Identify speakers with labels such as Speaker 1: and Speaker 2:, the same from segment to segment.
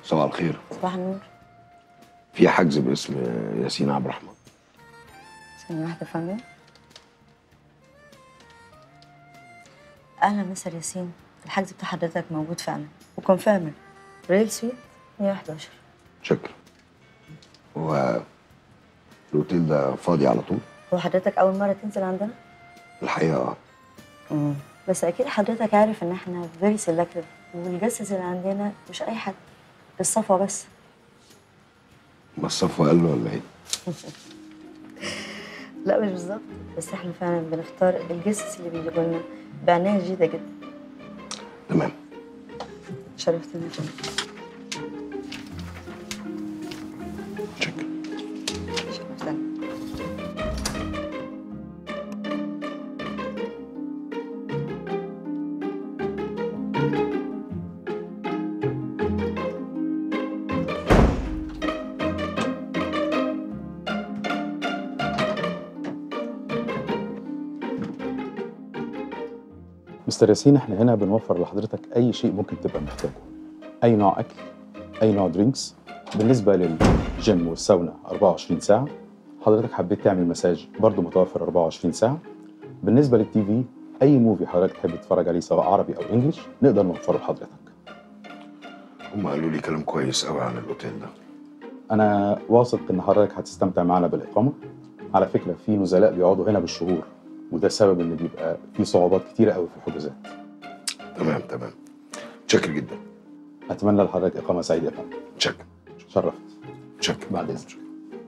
Speaker 1: صباح الخير
Speaker 2: صباح النور
Speaker 1: في حجز باسم ياسين عبد الرحمن
Speaker 2: ثانية واحدة يا فندم أهلا مستر ياسين الحجز بتاع حضرتك موجود فعلا وكونفيرمد ريل سويت 111
Speaker 1: شكرا هو الاوتيل ده فاضي على طول
Speaker 2: هو حضرتك أول مرة تنزل عندنا؟
Speaker 1: الحقيقه اه
Speaker 2: بس أكيد حضرتك عارف إن إحنا فيري سيلكتيف والجسس اللي عندنا مش أي حد الصفوة بس
Speaker 1: ما الصفوه قال له ولا ايه
Speaker 2: لا مش بالظبط بس إحنا فعلا بنختار الجسس اللي بيجيبوا لنا بعناية جديدة جدا
Speaker 1: تمام
Speaker 2: شرفتني يا فندم
Speaker 1: شكرا
Speaker 2: شرفتني
Speaker 3: مستر ياسين احنا هنا بنوفر لحضرتك اي شيء ممكن تبقى محتاجه اي نوع اكل اي نوع درينكس بالنسبه للجيم والساونا 24 ساعه حضرتك حبيت تعمل مساج برضه متوفر 24 ساعه بالنسبه للتي في اي موفي حضرتك تحب تتفرج عليه سواء عربي او انجليش نقدر نوفره لحضرتك
Speaker 1: هم قالوا لي كلام كويس قوي عن الاوتيل ده
Speaker 3: انا واثق ان حضرتك هتستمتع معنا بالاقامه على فكره في نزلاء بيقعدوا هنا بالشهور وده سبب ان بيبقى في صعوبات كتيره قوي في الحجوزات
Speaker 1: تمام تمام شكر جدا
Speaker 3: اتمنى لحضرتك اقامه سعيده يا فندم
Speaker 1: شكرا
Speaker 3: شرفت
Speaker 1: شكرا
Speaker 3: بعد اذنك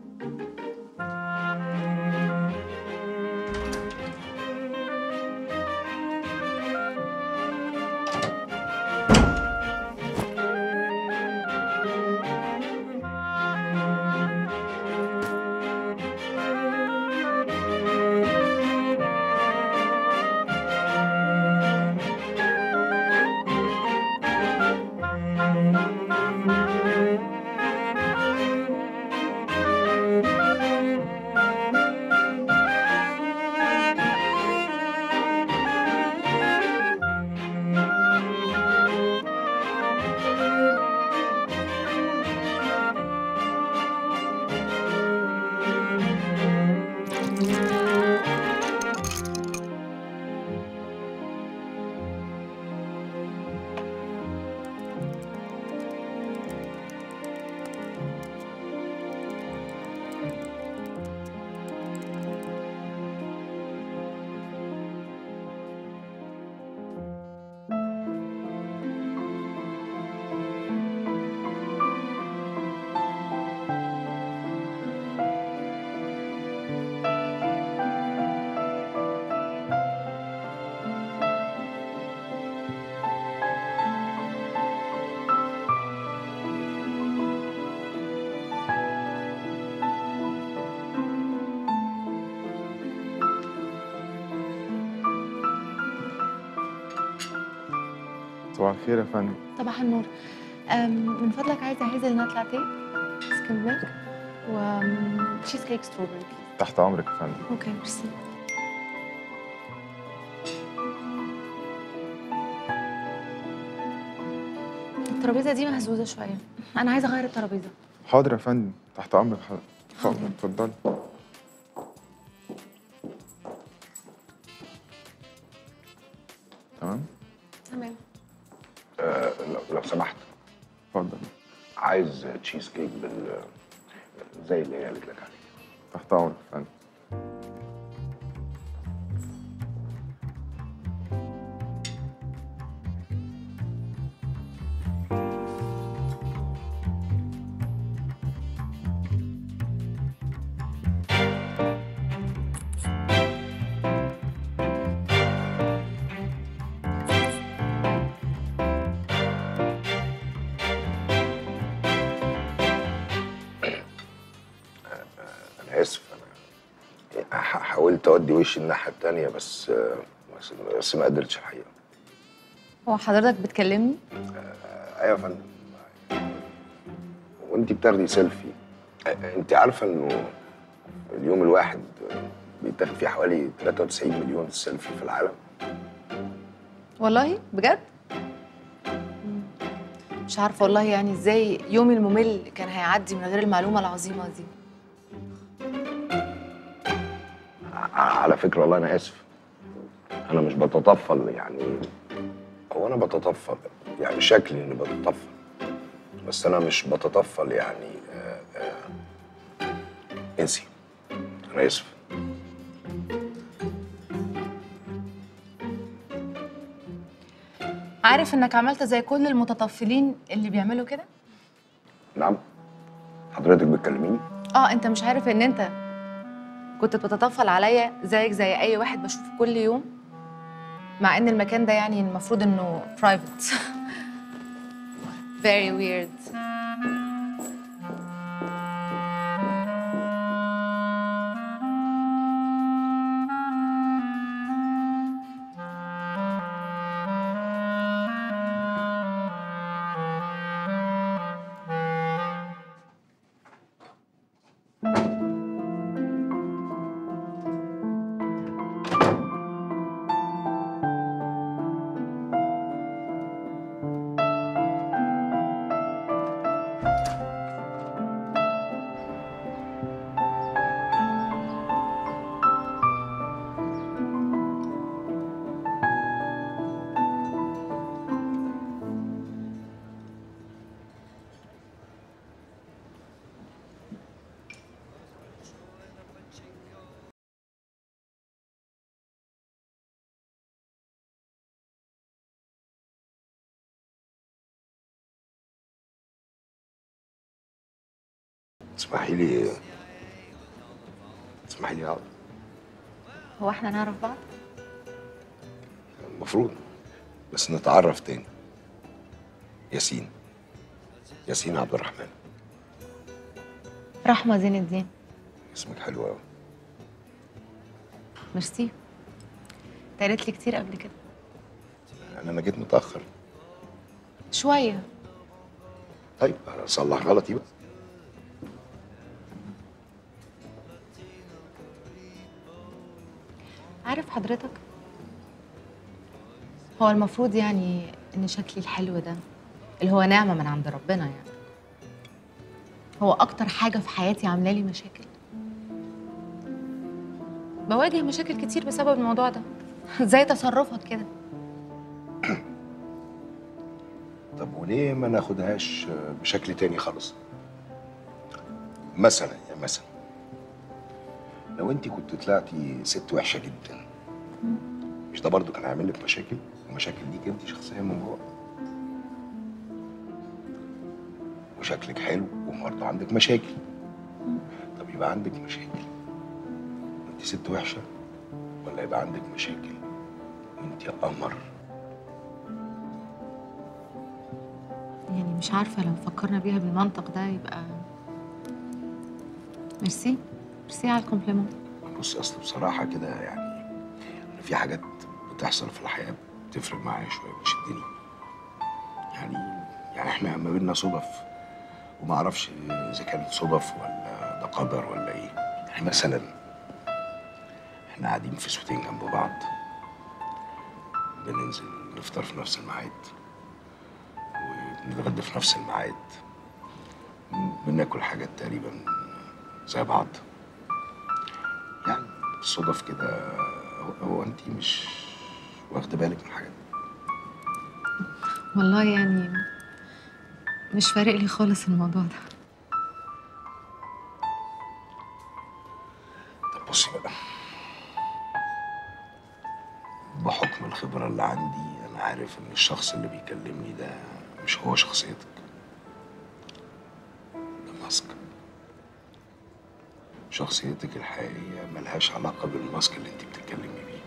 Speaker 4: صباح الخير يا فندم
Speaker 5: صباح النور أم، من فضلك عايزة هيزل نات لاتيه سكيم ميلك وتشيز كيك ستروبري
Speaker 4: تحت امرك يا فندم
Speaker 5: اوكي ميرسي الترابيزة دي مهزوزة شوية أنا عايزة أغير الترابيزة
Speaker 4: حاضر يا فندم تحت امرك حضرتك اتفضل اتفضلي تمام
Speaker 5: تمام
Speaker 1: آه لو, لو سمحت
Speaker 4: اتفضل
Speaker 1: عايز تشيز كيك بال زي اللي هي قالت لك عليه
Speaker 4: تحت امرك يا فندم
Speaker 1: انا اسف انا ح- حاولت اودي وشي الناحيه التانيه بس آه، بس, بس ما قدرتش الحقيقه
Speaker 5: هو حضرتك بتكلمني؟
Speaker 1: ايوه يا فندم وانت بتاخدي سيلفي آه، انت عارفه انه اليوم الواحد بيتاخد فيه حوالي 93 مليون سيلفي في العالم
Speaker 5: والله بجد؟ مش عارفه والله يعني ازاي يومي الممل كان هيعدي من غير المعلومه العظيمه دي
Speaker 1: ع- على فكره والله انا اسف انا مش بتطفل يعني هو انا بتطفل يعني شكلي اني بتطفل بس انا مش بتطفل يعني آه آه انسي انا اسف
Speaker 5: عارف انك عملت زي كل المتطفلين اللي بيعملوا كده
Speaker 1: نعم حضرتك بتكلميني
Speaker 5: اه انت مش عارف ان انت كنت بتتطفل عليا زيك زي اي واحد بشوفه كل يوم مع ان المكان ده يعني المفروض انه private very weird
Speaker 1: تسمحي لي تسمحي لي اقعد
Speaker 5: هو احنا نعرف بعض
Speaker 1: المفروض بس نتعرف تاني ياسين ياسين عبد الرحمن
Speaker 5: رحمه زين الدين
Speaker 1: اسمك حلو قوي
Speaker 5: ميرسي قالت لي كتير قبل كده
Speaker 1: انا انا جيت متاخر
Speaker 5: شويه
Speaker 1: طيب اصلح غلطي بقى
Speaker 5: عارف حضرتك هو المفروض يعني ان شكلي الحلو ده اللي هو نعمه من عند ربنا يعني هو اكتر حاجه في حياتي عامله لي مشاكل بواجه مشاكل كتير بسبب الموضوع ده زي تصرفك كده
Speaker 1: طب وليه ما ناخدهاش بشكل تاني خالص مثلا يا مثلا لو انت كنت طلعتي ست وحشه جدا مش ده برضو كان هيعمل لك مشاكل ومشاكل ليك انت شخصيا من جوه وشكلك حلو وبرضه عندك مشاكل طب يبقى عندك مشاكل وانت ست وحشه ولا يبقى عندك مشاكل وانت قمر
Speaker 5: يعني مش عارفه لو فكرنا بيها بالمنطق ده يبقى ميرسي ميرسي على الكومبليمون
Speaker 1: بص اصل بصراحه كده يعني أنا في حاجات بتحصل في الحياه بتفرق معايا شويه بتشدني يعني يعني احنا ما بيننا صدف وما اعرفش اذا كانت صدف ولا ده قدر ولا ايه يعني مثلا احنا قاعدين في سوتين جنب بعض بننزل نفطر في نفس الميعاد ونتغدى في نفس الميعاد بناكل حاجات تقريبا زي بعض يعني الصدف كده هو- هو انت مش واخده بالك من حاجات
Speaker 5: والله يعني مش فارق لي خالص الموضوع ده
Speaker 1: طب بصي بقى بحكم الخبرة اللي عندي أنا عارف إن الشخص اللي بيكلمني ده مش هو شخصيتك ده ماسك شخصيتك الحقيقية ملهاش علاقة بالماسك اللي انت بتتكلمي بيه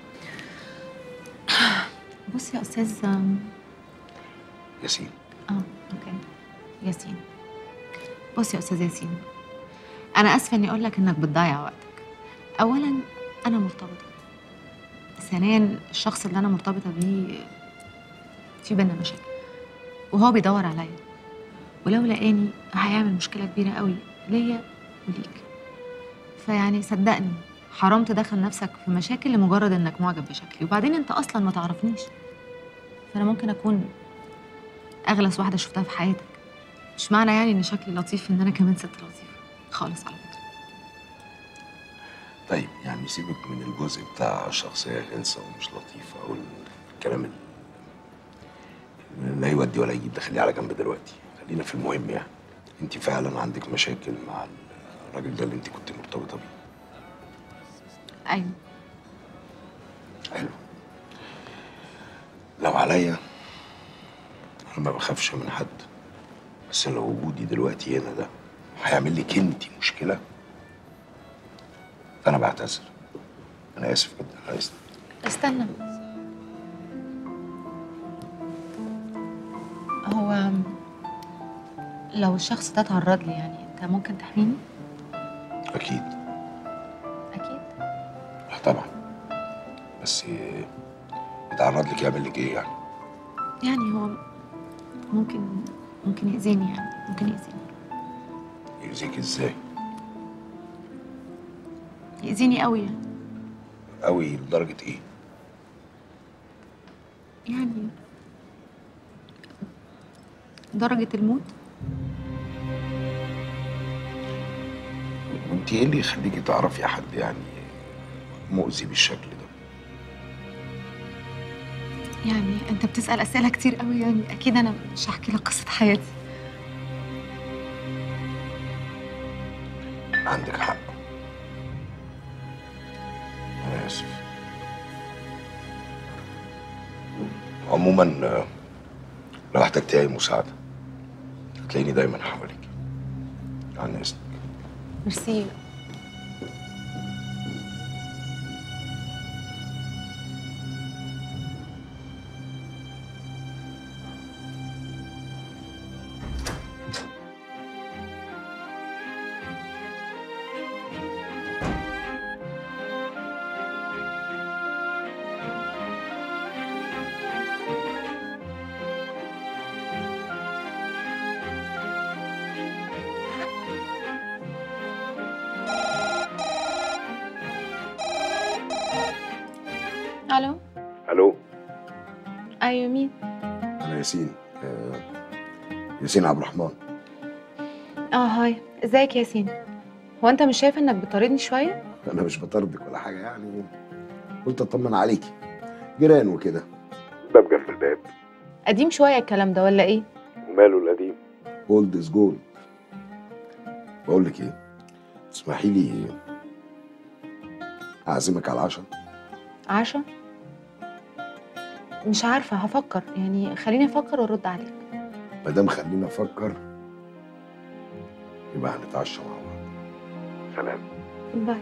Speaker 5: بص يا استاذ آم،
Speaker 1: ياسين
Speaker 5: اه اوكي ياسين بص يا استاذ ياسين انا اسفه اني اقول لك انك بتضيع وقتك اولا انا مرتبطه ثانيا الشخص اللي انا مرتبطه بيه في بينا مشاكل وهو بيدور عليا ولو لقاني هيعمل مشكله كبيره قوي ليا وليك فيعني صدقني حرام تدخل نفسك في مشاكل لمجرد انك معجب بشكلي وبعدين انت اصلا ما تعرفنيش فانا ممكن اكون اغلس واحده شفتها في حياتك مش معنى يعني ان شكلي لطيف ان انا كمان ست لطيفه خالص على فكره
Speaker 1: طيب يعني سيبك من الجزء بتاع شخصية غلسة ومش لطيفة أو الكلام ال- اللي لا يودي ولا يجيب ده خليه على جنب دلوقتي خلينا في المهم يعني انت فعلا عندك مشاكل مع الراجل ده اللي انت كنت مرتبطة بيه
Speaker 5: ايوه
Speaker 1: حلو لو عليا انا ما بخافش من حد بس لو وجودي دلوقتي هنا ده هيعمل لك انت مشكله فانا بعتذر انا اسف جدا انا اسف
Speaker 5: استنى هو لو الشخص ده اتعرض لي يعني انت ممكن تحميني
Speaker 1: اكيد
Speaker 5: اكيد
Speaker 1: لا طبعا بس يتعرض لك يعمل لك ايه يعني
Speaker 5: يعني هو ممكن ممكن يأذيني يعني ممكن يأذيني
Speaker 1: يأذيك ازاي
Speaker 5: يأذيني قوي يعني
Speaker 1: قوي لدرجه ايه
Speaker 5: يعني درجة الموت
Speaker 1: وانت ايه اللي يخليكي تعرفي حد يعني مؤذي بالشكل ده
Speaker 5: يعني انت بتسأل أسئلة كتير قوي يعني أكيد أنا مش هحكي لك قصة حياتي
Speaker 1: عندك حق أنا آسف عموما آه، لو احتجتي أي مساعدة هتلاقيني دايما حواليك عن إذنك
Speaker 5: ميرسي ألو
Speaker 1: ألو
Speaker 5: أيوة مين؟
Speaker 1: أنا ياسين آه، ياسين عبد الرحمن
Speaker 5: اه هاي ازيك يا ياسين هو انت مش شايف انك بتطاردني شويه
Speaker 1: أنا مش بطردك ولا حاجة يعني قلت أطمن عليكي جيران وكده باب جنب الباب
Speaker 5: قديم شويه الكلام ده ولا ايه
Speaker 1: وماله القديم اولد از جولد بقول لك ايه تسمحي لي اعزمك على العشاء
Speaker 5: عشا مش عارفه هفكر يعني خليني افكر وارد عليك
Speaker 1: ما دام خلينا افكر يبقى هنتعشى مع بعض سلام
Speaker 5: باي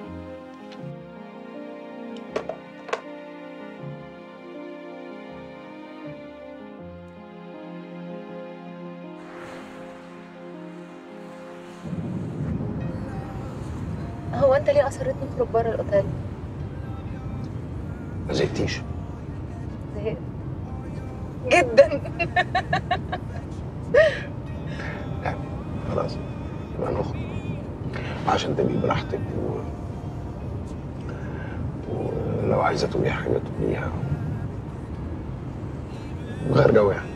Speaker 5: هو انت ليه اصريت نخرج بره الاوتيل
Speaker 1: ما زهقتيش
Speaker 5: زهقت جدا
Speaker 1: خلاص يبقى نخرج عشان تبقي براحتك و... ولو عايزه تقولي حاجه تقوليها وغير جو يعني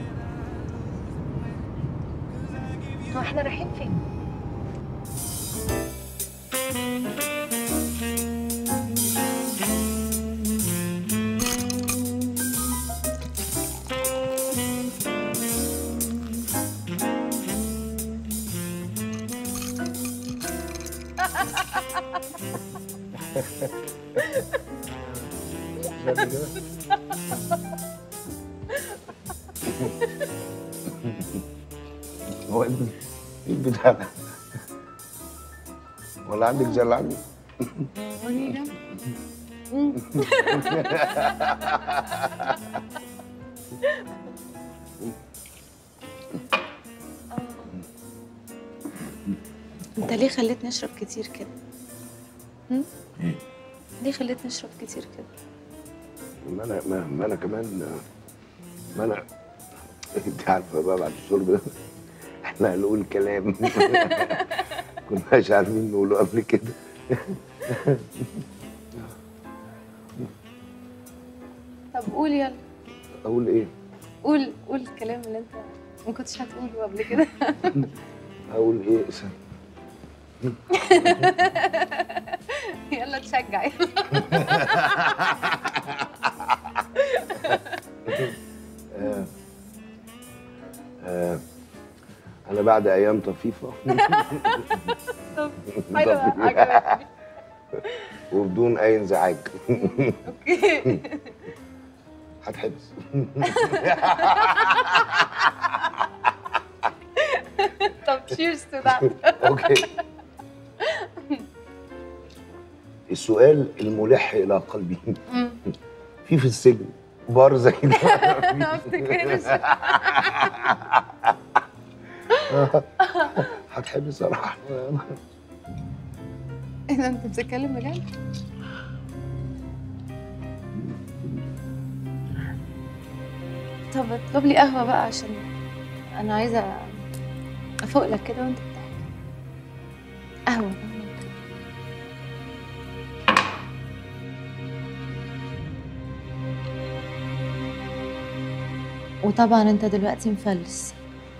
Speaker 5: هو احنا رايحين فين
Speaker 1: هو ابني ايه البتاع ده ولا عندك زي اللي عندي
Speaker 5: انت ليه خليتني اشرب كتير كده
Speaker 1: ايه
Speaker 5: ليه خليتني اشرب كتير كده
Speaker 1: ما انا ما, ما انا كمان ما انا انت عارفه بقى بعد الشرب ده احنا هنقول كلام كناش عارفين نقوله قبل كده
Speaker 5: طب قول يلا
Speaker 1: اقول ايه
Speaker 5: قول قول الكلام اللي انت ما كنتش هتقوله قبل كده
Speaker 1: اقول ايه اسم
Speaker 5: يلا تشجع
Speaker 1: آه. آه. انا بعد ايام طفيفه
Speaker 5: طب حلوة عجبتني
Speaker 1: وبدون اي انزعاج
Speaker 5: اوكي
Speaker 1: هتحبس
Speaker 5: طب تشيرز تو ذات
Speaker 1: اوكي السؤال الملح الى قلبي في في السجن بار زي ده
Speaker 5: ما افتكرش
Speaker 1: هتحب صراحه
Speaker 5: ايه ده انت بتتكلم بجد؟ طب اطلب لي قهوة بقى عشان أنا عايزة أفوق لك كده وأنت بتحكي قهوة قهوة. وطبعا أنت دلوقتي مفلس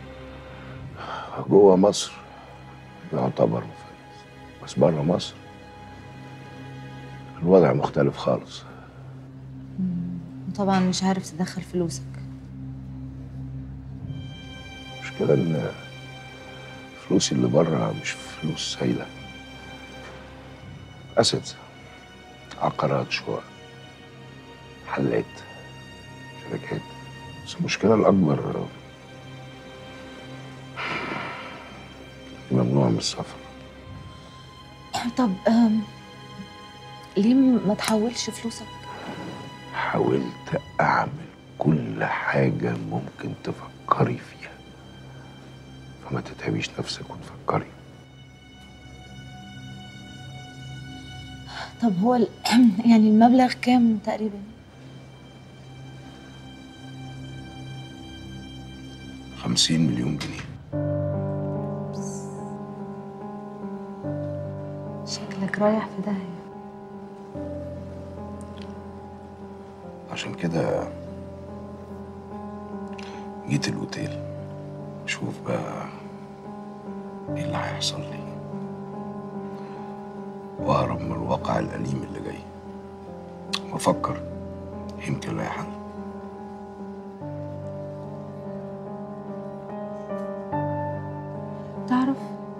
Speaker 1: جوه مصر يعتبر مفلس بس بره مصر الوضع مختلف خالص
Speaker 5: وطبعا مش عارف تدخل فلوسك
Speaker 1: المشكلة إن فلوسي اللي بره مش فلوس سايلة أسيتس عقارات شقق محلات شركات بس المشكلة الأكبر ممنوع من السفر
Speaker 5: طب أم، ليه ما تحولش فلوسك؟
Speaker 1: حاولت أعمل كل حاجة ممكن تفكري فيها فما تتعبيش نفسك وتفكري
Speaker 5: طب هو ال- يعني المبلغ كام تقريبا؟
Speaker 1: خمسين مليون جنيه
Speaker 5: شكلك رايح في داهية
Speaker 1: عشان كده جيت الاوتيل شوف بقى ايه اللي هيحصل لي واهرب من الواقع الأليم اللي جاي وافكر يمكن لاقي حل
Speaker 5: تعرف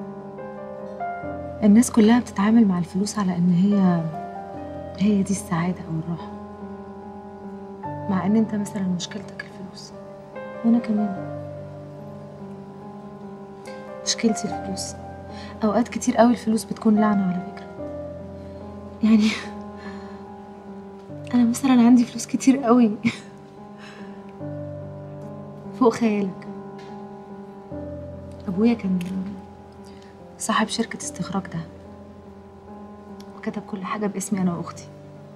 Speaker 5: الناس كلها بتتعامل مع الفلوس على ان هي هي دي السعادة او الراحة مع ان انت مثلا مشكلتك الفلوس وانا كمان مشكلتي الفلوس اوقات كتير قوي الفلوس بتكون لعنة على فكرة يعني انا مثلا عندي فلوس كتير قوي فوق خيالك ابويا كان صاحب شركة استخراج ده وكتب كل حاجة باسمي أنا وأختي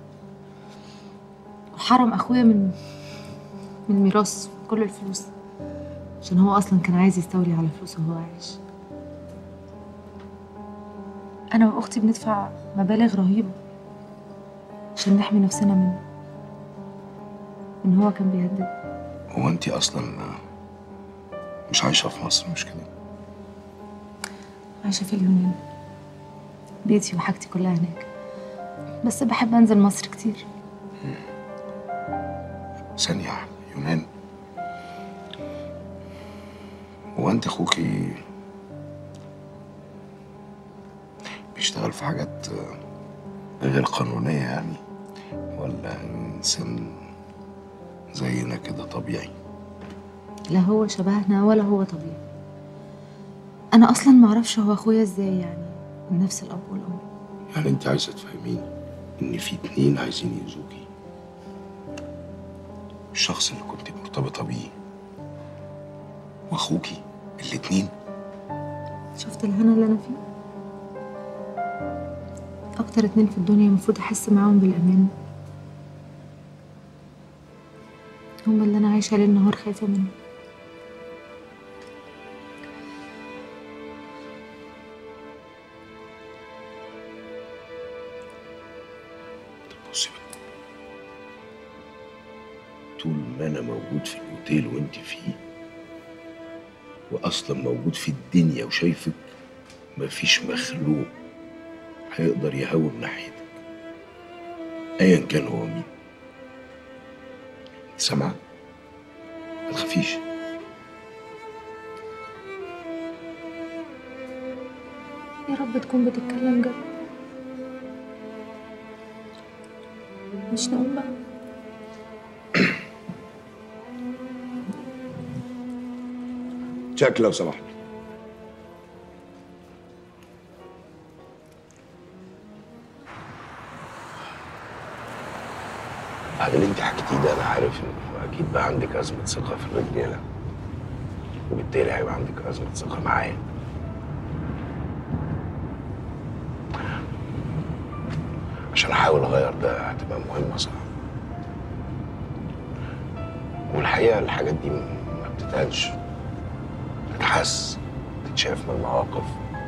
Speaker 5: وحرم أخويا من من ميراث كل الفلوس عشان هو أصلا كان عايز يستولي على فلوسه وهو عايش أنا وأختي بندفع مبالغ رهيبة عشان نحمي نفسنا منه إن هو كان بيهدد
Speaker 1: هو انت اصلا مش عايشه في مصر مش كده
Speaker 5: عايشة في اليونان بيتي وحاجتي كلها هناك بس بحب أنزل مصر كتير
Speaker 1: ثانيه واحدة، يونان هو انت اخوكي بيشتغل في حاجات غير قانونيه يعني ولا انسان زينا كده طبيعي
Speaker 5: لا هو شبهنا ولا هو طبيعي أنا أصلا معرفش هو أخويا إزاي يعني من نفس الأب والأم
Speaker 1: يعني انت عايزه تفهميني ان في اتنين عايزين يأذوكي الشخص اللي كنت مرتبطه بيه واخوكي الاتنين
Speaker 5: شفت الهنا اللي أنا فيه أكتر اتنين في الدنيا المفروض أحس معاهم بالأمان هما اللي أنا عايشة ليل نهار خايفة منهم
Speaker 1: بصي بقى طول ما انا موجود في الاوتيل وانت فيه واصلا موجود في الدنيا وشايفك مفيش مخلوق هيقدر يهوب ناحيتك ايا كان هو مين انت سامعه ما تخافيش
Speaker 6: يا رب تكون بتتكلم جد مش نقوم بقى
Speaker 1: تشيك لو سمحت بعد اللي انت حكيتيه ده انا عارف ان اكيد بقى عندك ازمه ثقه في الرجاله وبالتالي هيبقى عندك ازمه ثقه معايا عشان احاول اغير ده هتبقى مهمه صح والحقيقه الحاجات دي ما بتتقالش تتحس تتشاف من المواقف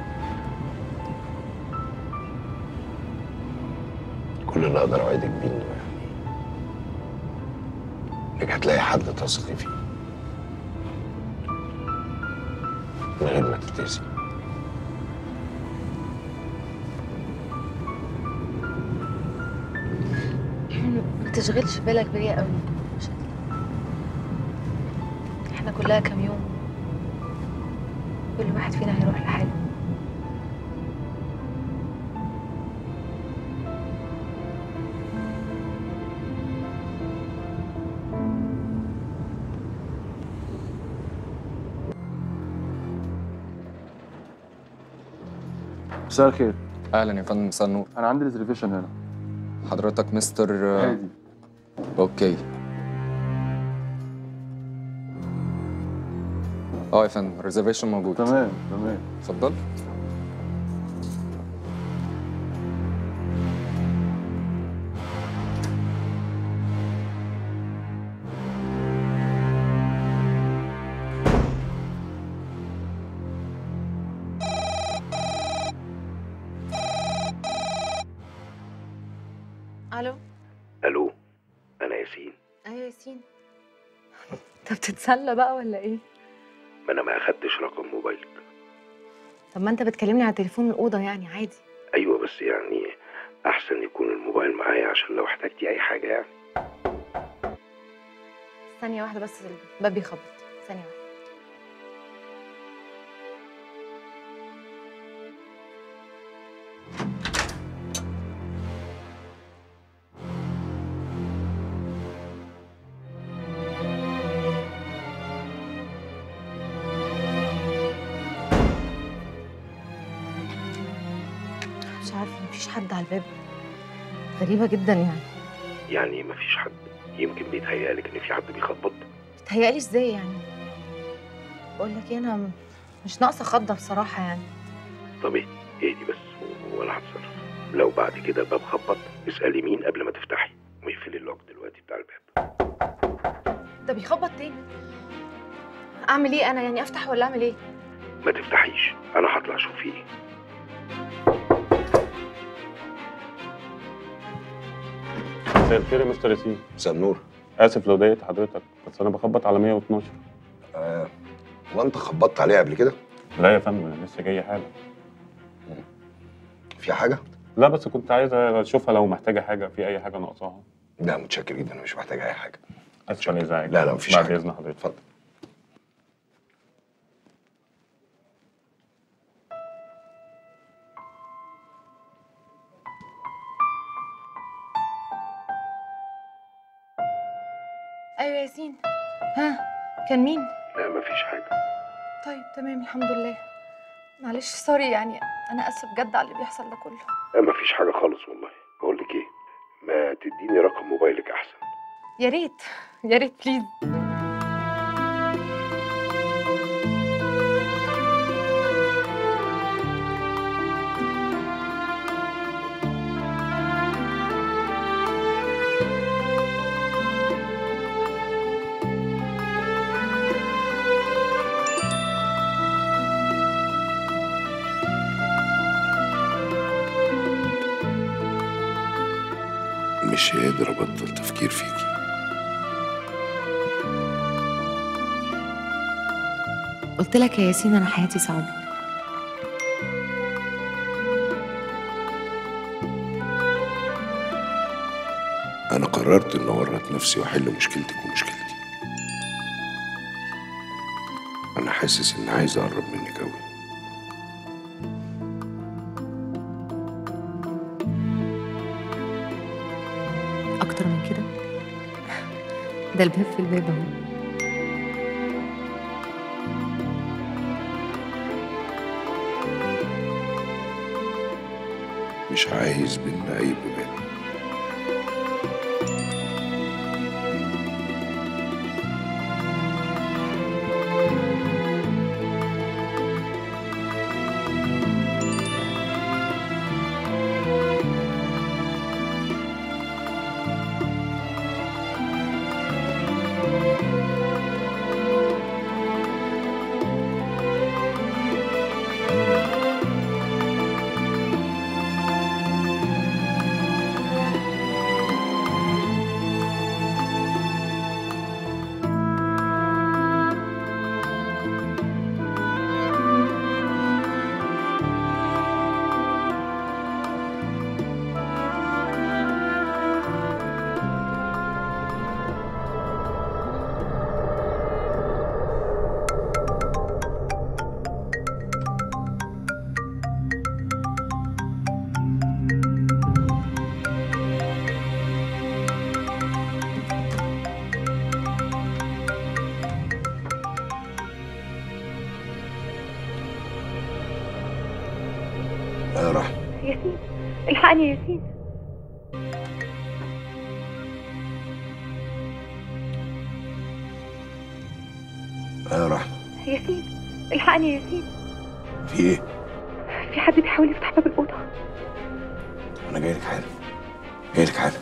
Speaker 1: كل اللي اقدر اوعدك بيه انه يعني انك هتلاقي حد تثقي فيه من غير ما تتأذي
Speaker 6: ما تشغلش بالك بيا قوي احنا كلها كام يوم كل واحد فينا هيروح لحاله
Speaker 7: مساء الخير
Speaker 8: اهلا يا فندم مساء النور
Speaker 7: انا عندي ريزرفيشن هنا
Speaker 8: حضرتك مستر
Speaker 7: هادي
Speaker 8: اوكي اه يا فندم ريزرفيشن موجود
Speaker 7: تمام تمام
Speaker 8: اتفضل
Speaker 6: الو
Speaker 1: الو انا ياسين
Speaker 6: ايوه ياسين انت بتتسلى بقى ولا ايه
Speaker 1: ما انا ما اخدتش رقم موبايلك
Speaker 6: طب ما انت بتكلمني على تليفون الاوضه يعني عادي
Speaker 1: ايوه بس يعني احسن يكون الموبايل معايا عشان لو احتجتي اي حاجه يعني
Speaker 6: ثانيه واحده بس الباب بيخبط ثانيه واحده مش عارفه مفيش حد على الباب غريبه جدا يعني
Speaker 1: يعني مفيش حد يمكن بيتهيألك ان في حد بيخبط
Speaker 6: بتهيألي ازاي يعني بقول لك ايه انا م- مش ناقصه خضه بصراحه يعني
Speaker 1: طب اهدي اهدي بس و- وانا هتصرف لو بعد كده الباب خبط اسالي مين قبل ما تفتحي ويقفلي اللوك دلوقتي بتاع الباب
Speaker 6: ده بيخبط تاني اعمل ايه انا يعني افتح ولا اعمل ايه
Speaker 1: ما تفتحيش انا هطلع اشوف فيه ايه
Speaker 9: مساء الخير يا مستر ياسين
Speaker 1: مساء النور
Speaker 9: اسف لو ضايقت حضرتك بس انا بخبط على 112
Speaker 1: آه وانت خبطت عليه قبل كده
Speaker 9: لا يا فندم انا لسه جاي حالا
Speaker 1: في حاجه
Speaker 9: لا بس كنت عايز اشوفها لو محتاجه حاجه في اي حاجه ناقصاها
Speaker 1: لا متشكر جدا انا مش محتاج اي حاجه
Speaker 9: اسف على ازعاجك
Speaker 1: لا لا مفيش
Speaker 9: بعد
Speaker 1: حاجه
Speaker 9: اذن حضرتك
Speaker 1: اتفضل
Speaker 6: ايوه يا ياسين ها كان مين
Speaker 1: لا مفيش حاجه
Speaker 6: طيب تمام الحمد لله معلش سوري يعني انا اسفه بجد على اللي بيحصل ده كله
Speaker 1: لا مفيش حاجه خالص والله بقول لك ايه ما تديني رقم موبايلك احسن
Speaker 6: يا ريت يا ريت بليز
Speaker 1: مش قادر ابطل تفكير فيكي
Speaker 5: قلت لك يا ياسين انا حياتي صعبه
Speaker 1: انا قررت ان اورط نفسي واحل مشكلتك ومشكلتي انا حاسس اني عايز اقرب منك قوي
Speaker 5: اكتر من كده ده الباب في الباب اهو
Speaker 1: مش عايز بينا اي بيبان يا رحمة
Speaker 10: ياسين الحقني يا ياسين
Speaker 1: يا رحمة
Speaker 10: ياسين الحقني يا ياسين
Speaker 1: في ايه؟
Speaker 10: في حد بيحاول يفتح باب الأوضة
Speaker 1: انا جاي لك حالا جاي لك حالا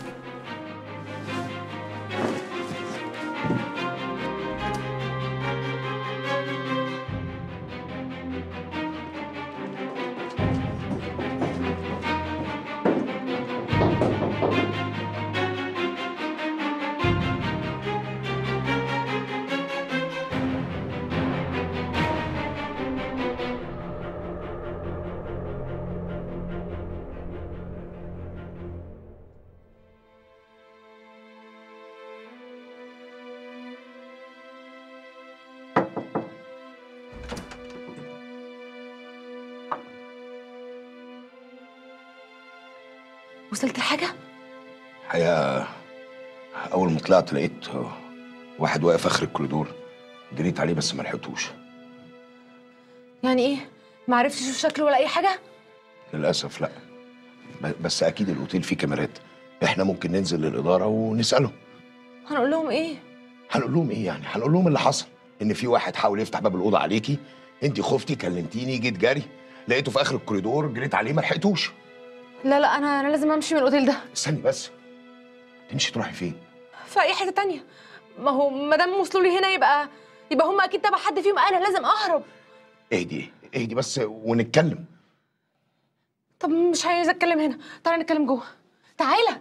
Speaker 5: وصلت لحاجه
Speaker 1: الحقيقة أول ما طلعت لقيت واحد واقف آخر الكوريدور جريت عليه بس ما لحقتوش
Speaker 6: يعني ايه ما عرفتش اشوف شكله ولا اي حاجه
Speaker 1: للأسف لا ب- بس أكيد الأوتيل فيه كاميرات إحنا ممكن ننزل للإدارة ونسألهم
Speaker 6: هنقول لهم ايه
Speaker 1: هنقول لهم إيه يعني هنقول لهم اللي حصل إن في واحد حاول يفتح باب الأوضة عليكي أنت خفتي كلمتيني جيت جري لقيته في آخر الكوريدور جريت عليه ما لحقتوش
Speaker 6: لا لا انا انا لازم امشي من الاوتيل ده
Speaker 1: استني بس تمشي تروحي فين
Speaker 6: في اي حته تانية ما هو ما دام وصلوا لي هنا يبقى يبقى هم اكيد تبع حد فيهم انا لازم اهرب
Speaker 1: اهدي اهدي بس ونتكلم
Speaker 6: طب مش عايزه اتكلم هنا تعالى نتكلم جوه تعالى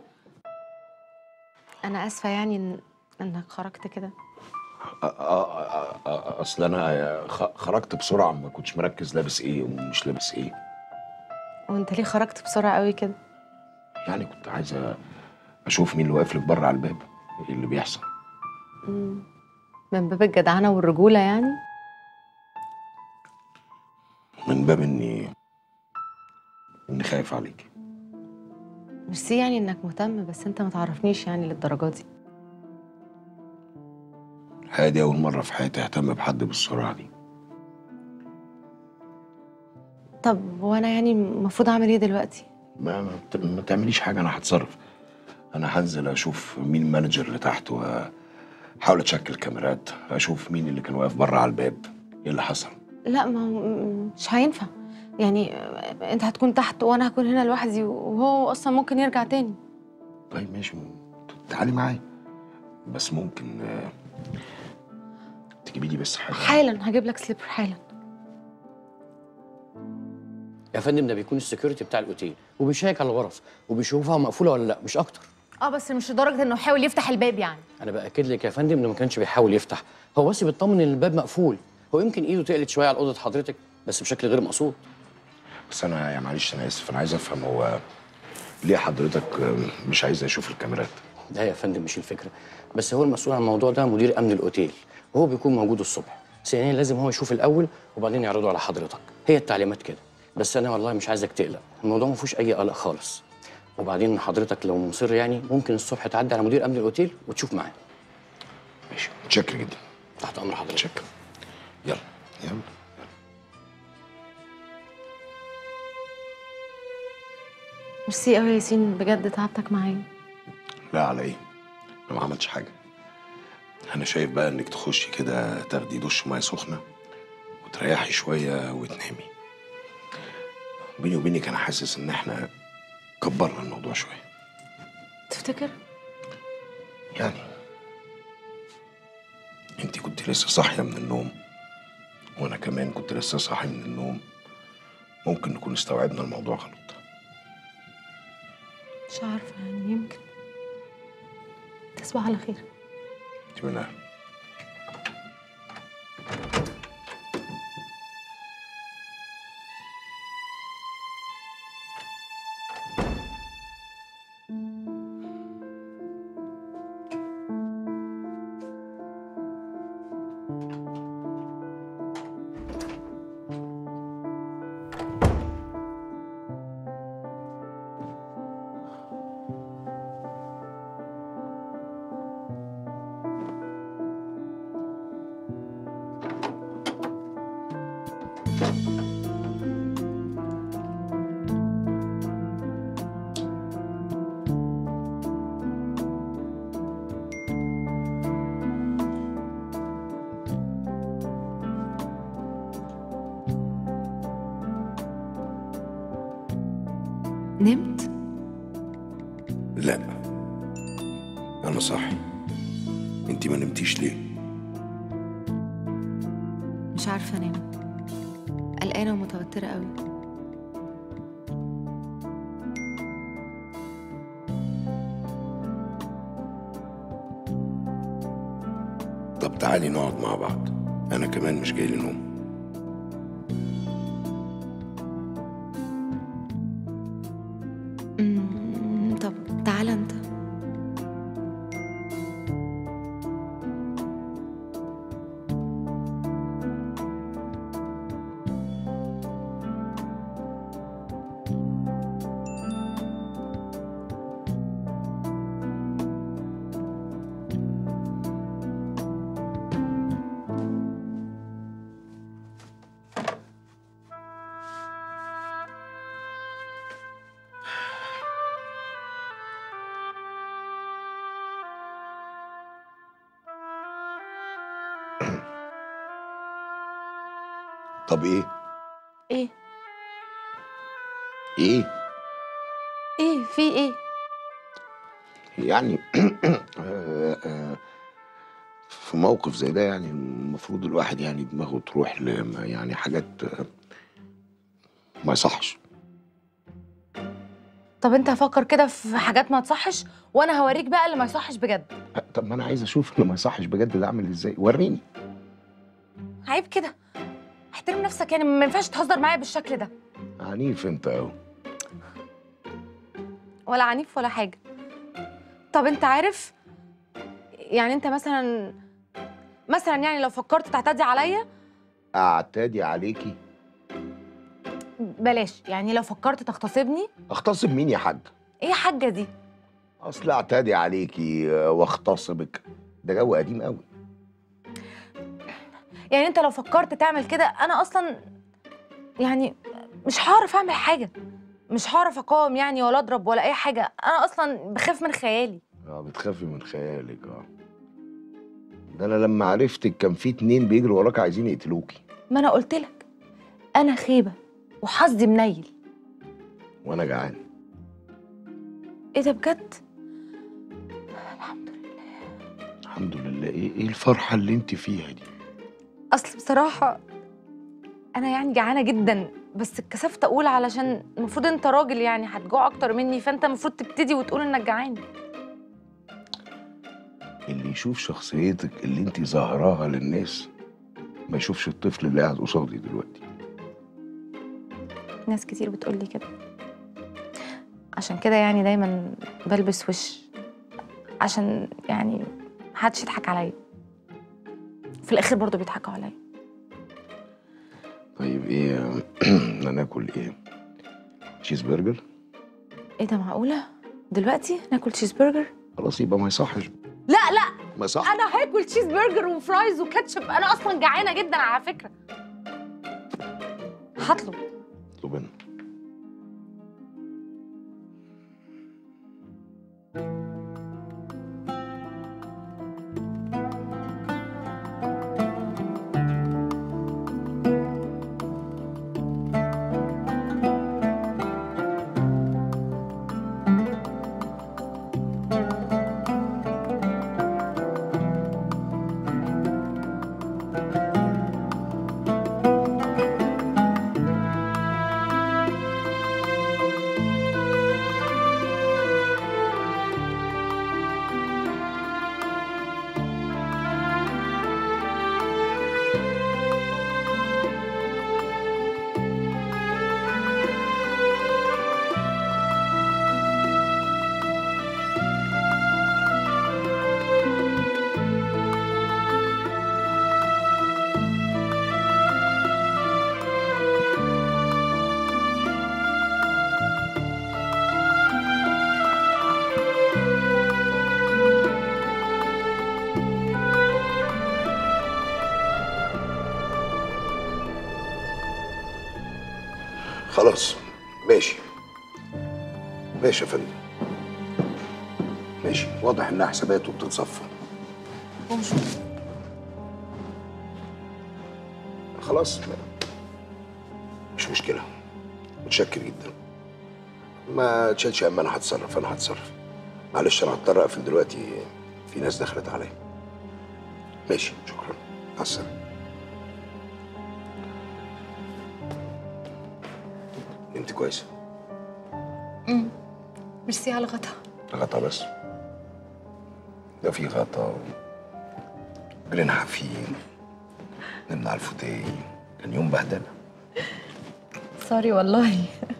Speaker 5: انا اسفه يعني إن... انك خرجت كده
Speaker 1: أ- أ- أ- أ- اصل انا خ- خرجت بسرعه ما كنتش مركز لابس ايه ومش لابس ايه
Speaker 5: وانت ليه خرجت بسرعه قوي كده
Speaker 1: يعني كنت عايز أ- اشوف مين اللي واقف لك بره على الباب ايه اللي بيحصل
Speaker 5: مم. من باب الجدعنه والرجوله يعني
Speaker 1: من باب اني اني خايف عليك
Speaker 5: ميرسي يعني انك مهتم بس انت ما تعرفنيش يعني للدرجه دي
Speaker 1: الحقيقه دي اول مره في حياتي اهتم بحد بالسرعه دي
Speaker 5: طب وانا يعني المفروض اعمل ايه دلوقتي
Speaker 1: ما ما, ت- ما تعمليش حاجه انا هتصرف انا هنزل اشوف مين المانجر اللي تحت واحاول اتشكل كاميرات اشوف مين اللي كان واقف بره على الباب ايه اللي حصل
Speaker 5: لا ما هو م- مش هينفع يعني آه، انت هتكون تحت وانا هكون هنا لوحدي وهو اصلا ممكن يرجع تاني
Speaker 1: طيب ماشي تعالي معايا بس ممكن آه، تجيبي لي بس حاجه
Speaker 5: حالا هجيب لك سليبر حالا
Speaker 11: يا فندم ده بيكون السكيورتي بتاع الاوتيل وبيشيك على الغرف وبيشوفها مقفوله ولا لا مش اكتر
Speaker 6: اه بس مش لدرجه انه يحاول يفتح الباب يعني
Speaker 11: انا باكد لك يا فندم انه ما كانش بيحاول يفتح هو بس بيطمن ان الباب مقفول هو يمكن ايده تقلت شويه على اوضه حضرتك بس بشكل غير مقصود
Speaker 1: بس انا يا معلش انا اسف انا عايز افهم هو ليه حضرتك آه، مش عايز اشوف الكاميرات
Speaker 11: ده يا فندم مش الفكره بس هو المسؤول عن الموضوع ده مدير امن الاوتيل وهو بيكون موجود الصبح ثانيا لازم هو يشوف الاول وبعدين يعرضه على حضرتك هي التعليمات كده بس انا والله مش عايزك تقلق الموضوع ما فيهوش اي قلق خالص وبعدين حضرتك لو مصر يعني ممكن الصبح تعدي على مدير امن الاوتيل وتشوف معاه
Speaker 1: ماشي متشكر جدا
Speaker 11: تحت امر حضرتك
Speaker 1: متشكر يلا يلا
Speaker 5: ميرسي قوي يا ياسين بجد تعبتك معايا
Speaker 1: لا على ايه انا ما عملتش حاجه انا شايف بقى انك تخشي كده تاخدي دش ميه سخنه وتريحي شويه وتنامي بيني وبينك انا حاسس ان احنا كبرنا الموضوع شويه
Speaker 5: تفتكر
Speaker 1: يعني انت كنت لسه صاحيه من النوم وانا كمان كنت لسه صاحي من النوم ممكن نكون استوعبنا الموضوع غلط
Speaker 5: مش عارفه يعني يمكن تصبح على خير
Speaker 1: انت من أهل.
Speaker 5: نمت
Speaker 1: لا انا صاحي انت ما نمتيش ليه
Speaker 5: مش عارفه انام قلقانه ومتوتره قوي
Speaker 1: طب تعالي نقعد مع بعض انا كمان مش جاي لي نوم
Speaker 5: أمم، طب تعالى انت
Speaker 1: طب ايه
Speaker 5: ايه
Speaker 1: ايه
Speaker 5: ايه في ايه
Speaker 1: يعني آه، آه، في موقف زي ده يعني المفروض الواحد يعني دماغه تروح ل يعني حاجات آه، ما يصحش
Speaker 6: طب انت هفكر كده في حاجات ما تصحش وانا هوريك بقى اللي ما يصحش بجد
Speaker 1: طب ما انا عايز اشوف اللي ما يصحش بجد ده عامل ازاي وريني
Speaker 6: عيب كده احترم نفسك يعني ما ينفعش تهزر معايا بالشكل ده
Speaker 1: عنيف انت اهو
Speaker 6: ولا عنيف ولا حاجه طب انت عارف يعني انت مثلا مثلا يعني لو فكرت تعتدي عليا
Speaker 1: اعتدي عليكي
Speaker 6: بلاش يعني لو فكرت تغتصبني
Speaker 1: اغتصب مين يا حاج
Speaker 6: ايه يا حاجه دي
Speaker 1: اصل اعتدي عليكي آه، واغتصبك ده جو قديم قوي
Speaker 6: يعني انت لو فكرت تعمل كده انا اصلا يعني مش هعرف اعمل حاجه مش هعرف اقاوم يعني ولا اضرب ولا اي حاجه انا اصلا بخاف من خيالي
Speaker 1: اه بتخافي من خيالك اه ده انا لما عرفتك كان في اتنين بيجروا وراك عايزين يقتلوكي
Speaker 6: ما انا قلت لك انا خيبه وحظي منيل
Speaker 1: وانا جعان
Speaker 6: ايه ده بجد
Speaker 1: الحمد لله ايه ايه الفرحه اللي انت فيها دي
Speaker 6: اصل بصراحه انا يعني جعانه جدا بس اتكسفت اقول علشان المفروض انت راجل يعني هتجوع اكتر مني فانت المفروض تبتدي وتقول انك جعان
Speaker 1: اللي يشوف شخصيتك اللي انت ظاهراها للناس ما يشوفش الطفل اللي قاعد قصادي دلوقتي
Speaker 6: ناس كتير بتقول لي كده عشان كده يعني دايما بلبس وش عشان يعني محدش يضحك عليا في الاخر برضه بيضحكوا عليا
Speaker 1: طيب ايه ناكل ايه تشيز برجر
Speaker 6: ايه ده معقوله دلوقتي ناكل تشيز برجر
Speaker 1: خلاص يبقى ما يصحش
Speaker 6: لا لا
Speaker 1: ما يصح
Speaker 6: انا هاكل تشيز برجر وفرايز وكاتشب انا اصلا جعانه جدا على فكره هطلب
Speaker 1: اطلب لنا خلاص ماشي ماشي يا فندم ماشي واضح انها حساباته بتتصفى خلاص ما- مش مشكلة متشكر جدا ما تشيلش هم انا هتصرف انا هتصرف معلش انا هضطر اقفل دلوقتي في ناس دخلت عليا ماشي شكرا مع السلامة انت كويسة
Speaker 5: امم ميرسي على الغطا
Speaker 1: غطا بس ده في غطا جرين حافين نمنا على الفوتيه كان يوم بهدلة
Speaker 5: سوري والله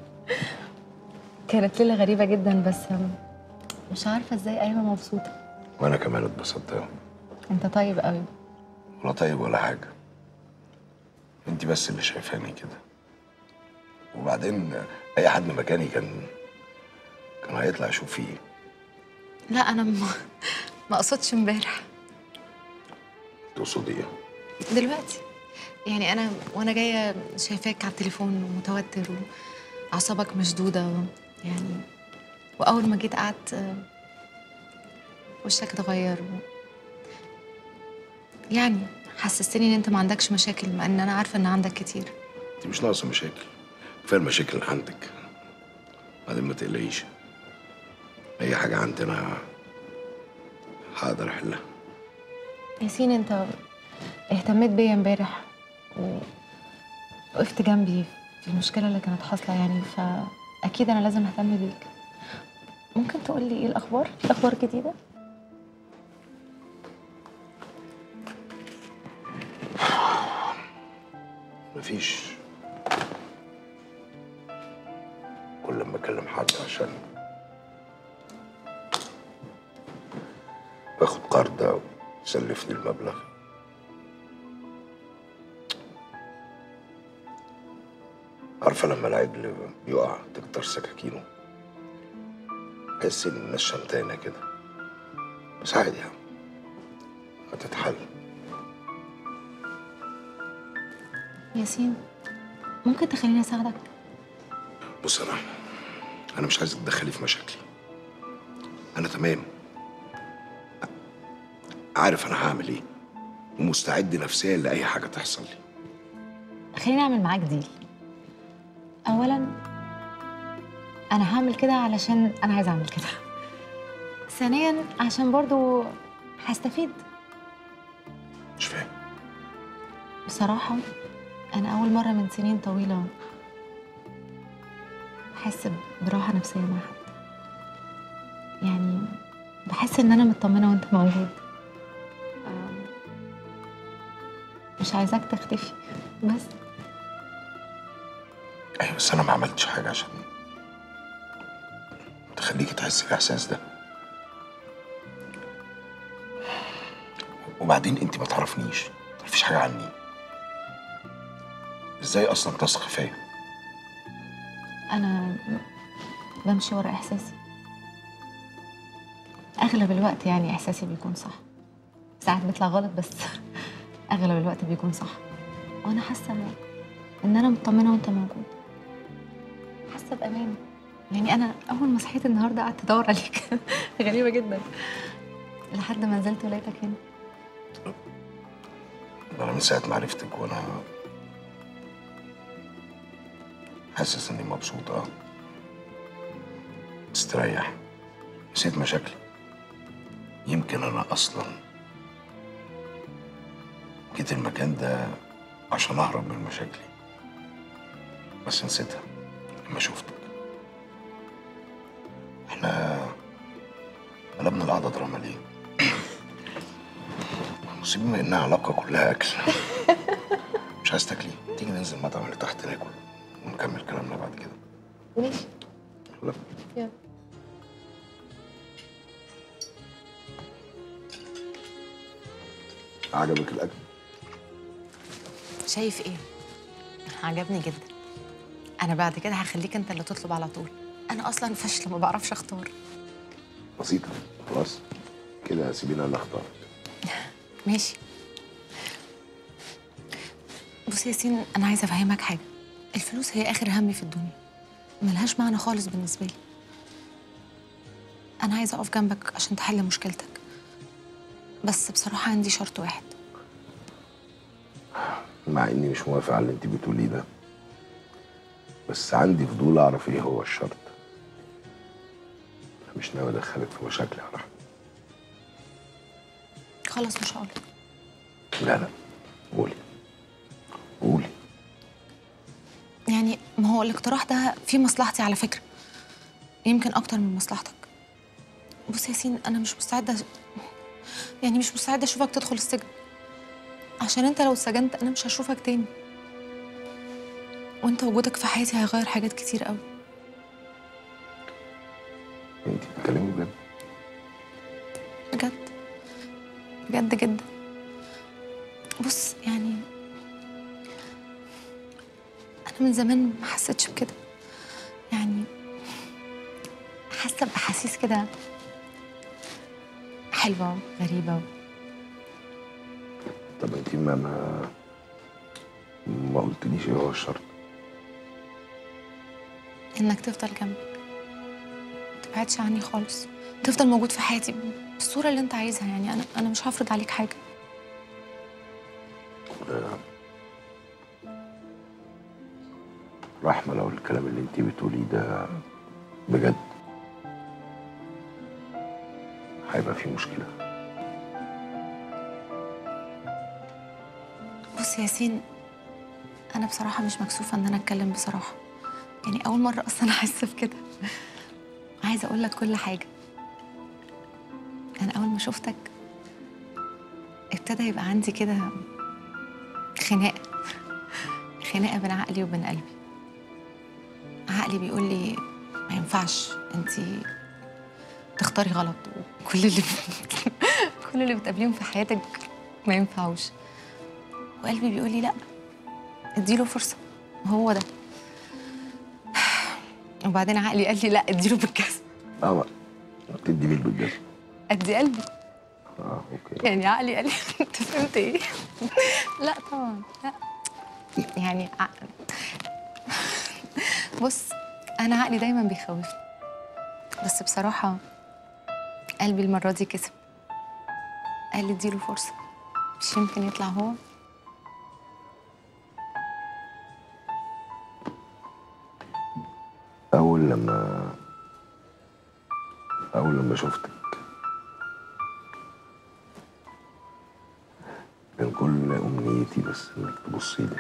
Speaker 5: كانت ليلة غريبة جدا بس مش عارفة ازاي قايمة مبسوطة
Speaker 1: وانا كمان اتبسطت أوي.
Speaker 5: انت طيب قوي
Speaker 1: ولا طيب ولا حاجة انت بس اللي شايفاني كده وبعدين اي حد مكاني كان كان هيطلع يشوف فيه
Speaker 5: لا انا ما ما اقصدش امبارح
Speaker 1: تقصدي ايه
Speaker 5: دلوقتي يعني انا وانا جايه شايفاك على التليفون ومتوتر واعصابك مشدوده و... يعني واول ما جيت قعدت آه، وشك اتغير و... يعني حسستني ان انت ما عندكش مشاكل مع ان انا عارفه ان عندك كتير
Speaker 1: انت مش ناقصه مشاكل كفايه المشاكل اللي عندك بعدين ما تقلقيش اي حاجه عندنا هقدر احلها
Speaker 5: ياسين انت اهتميت بيا امبارح ووقفت جنبي في المشكله اللي كانت حاصله يعني فاكيد انا لازم اهتم بيك ممكن تقول لي ايه الاخبار في اخبار جديده
Speaker 1: مفيش كل ما اكلم حد عشان باخد قرض او يسلفني المبلغ عارفة لما العجل بيقع تكتر سكاكينه بحس ان الناس شمتانة كده بس عادي يعني هتتحل
Speaker 5: ياسين ممكن تخليني اساعدك
Speaker 1: بص انا انا مش عايزك تدخلي في مشاكلي انا تمام عارف انا هعمل ايه ومستعد نفسيا لاي حاجه تحصل لي
Speaker 5: خليني اعمل معاك ديل اولا انا هعمل كده علشان انا عايزه اعمل كده ثانيا عشان برضو هستفيد
Speaker 1: مش فاهم
Speaker 5: بصراحه انا اول مره من سنين طويله بحس براحه نفسيه مع حد يعني بحس ان انا مطمنه وانت موجود آم، مش عايزاك تختفي بس
Speaker 1: ايوه بس انا ما عملتش حاجه عشان تخليكي تحسي الاحساس ده وبعدين انت ما تعرفنيش ما تعرفيش حاجه عني ازاي اصلا تثق فيا
Speaker 5: انا بمشي ورا احساسي اغلب الوقت يعني احساسي بيكون صح ساعات بيطلع غلط بس اغلب الوقت بيكون صح وانا حاسه ان انا مطمنه وانت موجود حاسه بامان يعني انا اول ما صحيت النهارده قعدت ادور عليك غريبه جدا لحد ما نزلت ولقيتك هنا
Speaker 1: انا من ساعه ما عرفتك وانا حاسس اني مبسوط اه مستريح نسيت مشاكلي يمكن انا اصلا جيت المكان ده عشان اهرب من مشاكلي بس نسيتها لما شفتك احنا قلبنا القعده دراما ليه؟ مصيبة بما انها علاقة كلها اكل مش عايز تاكلي تيجي ننزل المطعم اللي تحت ناكل ونكمل كلامنا بعد كده
Speaker 5: ماشي
Speaker 1: يلا
Speaker 5: يلا
Speaker 1: عجبك الاكل
Speaker 5: شايف ايه عجبني جدا انا بعد كده هخليك انت اللي تطلب على طول انا اصلا فاشله ما بعرفش اختار
Speaker 1: بسيطة خلاص كده سيبينا انا اختار
Speaker 5: ماشي بص يا ياسين انا عايزه افهمك حاجه الفلوس هي اخر همي في الدنيا ملهاش معنى خالص بالنسبه لي انا عايزه اقف جنبك عشان تحل مشكلتك بس بصراحه عندي شرط واحد
Speaker 1: مع اني مش موافق على اللي انت بتقوليه ده بس عندي فضول اعرف ايه هو الشرط انا مش ناوي ادخلك في مشاكل يا رحمة
Speaker 5: خلاص مش هقولك
Speaker 1: لا لا قولي قولي
Speaker 5: يعني ما هو الاقتراح ده فيه مصلحتي على فكرة يمكن أكتر من مصلحتك بص يا ياسين أنا مش مستعدة يعني مش مستعدة أشوفك تدخل السجن عشان أنت لو اتسجنت أنا مش هشوفك تاني وأنت وجودك في حياتي هيغير حاجات كتير قوي
Speaker 1: انت بتتكلمي بجد
Speaker 5: بجد بجد جدا بص يعني أنا من زمان ما حسيتش بكده يعني حاسة بأحاسيس كده حلوة وغريبة
Speaker 1: طب انت ما ما ما قلتليش ايه هو الشرط
Speaker 5: إنك تفضل جنبي ما تبعدش عني خالص تفضل موجود في حياتي بالصورة اللي أنت عايزها يعني أنا أنا مش هفرض عليك حاجة
Speaker 1: آه، رحمة لو الكلام اللي انت بتقوليه ده بجد هيبقى فيه مشكلة
Speaker 5: بص يا ياسين انا بصراحه مش مكسوفه ان انا اتكلم بصراحه يعني اول مره اصلا احس بكده عايزه اقول لك كل حاجه انا اول ما شفتك ابتدى يبقى عندي كده خناقه خناقه بين عقلي وبين قلبي عقلي بيقول لي ما ينفعش انت تختاري غلط وكل اللي كل اللي بتقابليهم في حياتك ما ينفعوش وقلبي بيقول لي لا اديله فرصه هو ده وبعدين عقلي قال لي لا اديله بالجزم
Speaker 1: اه بتدي مين بالجزم
Speaker 5: ادي قلبي
Speaker 1: اه اوكي
Speaker 5: يعني عقلي قال لي انت فهمت ايه لا طبعا لا يعني ع... بص انا عقلي دايما بيخوفني بس بصراحه قلبي المره دي كسب قال لي اديله فرصه مش يمكن يطلع هو
Speaker 1: أول لما أول لما شفتك كان كل أمنيتي بس إنك تبصي لي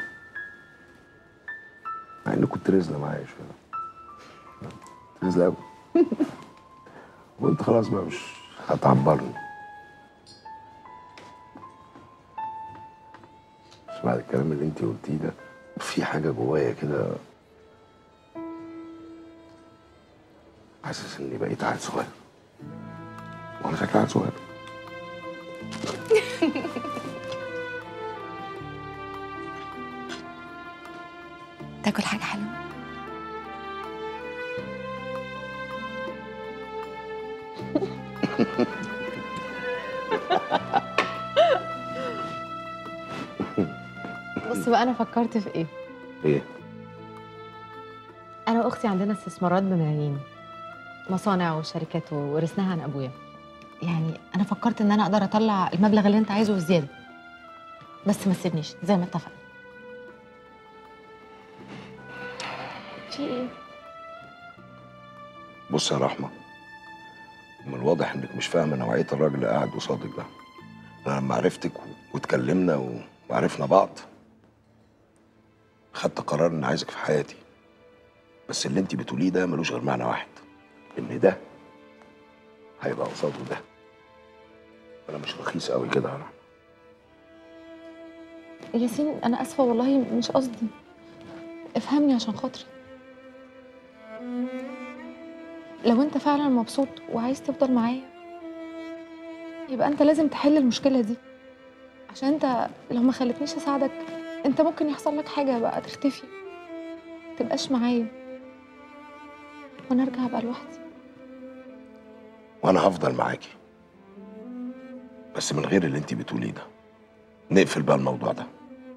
Speaker 1: مع إني كنت رزلة معايا شوية رزلة أوي وقلت خلاص بقى مش هتعبرني بس بعد الكلام اللي انت قلتيه ده في حاجه جوايا كده حاسس اني بقيت عيل صغير وانا شكلي عيل صغير
Speaker 6: تاكل حاجه حلوه
Speaker 5: بص بقى انا فكرت في ايه
Speaker 1: ايه
Speaker 5: انا واختي عندنا استثمارات بملايين مصانع وشركات وورثناها عن ابويا يعني انا فكرت ان انا اقدر اطلع المبلغ اللي انت عايزه وزياده بس ما تسيبنيش زي ما اتفقنا في ايه
Speaker 1: بص يا رحمه من الواضح انك مش فاهمه نوعيه الراجل اللي قاعد قصادك ده انا لما عرفتك و- واتكلمنا و- وعرفنا بعض خدت قرار ان عايزك في حياتي بس اللي انت بتقوليه ده ملوش غير معنى واحد ان ده هيبقى قصاده ده انا مش رخيص قوي كده يا رحمه
Speaker 5: ياسين انا اسفه والله مش قصدي افهمني عشان خاطري لو انت فعلا مبسوط وعايز تفضل معايا يبقى انت لازم تحل المشكله دي عشان انت لو ما خلتنيش اساعدك انت ممكن يحصل لك حاجه بقى تختفي تبقاش معايا وانا ارجع ابقى لوحدي
Speaker 1: وانا هفضل معاكي بس من غير اللي انت بتقوليه ده نقفل بقى الموضوع ده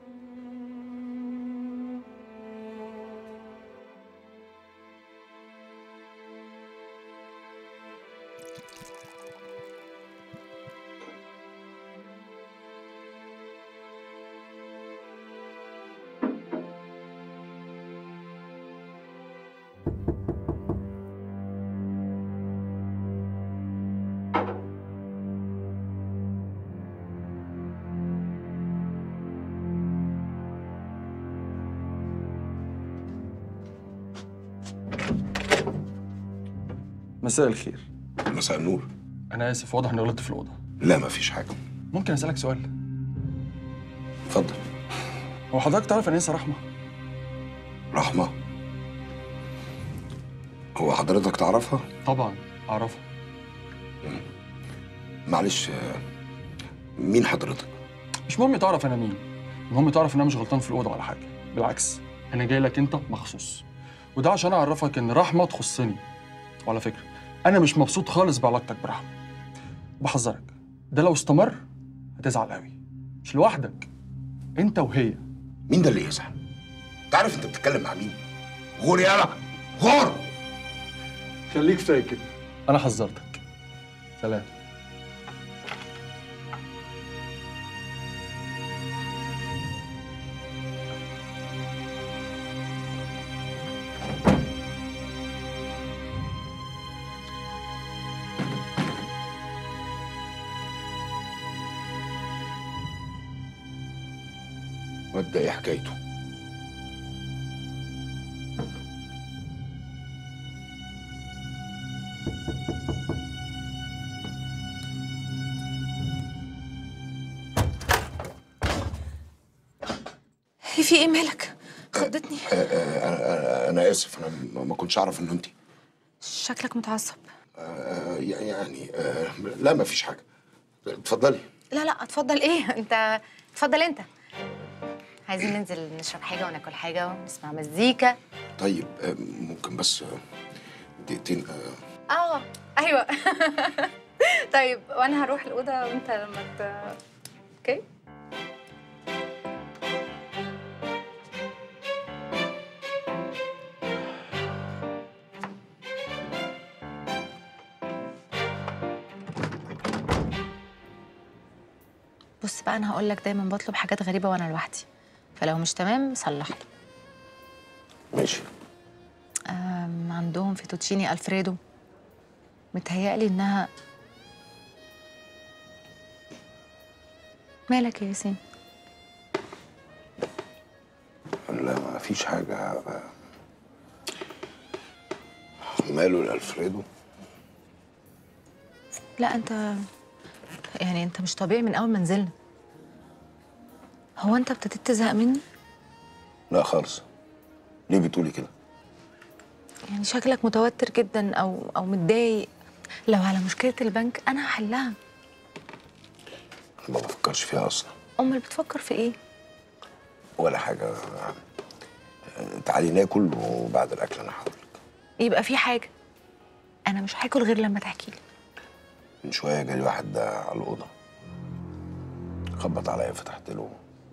Speaker 7: مساء الخير
Speaker 1: مساء النور
Speaker 7: انا اسف واضح اني غلطت في الاوضه
Speaker 1: لا مفيش حاجه
Speaker 7: ممكن اسالك سؤال
Speaker 1: اتفضل
Speaker 7: هو حضرتك تعرف انسه رحمه
Speaker 1: رحمه هو حضرتك تعرفها
Speaker 7: طبعا اعرفها
Speaker 1: معلش آه، مين حضرتك
Speaker 7: مش مهم تعرف انا مين المهم تعرف ان انا مش غلطان في الاوضه ولا حاجه بالعكس انا جاي لك انت مخصوص وده عشان اعرفك ان رحمه تخصني وعلى فكره انا مش مبسوط خالص بعلاقتك برحمه بحذرك ده لو استمر هتزعل قوي مش لوحدك انت وهي
Speaker 1: مين ده اللي يزعل انت عارف انت بتتكلم مع مين غور يالا غور
Speaker 7: خليك فاكر انا حذرتك سلام
Speaker 1: الواد ده ايه حكايته
Speaker 6: في ايه مالك خضتني
Speaker 1: آه، آه، انا انا اسف انا ما- ما كنتش اعرف ان انت
Speaker 6: شكلك متعصب
Speaker 1: آه، يعني آه، لا مفيش حاجه اتفضلي
Speaker 6: لا لا اتفضل ايه انت اتفضل انت عايزين ننزل نشرب حاجه وناكل حاجه ونسمع مزيكا
Speaker 1: طيب آه، ممكن بس آه، دقيقتين آه،
Speaker 6: اه ايوه طيب وانا هروح الاوضه وانت لما ت... اوكي بص بقى انا هقول لك دايما بطلب حاجات غريبه وانا لوحدي فلو مش تمام صلح لي
Speaker 1: ماشي
Speaker 6: أم، عندهم فيتوتشيني الفريدو متهيألي انها مالك يا ياسين
Speaker 1: لا مفيش حاجه آه، ماله الالفريدو
Speaker 6: لا انت يعني انت مش طبيعي من اول ما نزلنا هو انت ابتديت تزهق مني
Speaker 1: لا خالص ليه بتقولي كده
Speaker 6: يعني شكلك متوتر جدا او او متضايق لو على مشكله البنك انا هحلها
Speaker 1: انا ما بفكرش فيها اصلا
Speaker 6: امال بتفكر في ايه
Speaker 1: ولا حاجه آه، تعالي ناكل وبعد الاكل انا هقول
Speaker 6: يبقى في حاجه انا مش هاكل غير لما تحكي لي
Speaker 1: من شويه جالي واحد ده على الاوضه خبط عليا فتحت له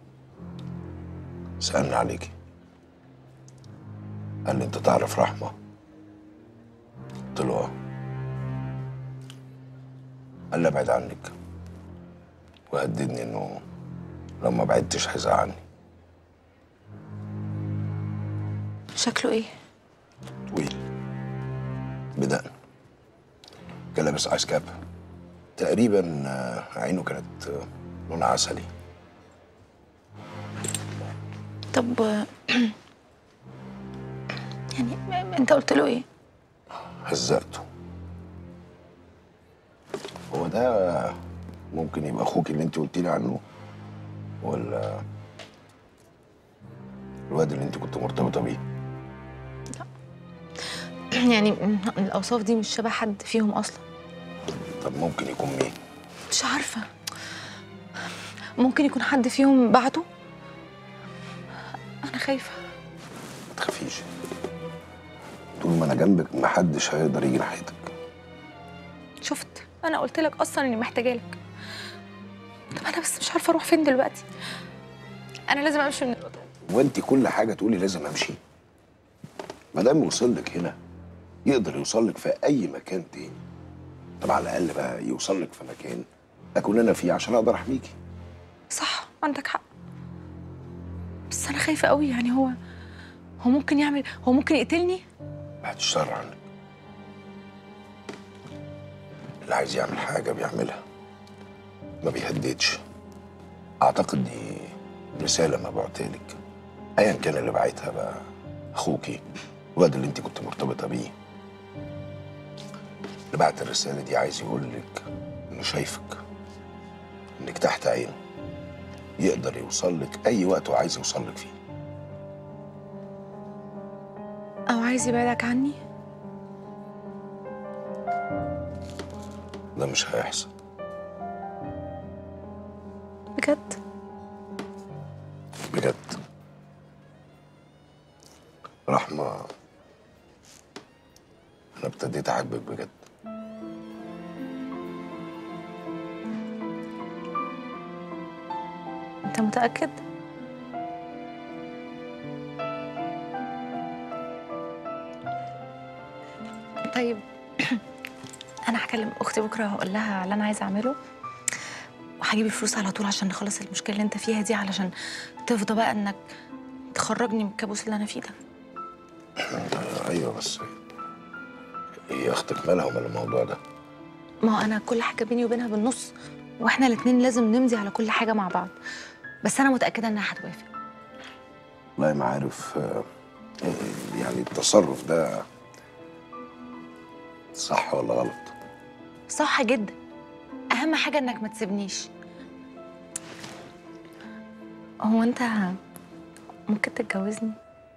Speaker 1: سالني عليكي قال لي انت تعرف رحمه قلت له اه قال لي ابعد عنك وهددني انه لو ما بعدتش هيزعلني
Speaker 6: شكله ايه
Speaker 1: طويل بدقن كان لابس ايس كاب تقريبا آه، عينه كانت آه، لونها عسلي
Speaker 6: طب يعني م- انت قلت له ايه
Speaker 1: هزقته هو ده ممكن يبقى اخوك اللي انت قلتي لي عنه ولا الواد اللي انت كنت مرتبطه بيه
Speaker 6: يعني الاوصاف دي مش شبه حد فيهم اصلا
Speaker 1: طب ممكن يكون مين
Speaker 6: مش عارفه ممكن يكون حد فيهم بعته انا خايفه
Speaker 1: ما تخافيش طول ما انا جنبك محدش هيقدر يجي ناحيتك
Speaker 6: شفت انا قلت لك اصلا اني محتاجه لك طب انا بس مش عارفه اروح فين دلوقتي انا لازم امشي من الاوضه
Speaker 1: وانت كل حاجه تقولي لازم امشي ما دام وصل لك هنا يقدر يوصل لك في اي مكان تاني طب على الاقل بقى يوصل لك في مكان اكون انا فيه عشان اقدر احميكي
Speaker 6: صح عندك حق بس انا خايفه قوي يعني هو هو ممكن يعمل هو ممكن يقتلني
Speaker 1: بعد الشر عنك اللي عايز يعمل حاجه بيعملها ما بيهددش اعتقد دي رساله مبعوتها لك ايا كان اللي بعتها بقى اخوكي الواد اللي انت كنت مرتبطه بيه اللي بعت الرساله دي عايز يقول لك انه شايفك انك تحت عينه يقدر يوصل لك اي وقت هو عايز يوصل لك فيه
Speaker 6: او عايز يبعدك عني
Speaker 1: ده مش هيحصل
Speaker 6: بجد
Speaker 1: بجد رحمة أنا ابتديت أحبك بجد
Speaker 6: انت متاكد طيب انا هكلم اختي بكره وهقول لها على اللي انا عايزه اعمله وهجيب الفلوس على طول عشان نخلص المشكله اللي انت فيها دي علشان تفضى بقى انك تخرجني من الكابوس اللي انا فيه ده
Speaker 1: آه، أيوه بس هي أختك مالها ومال الموضوع ده
Speaker 6: ما هو انا كل حاجه بيني وبينها بالنص واحنا الاتنين لازم نمضي على كل حاجه مع بعض بس انا متاكده انها هتوافق
Speaker 1: والله ما عارف آه، آه، يعني التصرف ده صح ولا غلط
Speaker 6: صح جدا اهم حاجه انك ما تسيبنيش هو انت ممكن تتجوزني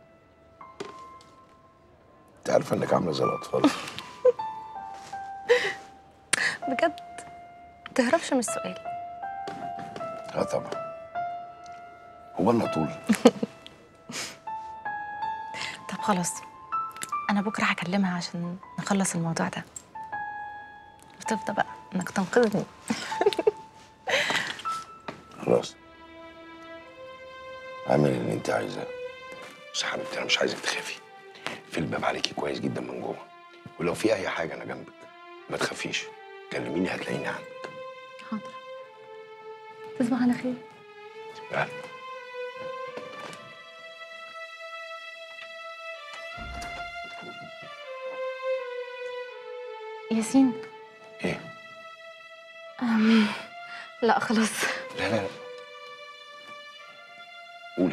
Speaker 1: أنت عارفة إنك عاملة زي الأطفال
Speaker 6: بجد ما تهربش من السؤال
Speaker 1: اه طبعا هو لنا طول
Speaker 6: طب خلاص انا بكره هكلمها عشان نخلص الموضوع ده وتفضى بقى انك تنقذني
Speaker 1: خلاص اعمل اللي انت عايزاه بس يا حبيبتي انا مش عايزك تخافي في الباب عليكي كويس جدا من جوه ولو في اي حاجه انا جنبك ما تخافيش كلميني هتلاقيني عندك
Speaker 6: حاضر تصبح على خير
Speaker 1: يعني
Speaker 6: ياسين
Speaker 1: ايه
Speaker 6: أم... لا خلاص
Speaker 1: لا لا لا قولي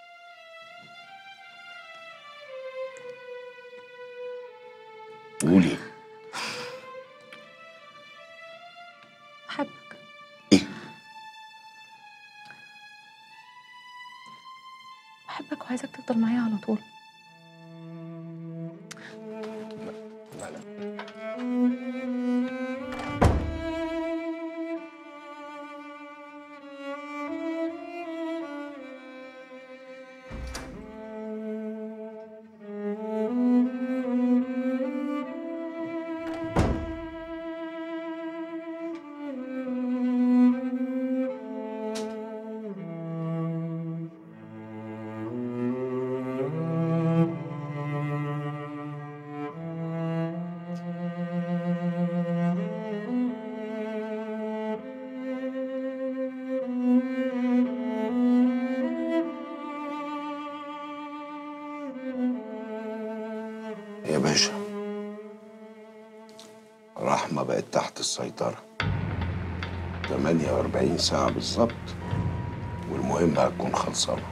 Speaker 1: قولي
Speaker 6: بحبك وعايزك تفضل معايا على طول
Speaker 1: لا لا يا باشا رحمة بقت تحت السيطرة 48 ساعة بالظبط والمهمة هتكون خلصانة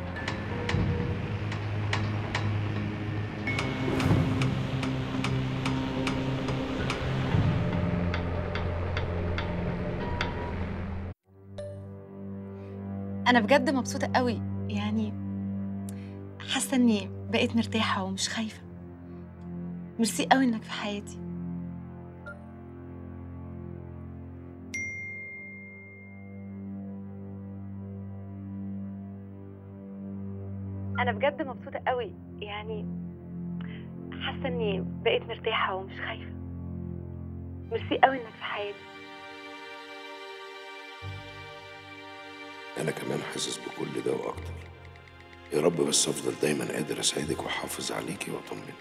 Speaker 6: انا بجد مبسوطه قوي يعني حاسه اني بقيت مرتاحه ومش خايفه ميرسي قوي انك في حياتي انا بجد مبسوطه قوي يعني حاسه اني بقيت مرتاحه ومش خايفه ميرسي قوي انك في حياتي
Speaker 1: أنا كمان حاسس بكل ده وأكتر يا رب بس أفضل دايما قادر أساعدك وأحافظ عليكي وأطمنك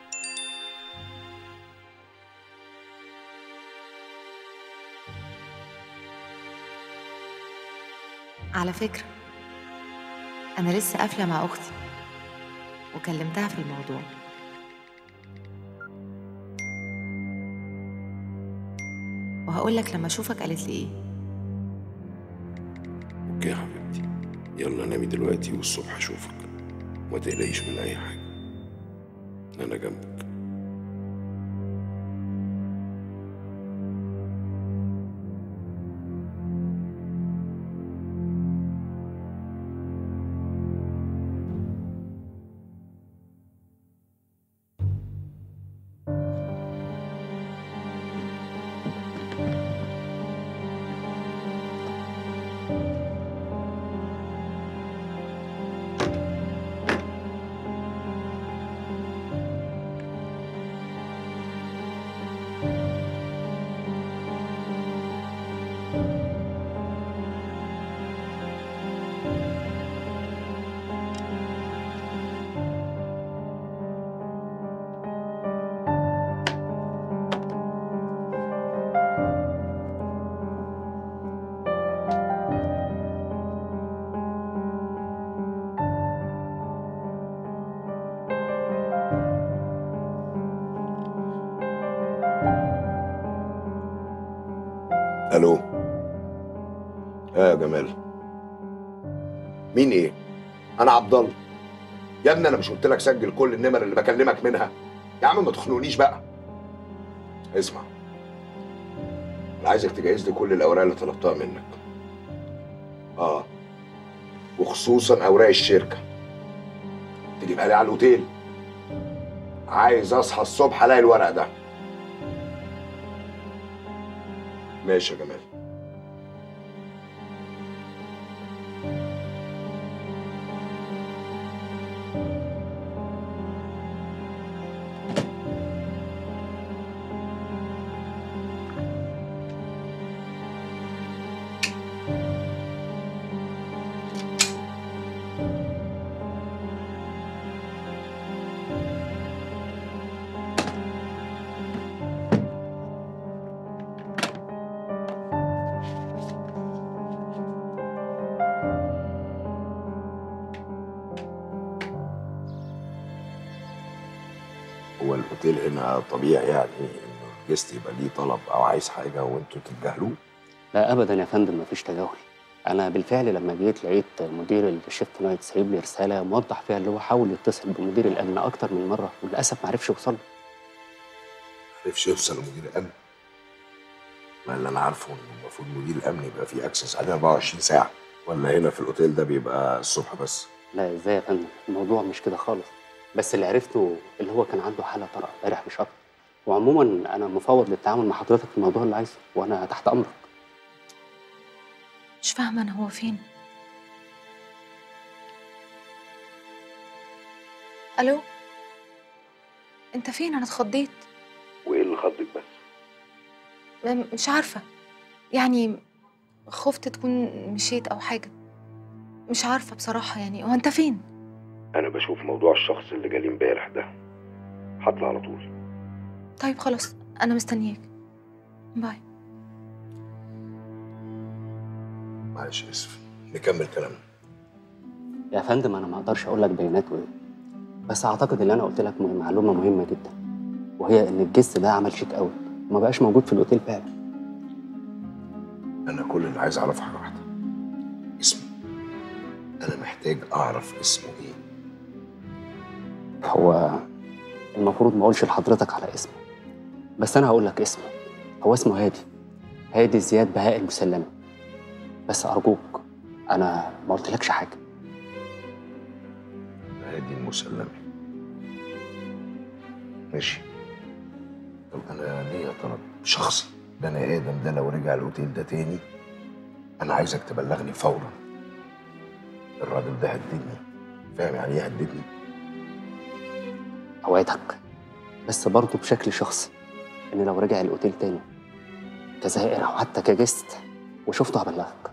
Speaker 5: على فكرة أنا لسه قافلة مع أختي وكلمتها في الموضوع وهقول لك لما أشوفك قالت لي إيه
Speaker 1: أوكي يا حبيبتي يلا نامي دلوقتي والصبح أشوفك ما تقلقيش من أي حاجة أنا جنبك الو ايه يا جمال مين ايه انا عبد الله يا ابني انا مش قلت لك سجل كل النمر اللي بكلمك منها يا عم ما تخنقنيش بقى اسمع انا عايزك تجهز لي كل الاوراق اللي طلبتها منك اه وخصوصا اوراق الشركه تجيبها لي على الاوتيل عايز اصحى الصبح الاقي الورق ده ماشي يا جمال هو الاوتيل هنا طبيعي يعني انه الجست يبقى ليه طلب او عايز حاجه وانتوا تتجاهلوه
Speaker 12: لا ابدا يا فندم مفيش تجاهل انا بالفعل لما جيت لقيت مدير الشيفت نايت سايب لي رساله موضح فيها اللي هو حاول يتصل بمدير الامن اكتر من مره وللاسف ما عرفش يوصل له
Speaker 1: معرفش يوصل لمدير الامن ما اللي انا عارفه ان المفروض مدير الامن يبقى فيه اكسس عليه 24 ساعه ولا هنا في الاوتيل ده بيبقى الصبح بس
Speaker 12: لا ازاي يا فندم الموضوع مش كده خالص بس اللي عرفته اللي هو كان عنده حاله طارئه امبارح مش اكتر وعموما انا مفوض للتعامل مع حضرتك في الموضوع اللي عايزه وانا تحت امرك
Speaker 6: مش فاهمه انا هو فين الو انت فين انا اتخضيت
Speaker 1: وايه اللي خضك بس
Speaker 6: م- مش عارفه يعني خفت تكون مشيت او حاجه مش عارفه بصراحه يعني هو انت فين
Speaker 1: انا بشوف موضوع الشخص اللي جالي امبارح ده هطلع على طول
Speaker 6: طيب خلاص انا مستنياك باي
Speaker 1: معلش اسف نكمل كلامنا
Speaker 12: يا فندم انا ما اقدرش اقول لك بيانات وايه بس اعتقد ان انا قلت لك م- معلومه مهمه جدا وهي ان الجست ده عمل شيك اوت وما بقاش موجود في الاوتيل فعلا
Speaker 1: انا كل اللي عايز اعرفه حاجه واحده اسمه انا محتاج اعرف اسمه ايه
Speaker 12: هو المفروض ما اقولش لحضرتك على اسمه بس انا هقول لك اسمه هو اسمه هادي هادي زياد بهاء المسلمي بس ارجوك انا ما قلتلكش حاجه
Speaker 1: هادي المسلمي ماشي طب انا ليا طلب شخصي بني ادم ده لو رجع الاوتيل ده تاني انا عايزك تبلغني فورا الراجل ده هددني فاهم يعني ايه هددني
Speaker 12: اوعدك بس برضه بشكل شخصي ان لو رجع الاوتيل تاني كزائر او حتى كجست وشفته هبلغك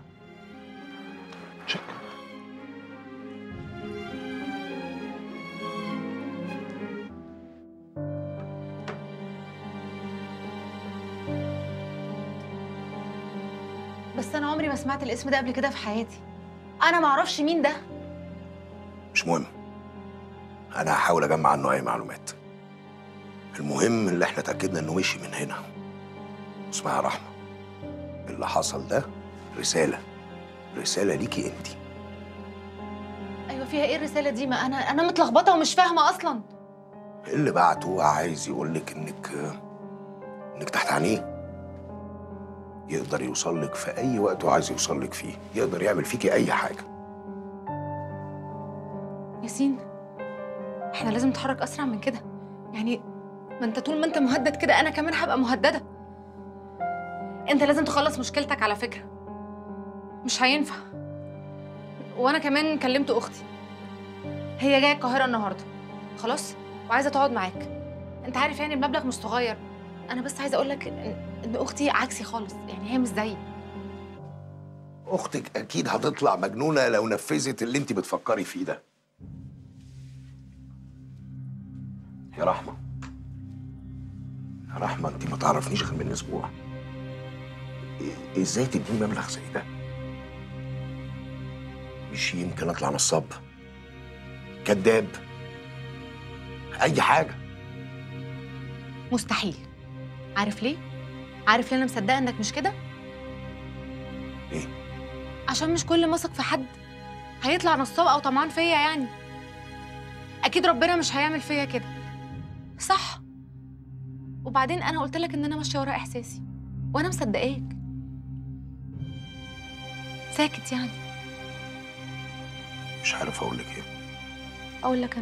Speaker 6: بس انا عمري ما سمعت الاسم ده قبل كده في حياتي انا ما اعرفش مين ده
Speaker 1: مش مهم انا هحاول اجمع عنه اي معلومات المهم اللي احنا اتاكدنا انه مشي من هنا اسمها رحمه اللي حصل ده رساله رساله ليكي انت
Speaker 6: ايوه فيها ايه الرساله دي ما انا انا متلخبطه ومش فاهمه اصلا
Speaker 1: اللي بعته عايز يقول لك انك انك تحت عينيه يقدر يوصل لك في اي وقت هو عايز يوصل لك فيه يقدر يعمل فيكي اي حاجه
Speaker 6: ياسين احنا لازم نتحرك اسرع من كده يعني ما انت طول ما انت مهدد كده انا كمان هبقى مهدده انت لازم تخلص مشكلتك على فكره مش هينفع وانا كمان كلمت اختي هي جايه القاهره النهارده خلاص وعايزه تقعد معاك انت عارف يعني المبلغ مش صغير انا بس عايزه اقول لك ان إن اختي عكسي خالص يعني هي مش زيي
Speaker 1: اختك اكيد هتطلع مجنونه لو نفذت اللي انت بتفكري فيه ده يا رحمه يا رحمه انت ما تعرفنيش غير من اسبوع إيه- ازاي تديني مبلغ زي ده مش يمكن اطلع نصاب كذاب اي حاجه
Speaker 6: مستحيل عارف ليه عارف ليه انا مصدقه انك مش كده
Speaker 1: ليه
Speaker 6: عشان مش كل ما اثق في حد هيطلع نصاب او طمعان فيا يعني اكيد ربنا مش هيعمل فيا كده صح وبعدين انا قلت لك ان انا ماشيه ورا احساسي وانا مصدقاك ساكت يعني
Speaker 1: مش عارف اقول لك ايه
Speaker 6: اقول لك انا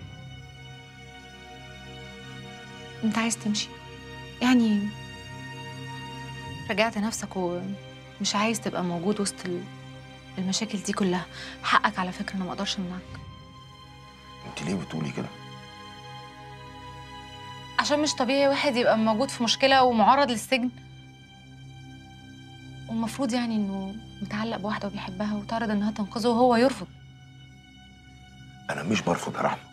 Speaker 6: انت عايز تمشي يعني رجعت نفسك ومش عايز تبقى موجود وسط ال- المشاكل دي كلها حقك على فكره انا ما اقدرش امنعك
Speaker 1: انت ليه بتقولي كده
Speaker 6: عشان مش طبيعي واحد يبقى موجود في مشكله ومعرض للسجن والمفروض يعني انه متعلق بواحده وبيحبها وتعرض انها تنقذه وهو يرفض
Speaker 1: انا مش برفض يا رحمه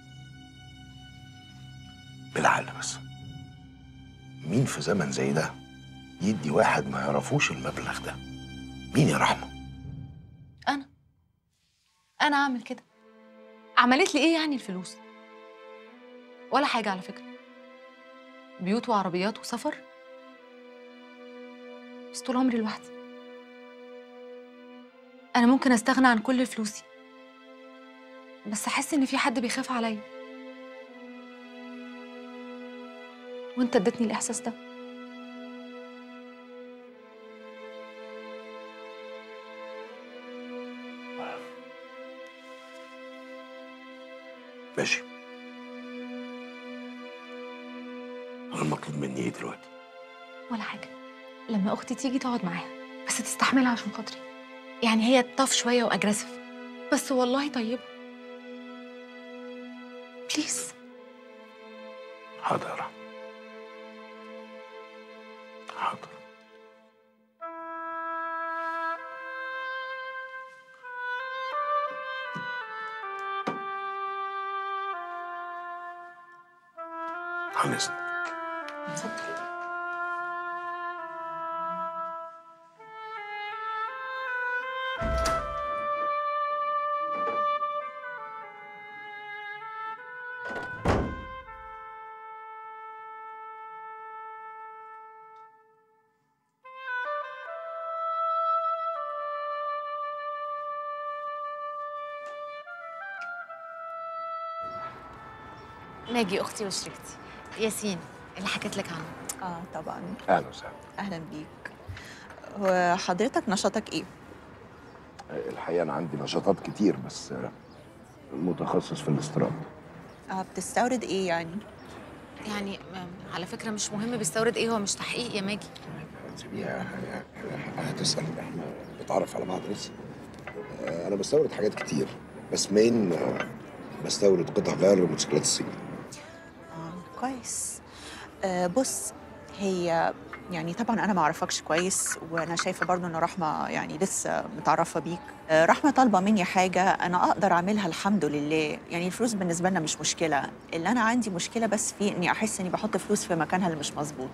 Speaker 1: بالعقل بس مين في زمن زي ده يدي واحد ما يعرفوش المبلغ ده مين يا رحمه
Speaker 6: انا انا اعمل كده عملت لي ايه يعني الفلوس ولا حاجه على فكره بيوت وعربيات وسفر بس طول عمري لوحدي انا ممكن استغنى عن كل فلوسي بس احس ان في حد بيخاف عليا وانت اديتني الاحساس ده
Speaker 1: أنا المطلوب مني إيه دلوقتي؟
Speaker 6: ولا حاجه لما اختي تيجي تقعد معاها بس تستحملها عشان خاطري يعني هي طف شويه واجريسيف بس والله طيبه بليز
Speaker 1: حاضر يا رحمة. حاضر عن إذنك
Speaker 6: اتفضل ماجي اختي وشريكتي ياسين اللي حكيت لك عنه
Speaker 13: اه طبعا
Speaker 1: أهلا وسهلا
Speaker 13: اهلا بيك هو حضرتك نشاطك ايه
Speaker 1: الحقيقة أنا عندي نشاطات كتير بس متخصص في الاستيراد
Speaker 13: اه بتستورد ايه يعني
Speaker 5: يعني م- على فكره مش مهم بيستورد ايه هو مش تحقيق يا ماجي
Speaker 1: سيبيها هتسأل احنا بنتعرف على بعض لسه آه، أنا بستورد حاجات كتير بس مين آه، بستورد قطع غيار لموتوسيكلات الصين
Speaker 13: اه كويس آه بص هي يعني طبعا انا ما اعرفكش كويس وانا شايفه برضو ان رحمه يعني لسه متعرفه بيك آه رحمه طالبه مني حاجه انا اقدر اعملها الحمد لله يعني الفلوس بالنسبه لنا مش مشكله اللي انا عندي مشكله بس في اني احس اني بحط فلوس في مكانها اللي مش مظبوط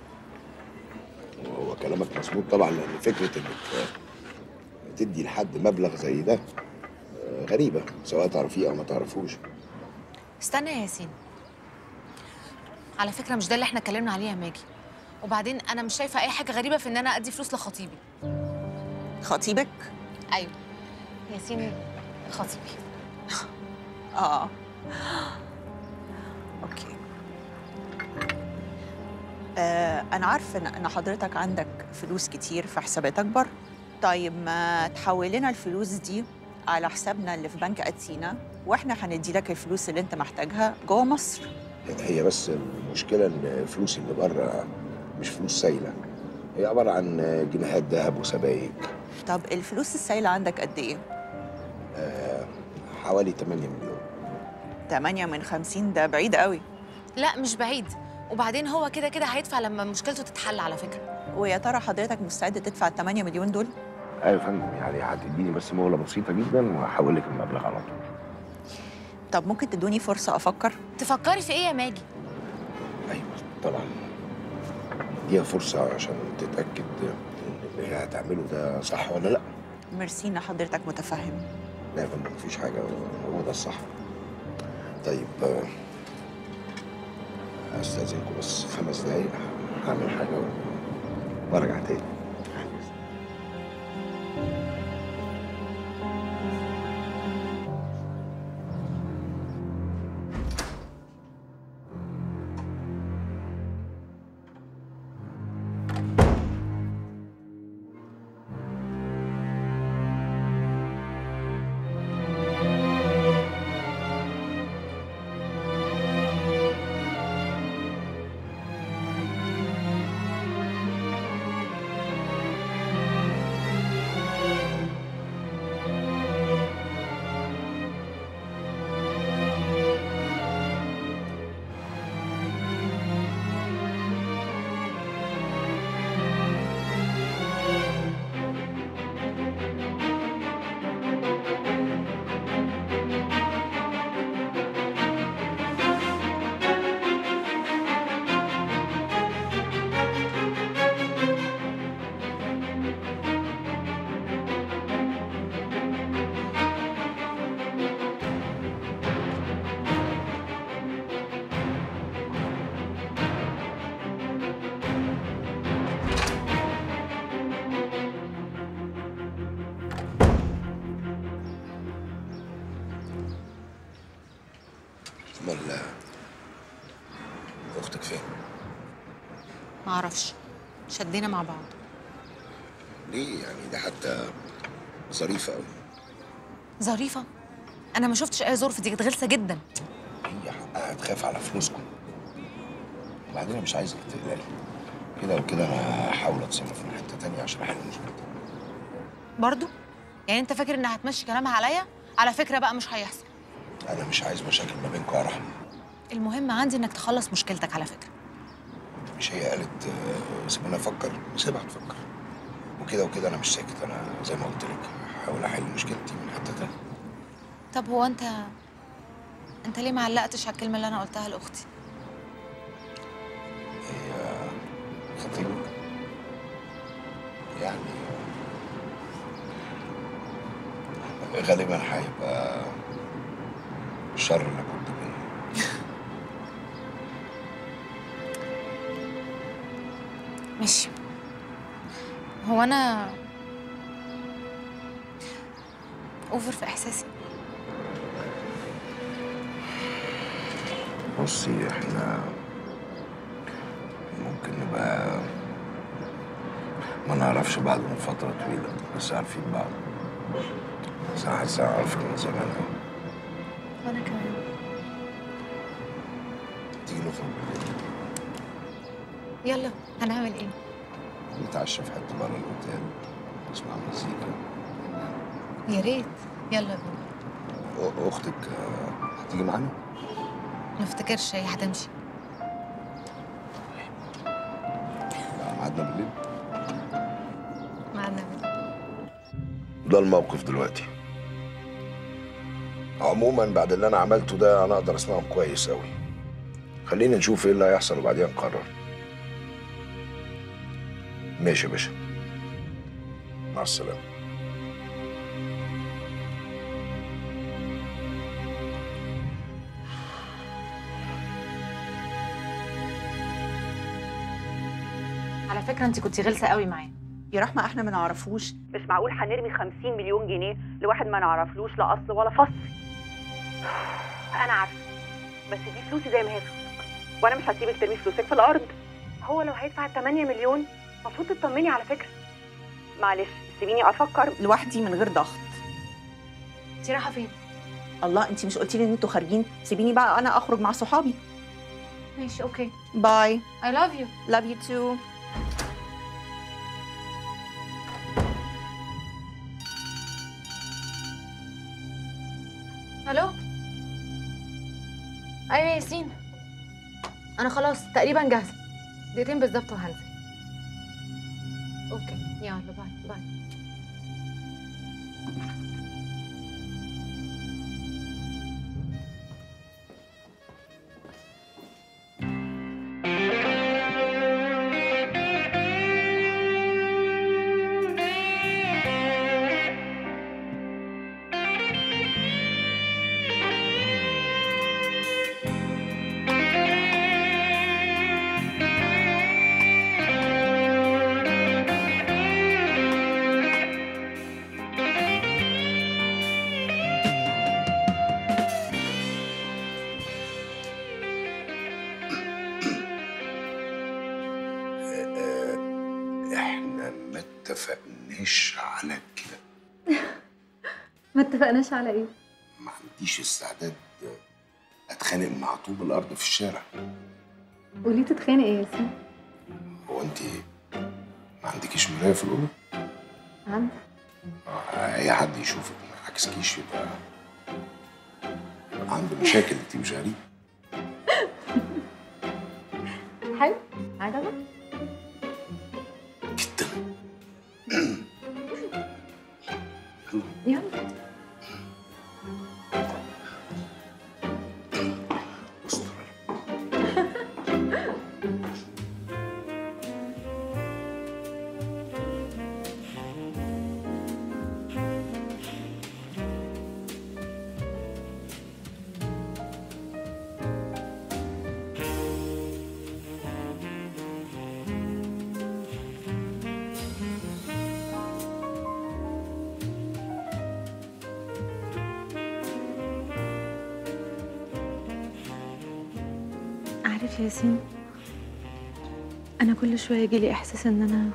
Speaker 1: هو كلامك مظبوط طبعا لأن فكرة إنك آه، تدي لحد مبلغ زي ده آه، غريبة سواء تعرفيه أو ما تعرفوش
Speaker 5: استنى يا ياسين على فكره مش ده اللي احنا اتكلمنا عليه يا ماجي وبعدين انا مش شايفه اي حاجه غريبه في ان انا ادي فلوس لخطيبي
Speaker 13: خطيبك
Speaker 5: ايوه ياسين خطيبي
Speaker 13: اه اوكي آه انا عارفه ان إن حضرتك عندك فلوس كتير في حسابات اكبر طيب ما تحول لنا الفلوس دي على حسابنا اللي في بنك اتينا واحنا هندي لك الفلوس اللي انت محتاجها جوه مصر
Speaker 1: هي بس المشكلة إن الفلوس اللي بره مش فلوس سايلة هي عبارة عن جنيهات ذهب وسبائك
Speaker 13: طب الفلوس السايله عندك قد ايه
Speaker 1: آه، حوالي 8 مليون
Speaker 13: 8 من 50 ده بعيد قوي
Speaker 5: لا مش بعيد وبعدين هو كده كده هيدفع لما مشكلته تتحل على فكره
Speaker 13: ويا ترى حضرتك مستعد تدفع ال 8 مليون دول
Speaker 1: ايوه يا فندم يعني هتديني بس مهله بسيطه جدا وهحول لك المبلغ على طول
Speaker 13: طب ممكن تدوني فرصه افكر
Speaker 5: تفكري في ايه يا ماجي
Speaker 1: ايوه طبعا اديها فرصه عشان تتاكد ان اللي هي هتعمله ده صح ولا لا
Speaker 13: ميرسي ان حضرتك متفهم
Speaker 1: لا يا فندم مفيش حاجه هو ده الصح طيب آه، استاذنكم بس خمس دقايق هعمل حاجه وارجع تاني امال اختك فين؟
Speaker 5: ما اعرفش شدينا مع بعض
Speaker 1: ليه يعني ده حتى ظريفه قوي
Speaker 5: ظريفه انا ما شفتش اي ظرف دي كانت غلسه جدا
Speaker 1: هي حقها تخاف على فلوسكم وبعدين انا مش عايزك تقلقي كده وكده انا هحاول اتصرف من حته تانية عشان احل مشكلتك
Speaker 6: برضو يعني انت فاكر انها هتمشي كلامها عليا على فكره بقى مش هيحصل
Speaker 1: انا مش عايز مشاكل ما بينكم يا رحمه
Speaker 6: المهم عندي انك تخلص مشكلتك على فكره
Speaker 1: مش هي قالت آه، سيبوني افكر سيبها تفكر وكده وكده انا مش ساكت انا زي ما قلت لك هحاول احل مشكلتي من حته تانية
Speaker 6: طب هو انت انت ليه ما علقتش على الكلمه اللي انا قلتها لاختي
Speaker 1: هي خطيبك يعني غالبا هيبقى شر لابد منه
Speaker 6: ماشي هو انا اوفر في احساسي
Speaker 1: بصي احنا ممكن نبقى ما نعرفش بعض من فترة طويلة بس عارفين بعض بس أنا حاسس أنا عارفك من زمان أوي
Speaker 6: وانا كمان
Speaker 1: تيجي نخرج بالليل
Speaker 6: يلا هنعمل ايه
Speaker 1: نتعشى في حتة بره الأوتيل نسمع مزيكا
Speaker 6: يا ريت يلا بينا
Speaker 1: أ- أختك آه، هتيجي معانا؟
Speaker 6: ما افتكرش هي هتمشي
Speaker 1: ميعادنا بالليل
Speaker 6: معنا
Speaker 1: ده الموقف دلوقتي عموما بعد اللي انا عملته ده انا اقدر اسمعهم كويس قوي خلينا نشوف ايه اللي هيحصل وبعدين نقرر ماشي يا باشا مع السلامه
Speaker 6: على فكره انت كنتي غلسه قوي معاه
Speaker 13: يا رحمة احنا ما نعرفوش مش معقول هنرمي 50 مليون جنيه لواحد ما نعرفلوش لا اصل ولا فصل انا عارفه بس دي فلوسي زي ما هي فلوسك وانا مش هسيبك ترمي فلوسك في الارض هو لو هيدفع 8 مليون المفروض تطمني على فكره معلش سيبيني افكر لوحدي من غير ضغط
Speaker 6: انت رايحه فين
Speaker 13: الله انت مش قلتي لي ان انتوا خارجين سيبيني بقى انا اخرج مع صحابي
Speaker 6: ماشي اوكي
Speaker 13: باي
Speaker 6: I love you
Speaker 13: love you too
Speaker 6: الو ايوه يا ياسين انا خلاص تقريبا جاهزه دقيقتين بالظبط وهنزل اوكي يلا باي باي
Speaker 1: آه، احنا ما اتفقناش على كده
Speaker 5: ما اتفقناش على ايه
Speaker 1: ما عنديش استعداد اتخانق مع طوب الارض في الشارع
Speaker 5: وليه تتخانق يا ياسين
Speaker 1: هو انت ما عندكيش مرايه في الاوضه
Speaker 5: عندي
Speaker 1: آه، اي حد يشوفك ما عكسكيش يبقى يبقى عنده مشاكل انت مش غريب
Speaker 5: حلو عجبك يلا
Speaker 6: عارف يا ياسين انا كل شويه يجيلي احساس ان انا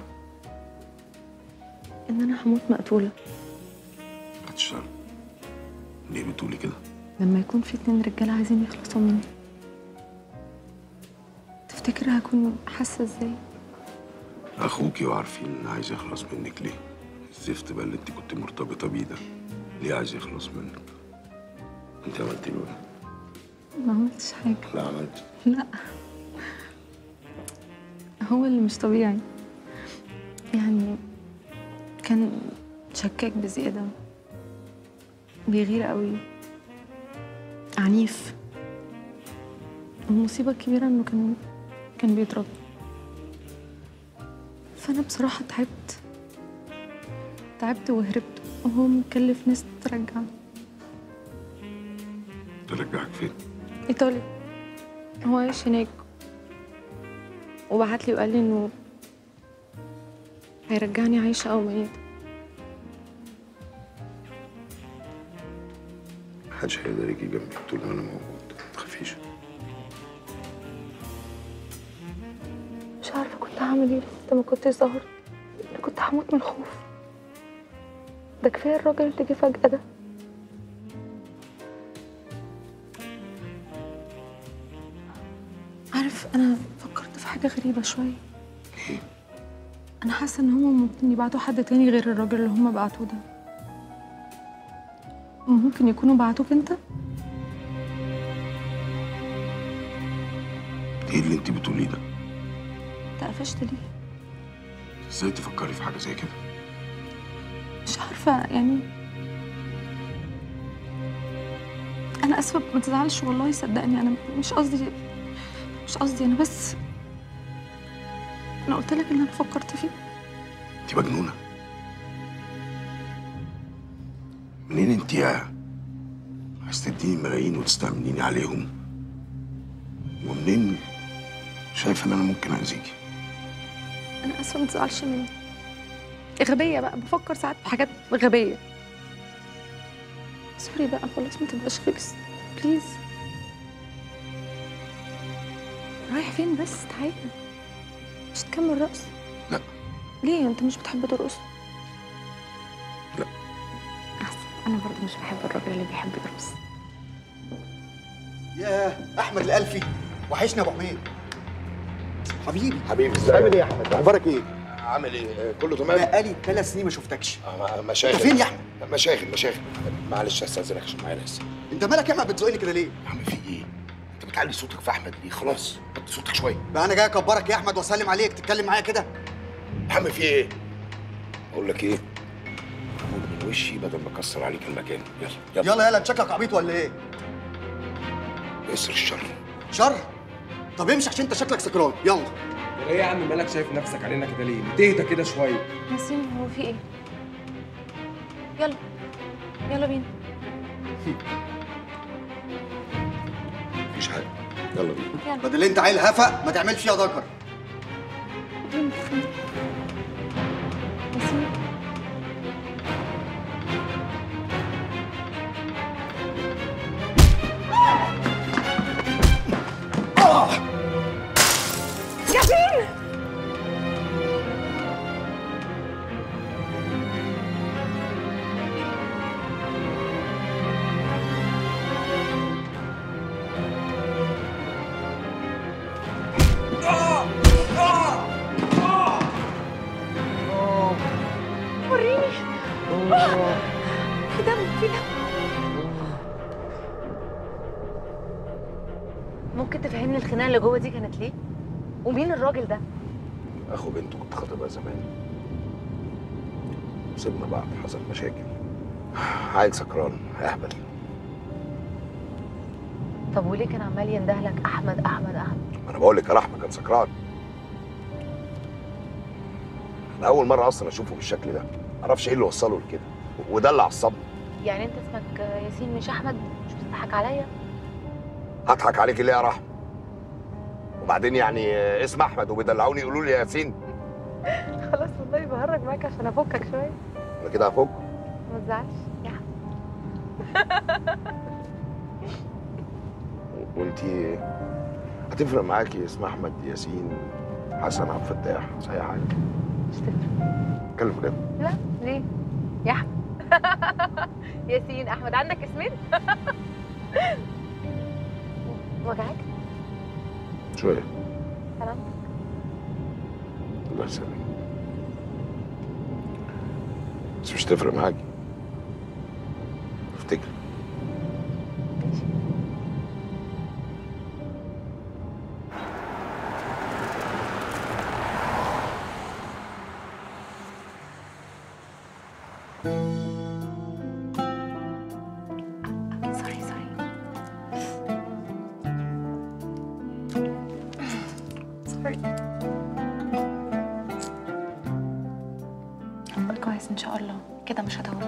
Speaker 6: ان انا هموت مقتوله
Speaker 1: هتشتغل ليه بتقولي كده
Speaker 6: لما يكون في اتنين رجاله عايزين يخلصوا مني تفتكر هكون حاسه ازاي
Speaker 1: اخوكي وعارفين ان عايز يخلص منك ليه الزفت بقى اللي انت كنت مرتبطه بيه ده ليه عايز يخلص منك انت عملت له ايه
Speaker 6: ما عملتش حاجه
Speaker 1: لا عملت
Speaker 6: لا هو اللي مش طبيعي يعني كان شكاك بزيادة بيغير قوي عنيف المصيبة الكبيرة انه كان كان بيضرب فأنا بصراحة تعبت تعبت وهربت وهو مكلف ناس ترجع
Speaker 1: ترجعك فين
Speaker 6: إيطاليا هو عايش هناك وبعت لي وقال لي إنه هيرجعني عايشة أو ميتة
Speaker 1: محدش هيقدر يجي جنبك طول ما انا موجود ما تخافيش
Speaker 6: مش عارفة كنت هعمل ايه لو انت ما كنتش ظهرت انا كنت هموت من الخوف ده كفاية الراجل اللي جه فجأة ده عارف انا فكرت في حاجة غريبة شوية انا حاسة ان هما ممكن يبعتوا حد تاني غير الراجل اللي هما بعتوه ده ممكن يكونوا بعتوك انت
Speaker 1: ايه اللي انت بتقوليه ده
Speaker 6: انت قفشت ليه
Speaker 1: ازاي تفكري في حاجه زي كده
Speaker 6: مش عارفة يعني أنا آسفة ما تزعلش والله صدقني أنا مش قصدي مش قصدي أنا بس أنا قلت لك اللي أنا فكرت فيه
Speaker 1: انت مجنونه منين انت يا عايز تديني ملايين وتستأمنيني عليهم ومنين شايفه ان انا ممكن اذيكي
Speaker 6: أنا آسفة ما تزعلش مني غبية بقى بفكر ساعات في حاجات غبية سوري بقى خلاص ما تبقاش خلص بليز رايح فين بس تعالى مش تكمل رقص
Speaker 1: لا
Speaker 6: ليه انت مش بتحب ترقص
Speaker 1: لا
Speaker 6: احسن انا برضه مش بحب الراجل اللي بيحب يرقص
Speaker 14: ياه احمد الالفي وحشنا ابو حميد حبيبي
Speaker 1: حبيبي ازيك
Speaker 14: عامل ايه يا احمد اخبارك ايه
Speaker 1: عامل ايه كله تمام
Speaker 14: بقالي ثلاث سنين ما شفتكش
Speaker 1: مشاغل
Speaker 14: انت فين يا احمد
Speaker 1: مشاغل مشاغل معلش استاذنك عشان معايا ناس
Speaker 14: انت مالك يا احمد بتزقني كده ليه
Speaker 1: يا عم في ايه انت بتعلي صوتك في احمد ليه خلاص وطي صوتك شويه
Speaker 14: بقى انا جاي اكبرك يا احمد واسلم عليك تتكلم معايا كده
Speaker 1: يا عم في ايه اقول لك ايه قول من وشي بدل ما اكسر عليك المكان يلا يلا
Speaker 14: يلا يلا انت شكلك عبيط ولا ايه
Speaker 1: يسر الشر
Speaker 14: شر طب امشي عشان انت شكلك سكران يلا
Speaker 15: ايه يا عم مالك شايف نفسك علينا كده ليه؟ ما تهدى كده شويه
Speaker 6: ياسين هو في ايه يلا يلا بينا
Speaker 1: مفيش حاجه يلا بينا
Speaker 6: يلا
Speaker 14: بدل انت عيل هفق ما تعملش فيها ذكر
Speaker 6: ياسين
Speaker 10: ياسين وريني آه، في دم في دم
Speaker 5: ممكن تفهمني الخناقه اللي جوه دي كانت ليه؟ ومين الراجل ده؟
Speaker 1: اخو بنته كنت خاطبها زمان سيبنا بعض حصل مشاكل عيل سكران اهبل
Speaker 5: طب وليه كان عمال يندهلك احمد احمد احمد؟
Speaker 1: ما انا بقول لك يا رحمه كان سكران انا اول مره اصلا اشوفه بالشكل ده معرفش ايه اللي وصله لكده وده اللي عصبني
Speaker 5: يعني انت اسمك ياسين مش احمد مش بتضحك عليا؟
Speaker 1: هضحك عليك ليه يا رحمه وبعدين يعني اسم احمد وبيدلعوني يقولوا لي ياسين
Speaker 5: خلاص والله بهرج معاك عشان افكك شويه
Speaker 1: انا كده هفوق
Speaker 5: ما تزعلش يا
Speaker 1: وانتي هتفرق معاكي اسم احمد ياسين حسن عبد الفتاح اي حاجه
Speaker 5: مش تفرق
Speaker 1: اتكلم بجد
Speaker 5: لا ليه؟ يا احمد ياسين احمد عندك اسمين؟ وجعك؟
Speaker 1: شويه
Speaker 6: سلامتك
Speaker 1: الله يسلمك بس مش تفرق معاكي افتكر
Speaker 6: سوري سوري سوري كويس ان شاء الله كده مش هتوه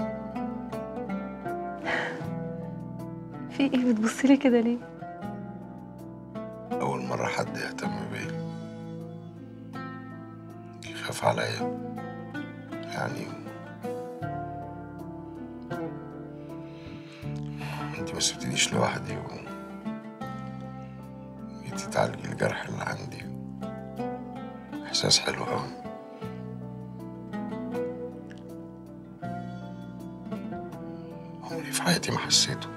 Speaker 6: في ايه بتبصلي كده ليه
Speaker 1: أول مرة حد يهتم بيا يخاف عليا يعني انت ما سبتنيش لوحدي و جيتي تعالجي الجرح اللي عندي إحساس حلو أوي عمري في حياتي ما حسيته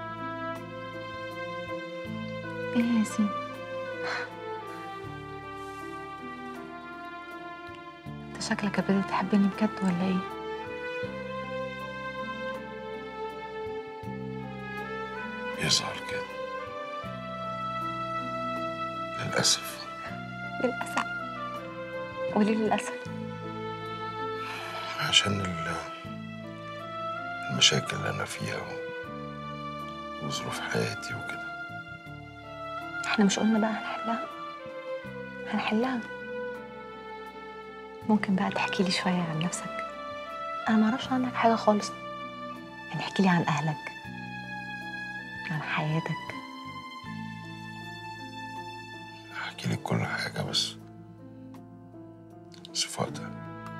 Speaker 6: ايه يا ياسين انت شكلك ابتديت تحبني بجد ولا ايه
Speaker 1: يظهر كده للأسف
Speaker 6: للاسف قولي للاسف
Speaker 1: عشان ال- المشاكل اللي أنا فيها و- وظروف حياتي وكده
Speaker 6: احنا مش قلنا بقى هنحلها هنحلها ممكن بقى تحكي لي شويه عن نفسك انا ما اعرفش عنك حاجه خالص يعني احكي لي عن اهلك عن حياتك
Speaker 1: أحكي لك كل حاجة بس بس في وقتها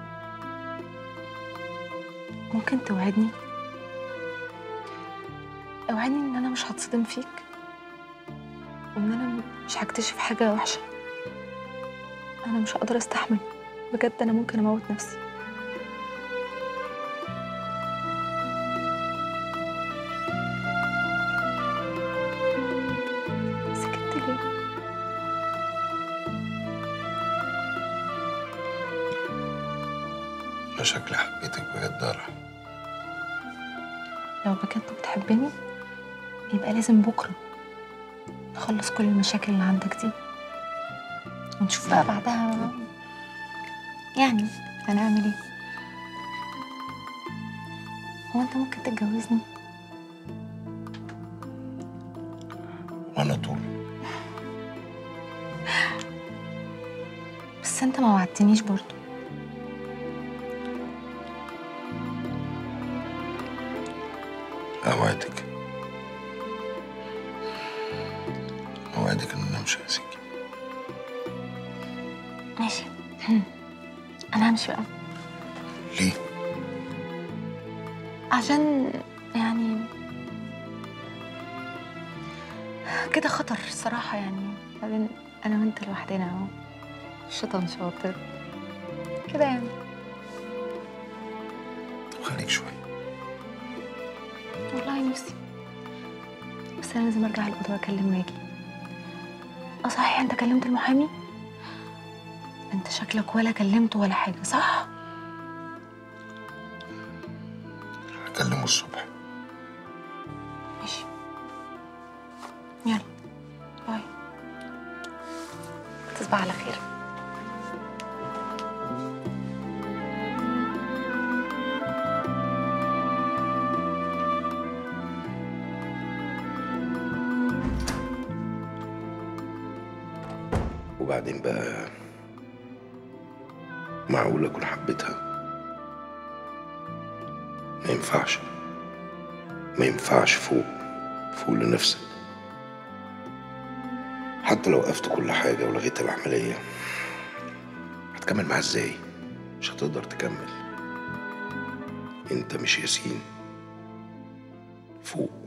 Speaker 6: ممكن توعدني اوعدني ان انا مش هتصدم فيك وان انا مش هكتشف حاجه وحشه انا مش هقدر استحمل بجد انا ممكن اموت نفسي سكت ليه
Speaker 1: أنا شكلي حبيتك بجد يا رحمة
Speaker 6: لو بجد بتحبني يبقى لازم بكرة نخلص كل المشاكل اللي عندك دي ونشوف بقى بعدها يعني هنعمل ايه هو انت ممكن تتجوزني
Speaker 1: وأنا طول
Speaker 6: بس انت ما وعدتنيش برضو
Speaker 1: أوعدك أوعدك إن أنا مش هأذيك
Speaker 6: ماشي انا همشي بقى
Speaker 1: ليه؟
Speaker 6: عشان يعني كده خطر الصراحة يعني بعدين أنا وأنت لوحدنا أهو الشيطان شاطر كده يعني
Speaker 1: طب خليك شوية
Speaker 6: والله نفسي بس أنا لازم أرجع الأوضة وأكلم ماجي أه صحيح أنت كلمت المحامي؟ أنت شكلك ولا كلمته ولا حاجة صح؟
Speaker 1: هكلمه الصبح
Speaker 6: ماشي يلا باي تصبح على خير
Speaker 1: وبعدين بقى معقول أكون حبيتها ما ينفعش ما ينفعش فوق فوق لنفسك حتى لو وقفت كل حاجة ولغيت العملية هتكمل معاها ازاي مش هتقدر تكمل انت مش ياسين فوق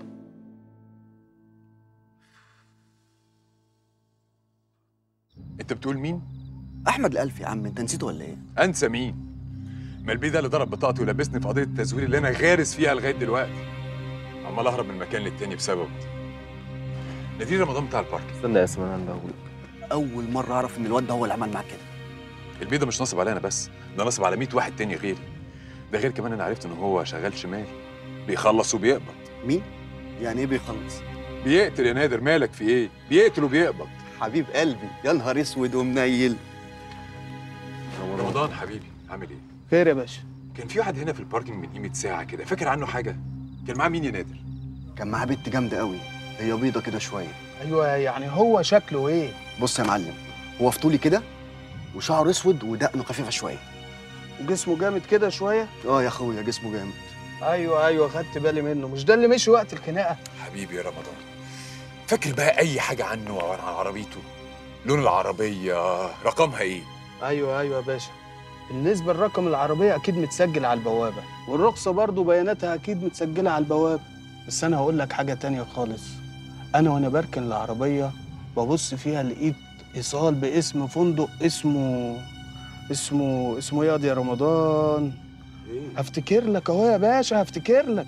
Speaker 16: انت بتقول مين؟
Speaker 17: احمد الالف يا عم انت نسيته ولا ايه
Speaker 16: انسى مين؟ ما البيه ده اللي ضرب بطاقتي ولبسني في قضيه التزوير اللي انا غارس فيها لغايه دلوقتي عمال اهرب من مكان للتاني بسببه نادي رمضان بتاع البارك
Speaker 18: استنى يا اسماء انا بقول
Speaker 17: اول مره اعرف ان الواد ده هو اللي عمل معاك كده
Speaker 16: البيضه مش ناصب عليا انا بس ده ناصب على 100 واحد تاني غيري ده غير كمان انا عرفت ان هو شغال شمال بيخلص وبيقبض
Speaker 17: مين يعني ايه بيخلص
Speaker 16: بيقتل يا نادر مالك في ايه بيقتل وبيقبض
Speaker 17: حبيب قلبي يا نهار اسود ومنيل
Speaker 16: رمضان حبيبي عامل ايه
Speaker 18: خير يا باشا
Speaker 16: كان في واحد هنا في الباركينج من قيمه ساعه كده فاكر عنه حاجه كان معاه مين يا نادر
Speaker 17: كان معاه بنت جامده قوي هي بيضه كده شويه
Speaker 18: ايوه يعني هو شكله ايه
Speaker 17: بص يا معلم هو فطولي كده وشعره اسود ودقنه خفيفه شويه
Speaker 18: وجسمه جامد كده شويه
Speaker 17: اه يا اخويا جسمه جامد
Speaker 18: ايوه ايوه خدت بالي منه مش ده اللي مشي وقت الخناقه
Speaker 16: حبيبي يا رمضان فاكر بقى اي حاجه عنه او عن عربيته لون العربيه رقمها ايه
Speaker 18: ايوه ايوه يا باشا بالنسبه لرقم العربيه اكيد متسجل على البوابه والرخصه برضو بياناتها اكيد متسجله على البوابه بس انا هقول لك حاجه تانية خالص انا وانا بركن العربيه ببص فيها لقيت ايصال باسم فندق اسمه اسمه اسمه ايه يا رمضان هفتكر لك اهو يا باشا هفتكر لك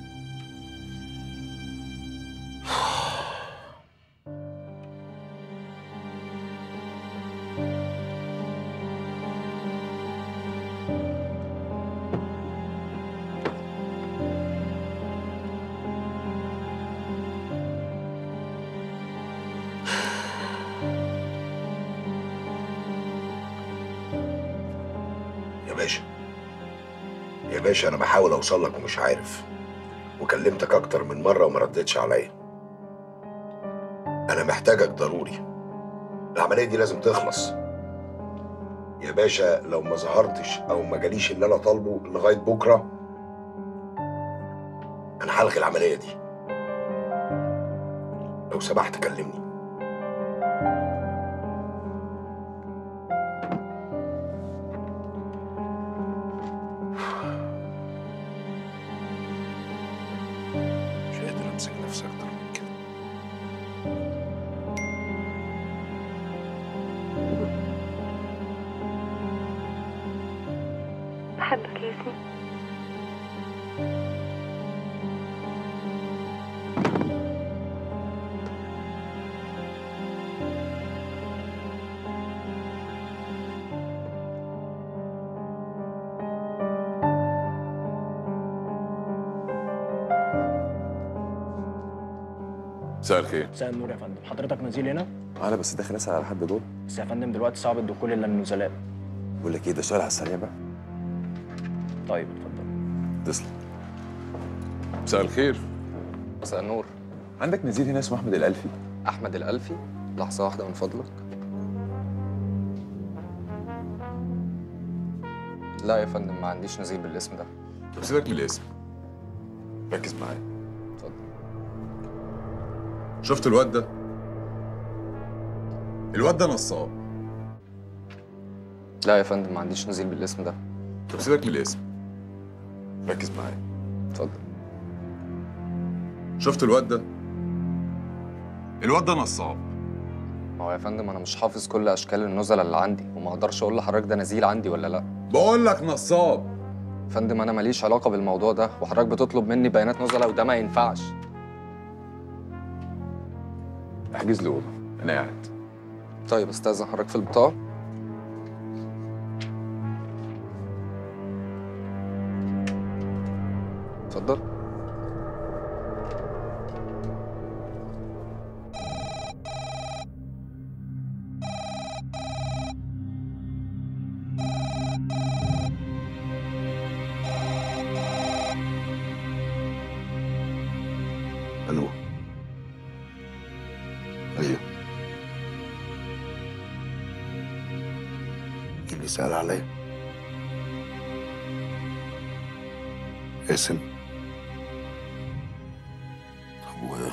Speaker 1: يا باشا يا باشا انا بحاول اوصل لك ومش عارف وكلمتك اكتر من مره وما ردتش عليا انا محتاجك ضروري العمليه دي لازم تخلص يا باشا لو ما ظهرتش او ما جاليش اللي انا طالبه لغايه بكره انا هلغي العمليه دي لو سمحت كلمني مش قادر امسك نفسي اكتر من كده
Speaker 10: بحبك يا ياسمين
Speaker 16: مساء الخير
Speaker 19: مساء النور يا فندم حضرتك نزيل هنا
Speaker 16: انا بس داخل اسال على حد جوه
Speaker 19: بس يا فندم دلوقتي صعب الدخول الا النزلاء
Speaker 16: بقول لك ايه ده سؤال على السريع بقى
Speaker 19: طيب اتفضل
Speaker 16: تسلم مساء الخير
Speaker 8: مساء النور
Speaker 16: عندك نزيل هنا اسمه احمد الالفي
Speaker 8: احمد الالفي لحظه واحده من فضلك لا يا فندم ما عنديش نزيل بالاسم ده
Speaker 16: طب سيبك من الاسم ركز معايا
Speaker 8: اتفضل
Speaker 16: شفت الواد ده الواد ده نصاب
Speaker 8: لا يا فندم ما عنديش نزيل بالاسم ده
Speaker 16: طب سيبك من الاسم ركز معايا
Speaker 8: اتفضل
Speaker 16: شفت الواد ده الواد ده نصاب
Speaker 8: ما هو يا فندم انا مش حافظ كل اشكال النزلاء اللي عندي وما اقدرش اقول لحضرتك ده نزيل عندي ولا لا
Speaker 16: بقول لك نصاب
Speaker 8: يا فندم انا ماليش علاقه بالموضوع ده وحضرتك بتطلب مني بيانات نزلاء وده ما ينفعش
Speaker 16: احجز لي اوضه انا قاعد
Speaker 8: طيب استاذن حضرتك في البطاقه اتفضل
Speaker 1: الو ايوه مين اللي سأل عليا اسم طب و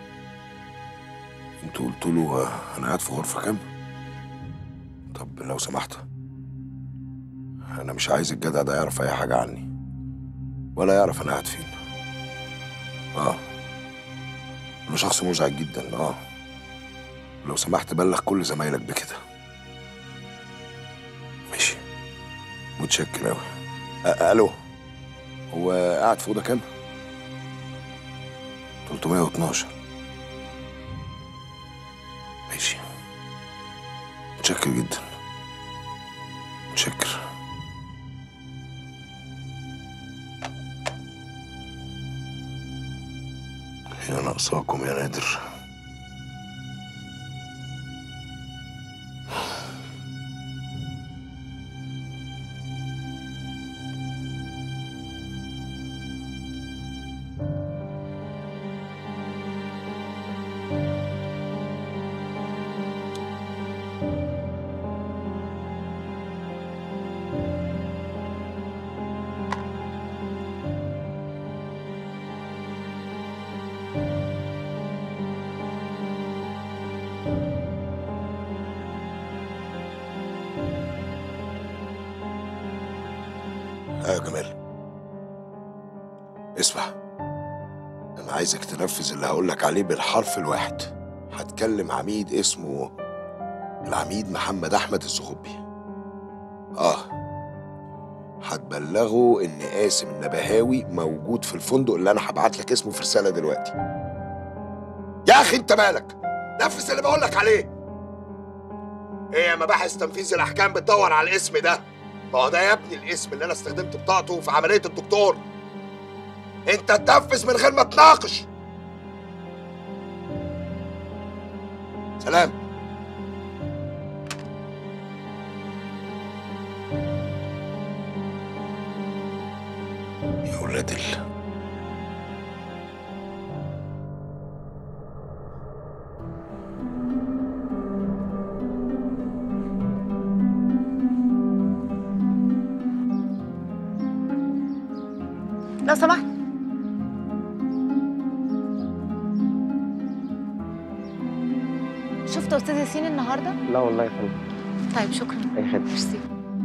Speaker 1: انتوا قلتوا له انا قاعد في غرفه كام طب لو سمحت انا مش عايز الجدع ده يعرف اي حاجه عني ولا يعرف انا قاعد فين اه انا شخص مزعج جدا اه لو سمحت بلغ كل زمايلك بكده ماشي متشكر اوي الو هو قاعد في اوضه كام 312 ماشي متشكر جدا متشكر يا ناقصاكم يا نادر اه يا جمال اسمع انا عايزك تنفذ اللي هقولك عليه بالحرف الواحد هتكلم عميد اسمه العميد محمد احمد الزغبي اه هتبلغه ان قاسم النبهاوي موجود في الفندق اللي انا هبعت لك اسمه في رساله دلوقتي يا اخي انت مالك نفذ اللي بقولك عليه ايه يا مباحث تنفيذ الاحكام بتدور على الاسم ده ما هو ده يا ابني الاسم اللي انا استخدمت بطاقته في عمليه الدكتور انت تنفذ من غير ما تناقش سلام يا ولاد ال
Speaker 5: لو سمحت شفت استاذ ياسين النهارده
Speaker 12: لا والله يا فندم
Speaker 5: طيب شكرا
Speaker 12: اي خدمه
Speaker 5: ميرسي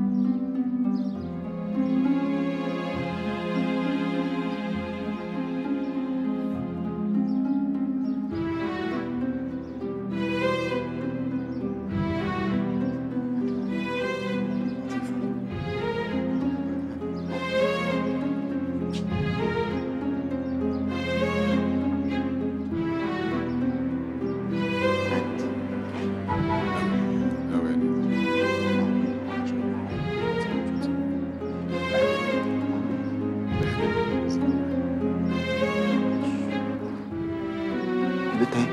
Speaker 14: البيت اهي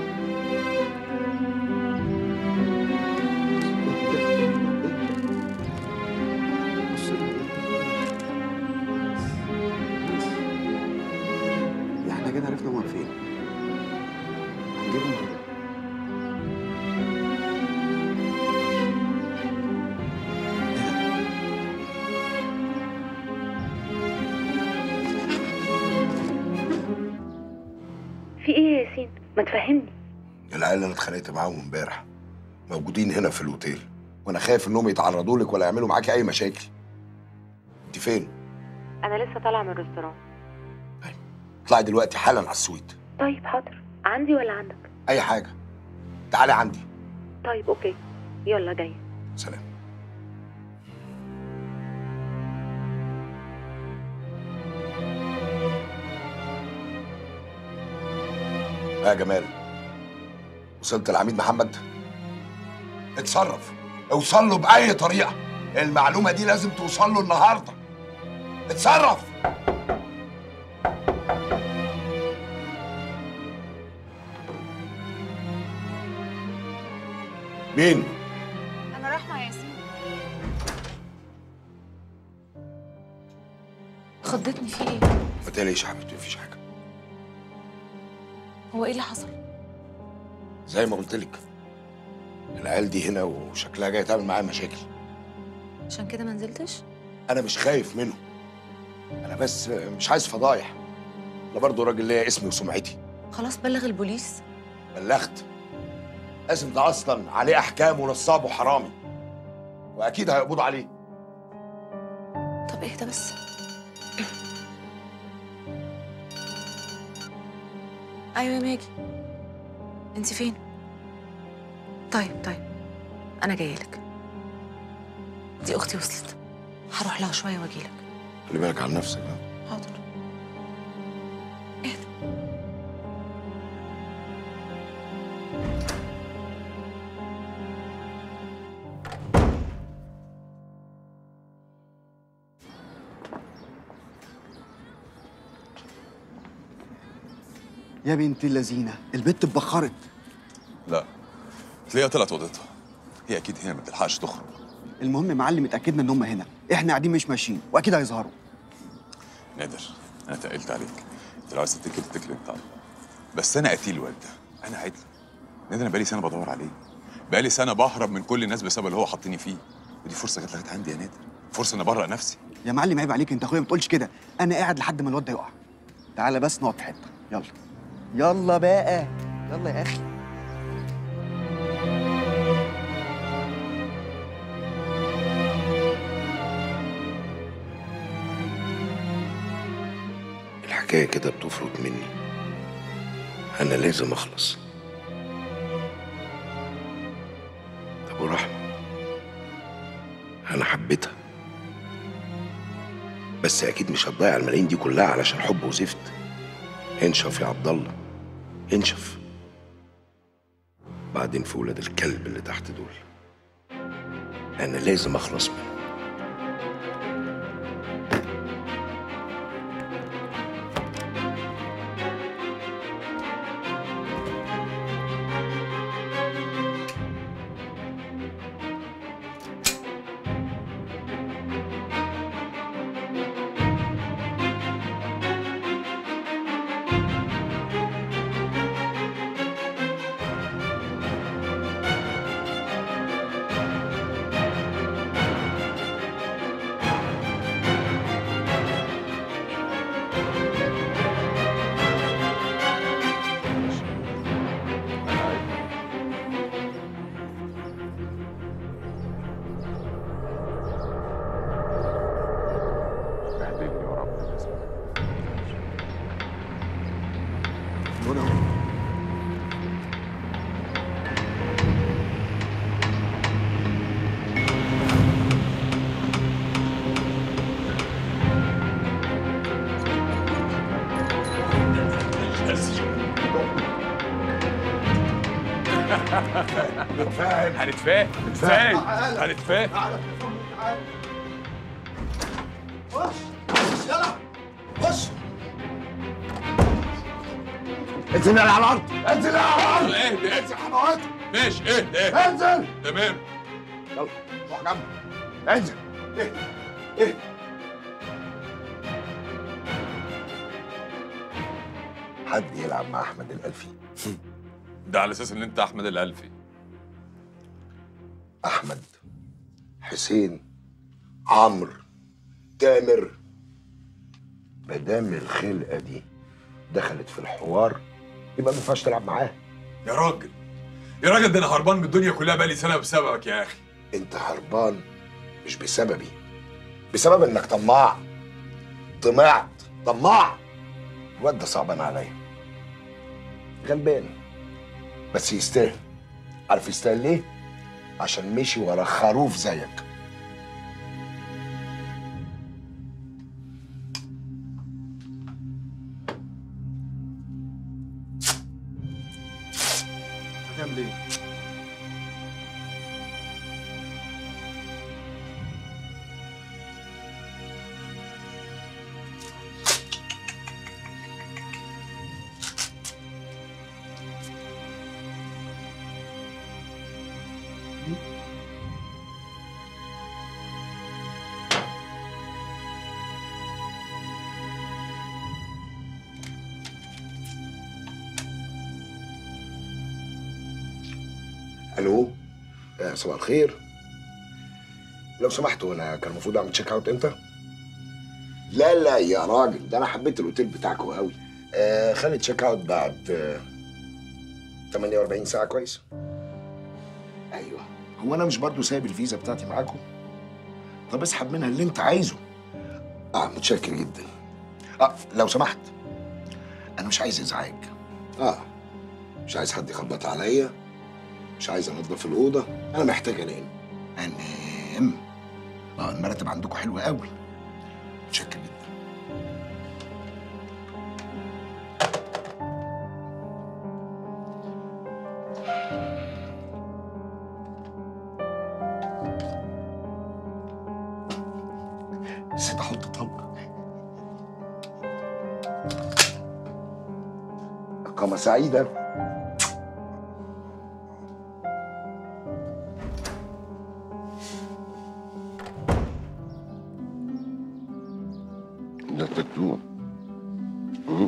Speaker 14: بص يا احنا كده عرفنا هما فين هنجيبهم هنا.
Speaker 10: في ايه يا ياسين ما تفهمني
Speaker 1: العيال اللي انا اتخانقت معاهم امبارح موجودين هنا في الاوتيل وانا خايف انهم يتعرضوا لك ولا يعملوا معاكي اي مشاكل انت فين
Speaker 10: انا لسه طالعه من الريستوران
Speaker 1: اطلعي دلوقتي حالا على السويت
Speaker 10: طيب حاضر عندي ولا عندك
Speaker 1: اي حاجه تعالي عندي
Speaker 10: طيب اوكي يلا جايه
Speaker 1: سلام يا جمال وصلت العميد محمد اتصرف اوصل له باي طريقه المعلومه دي لازم توصل له النهارده اتصرف مين
Speaker 6: انا رحمه يا ياسين خضتني في ايه
Speaker 1: ما تقلقيش يا حبيبتي مفيش حاجه
Speaker 6: هو ايه اللي حصل
Speaker 1: زي ما قلت لك العيال دي هنا وشكلها جاي تعمل معايا مشاكل
Speaker 6: عشان كده ما نزلتش
Speaker 1: انا مش خايف منهم انا بس مش عايز فضايح انا برضه راجل ليا اسمي وسمعتي
Speaker 6: خلاص بلغ البوليس
Speaker 1: بلغت قاسم ده اصلا عليه احكام ونصاب وحرامي واكيد هيقبضوا عليه
Speaker 6: طب اهدى بس ايوه يا ماجي انت فين طيب طيب انا جايه لك دي اختي وصلت هروح لها شويه واجي لك
Speaker 1: خلي بالك على نفسك ها
Speaker 6: حاضر
Speaker 17: يا بنت اللذينه البت اتبخرت
Speaker 16: لا تلاقيها طلعت اوضتها هي اكيد هنا ما تلحقش تخرج
Speaker 17: المهم معلم اتاكدنا ان هم هنا احنا قاعدين مش ماشيين واكيد هيظهروا
Speaker 16: نادر انا تقلت عليك انت لو عايز تتكل تتكل انت على الله. بس انا قتيل الواد ده انا عدل نادر انا بقالي سنه بدور عليه بقالي سنه بهرب من كل الناس بسبب اللي هو حاطيني فيه ودي فرصه جت لغايه عندي يا نادر فرصه ان ابرق نفسي
Speaker 17: يا معلم عيب عليك انت اخويا ما تقولش كده انا قاعد لحد ما الواد ده يقع تعالى بس نقعد في حته يلا يلا بقى يلا يا اخي
Speaker 1: الحكايه كده بتفرط مني انا لازم اخلص طب ورحمه انا حبيتها بس اكيد مش هتضيع الملايين دي كلها علشان حب وزفت انشف يا عبد الله انشف بعدين في ولاد الكلب اللي تحت دول انا لازم اخلص منهم
Speaker 16: اهدني يا رب
Speaker 17: الواد اهو
Speaker 16: نتفاهم هنتفاهم نتفاهم هنتفاهم
Speaker 14: خش يلا خش
Speaker 1: انزل على الارض انزل على الارض
Speaker 16: اهدى
Speaker 1: انزل حموات
Speaker 16: ماشي اهدى اهدى
Speaker 1: انزل
Speaker 16: تمام
Speaker 1: يلا روح جنب انزل اهدى اهدى حد يلعب مع احمد الالفي
Speaker 16: ده على اساس ان انت احمد الالفي
Speaker 1: احمد حسين عمرو تامر مادام الخلقه دي دخلت في الحوار يبقى ما ينفعش تلعب معاه
Speaker 16: يا راجل يا راجل ده انا هربان من الدنيا كلها بقالي سنه بسببك يا اخي
Speaker 1: انت هربان مش بسببي بسبب انك طماع طمعت طماع الواد ده صعبان عليا غلبان بس يستاهل عارف يستاهل ليه؟ عشان مشي ورا خروف زيك
Speaker 17: هنعمل ايه؟
Speaker 1: الو آه، صباح الخير لو سمحتوا انا كان المفروض اعمل تشيك اوت امتى؟ لا لا يا راجل ده انا حبيت الاوتيل بتاعكم قوي آه خلي تشيك اوت بعد آه 48 ساعه كويس ايوه هو انا مش برضو سايب الفيزا بتاعتي معاكم طب اسحب منها اللي انت عايزه اه متشكر جدا اه لو سمحت انا مش عايز ازعاج اه مش عايز حد يخبط عليا مش عايز انضف الاوضه انا محتاج انام انام اه المراتب عندكم حلوه قوي متشكر جدا نسيت احط طلق إقامة سعيدة
Speaker 20: ده تاتو مم.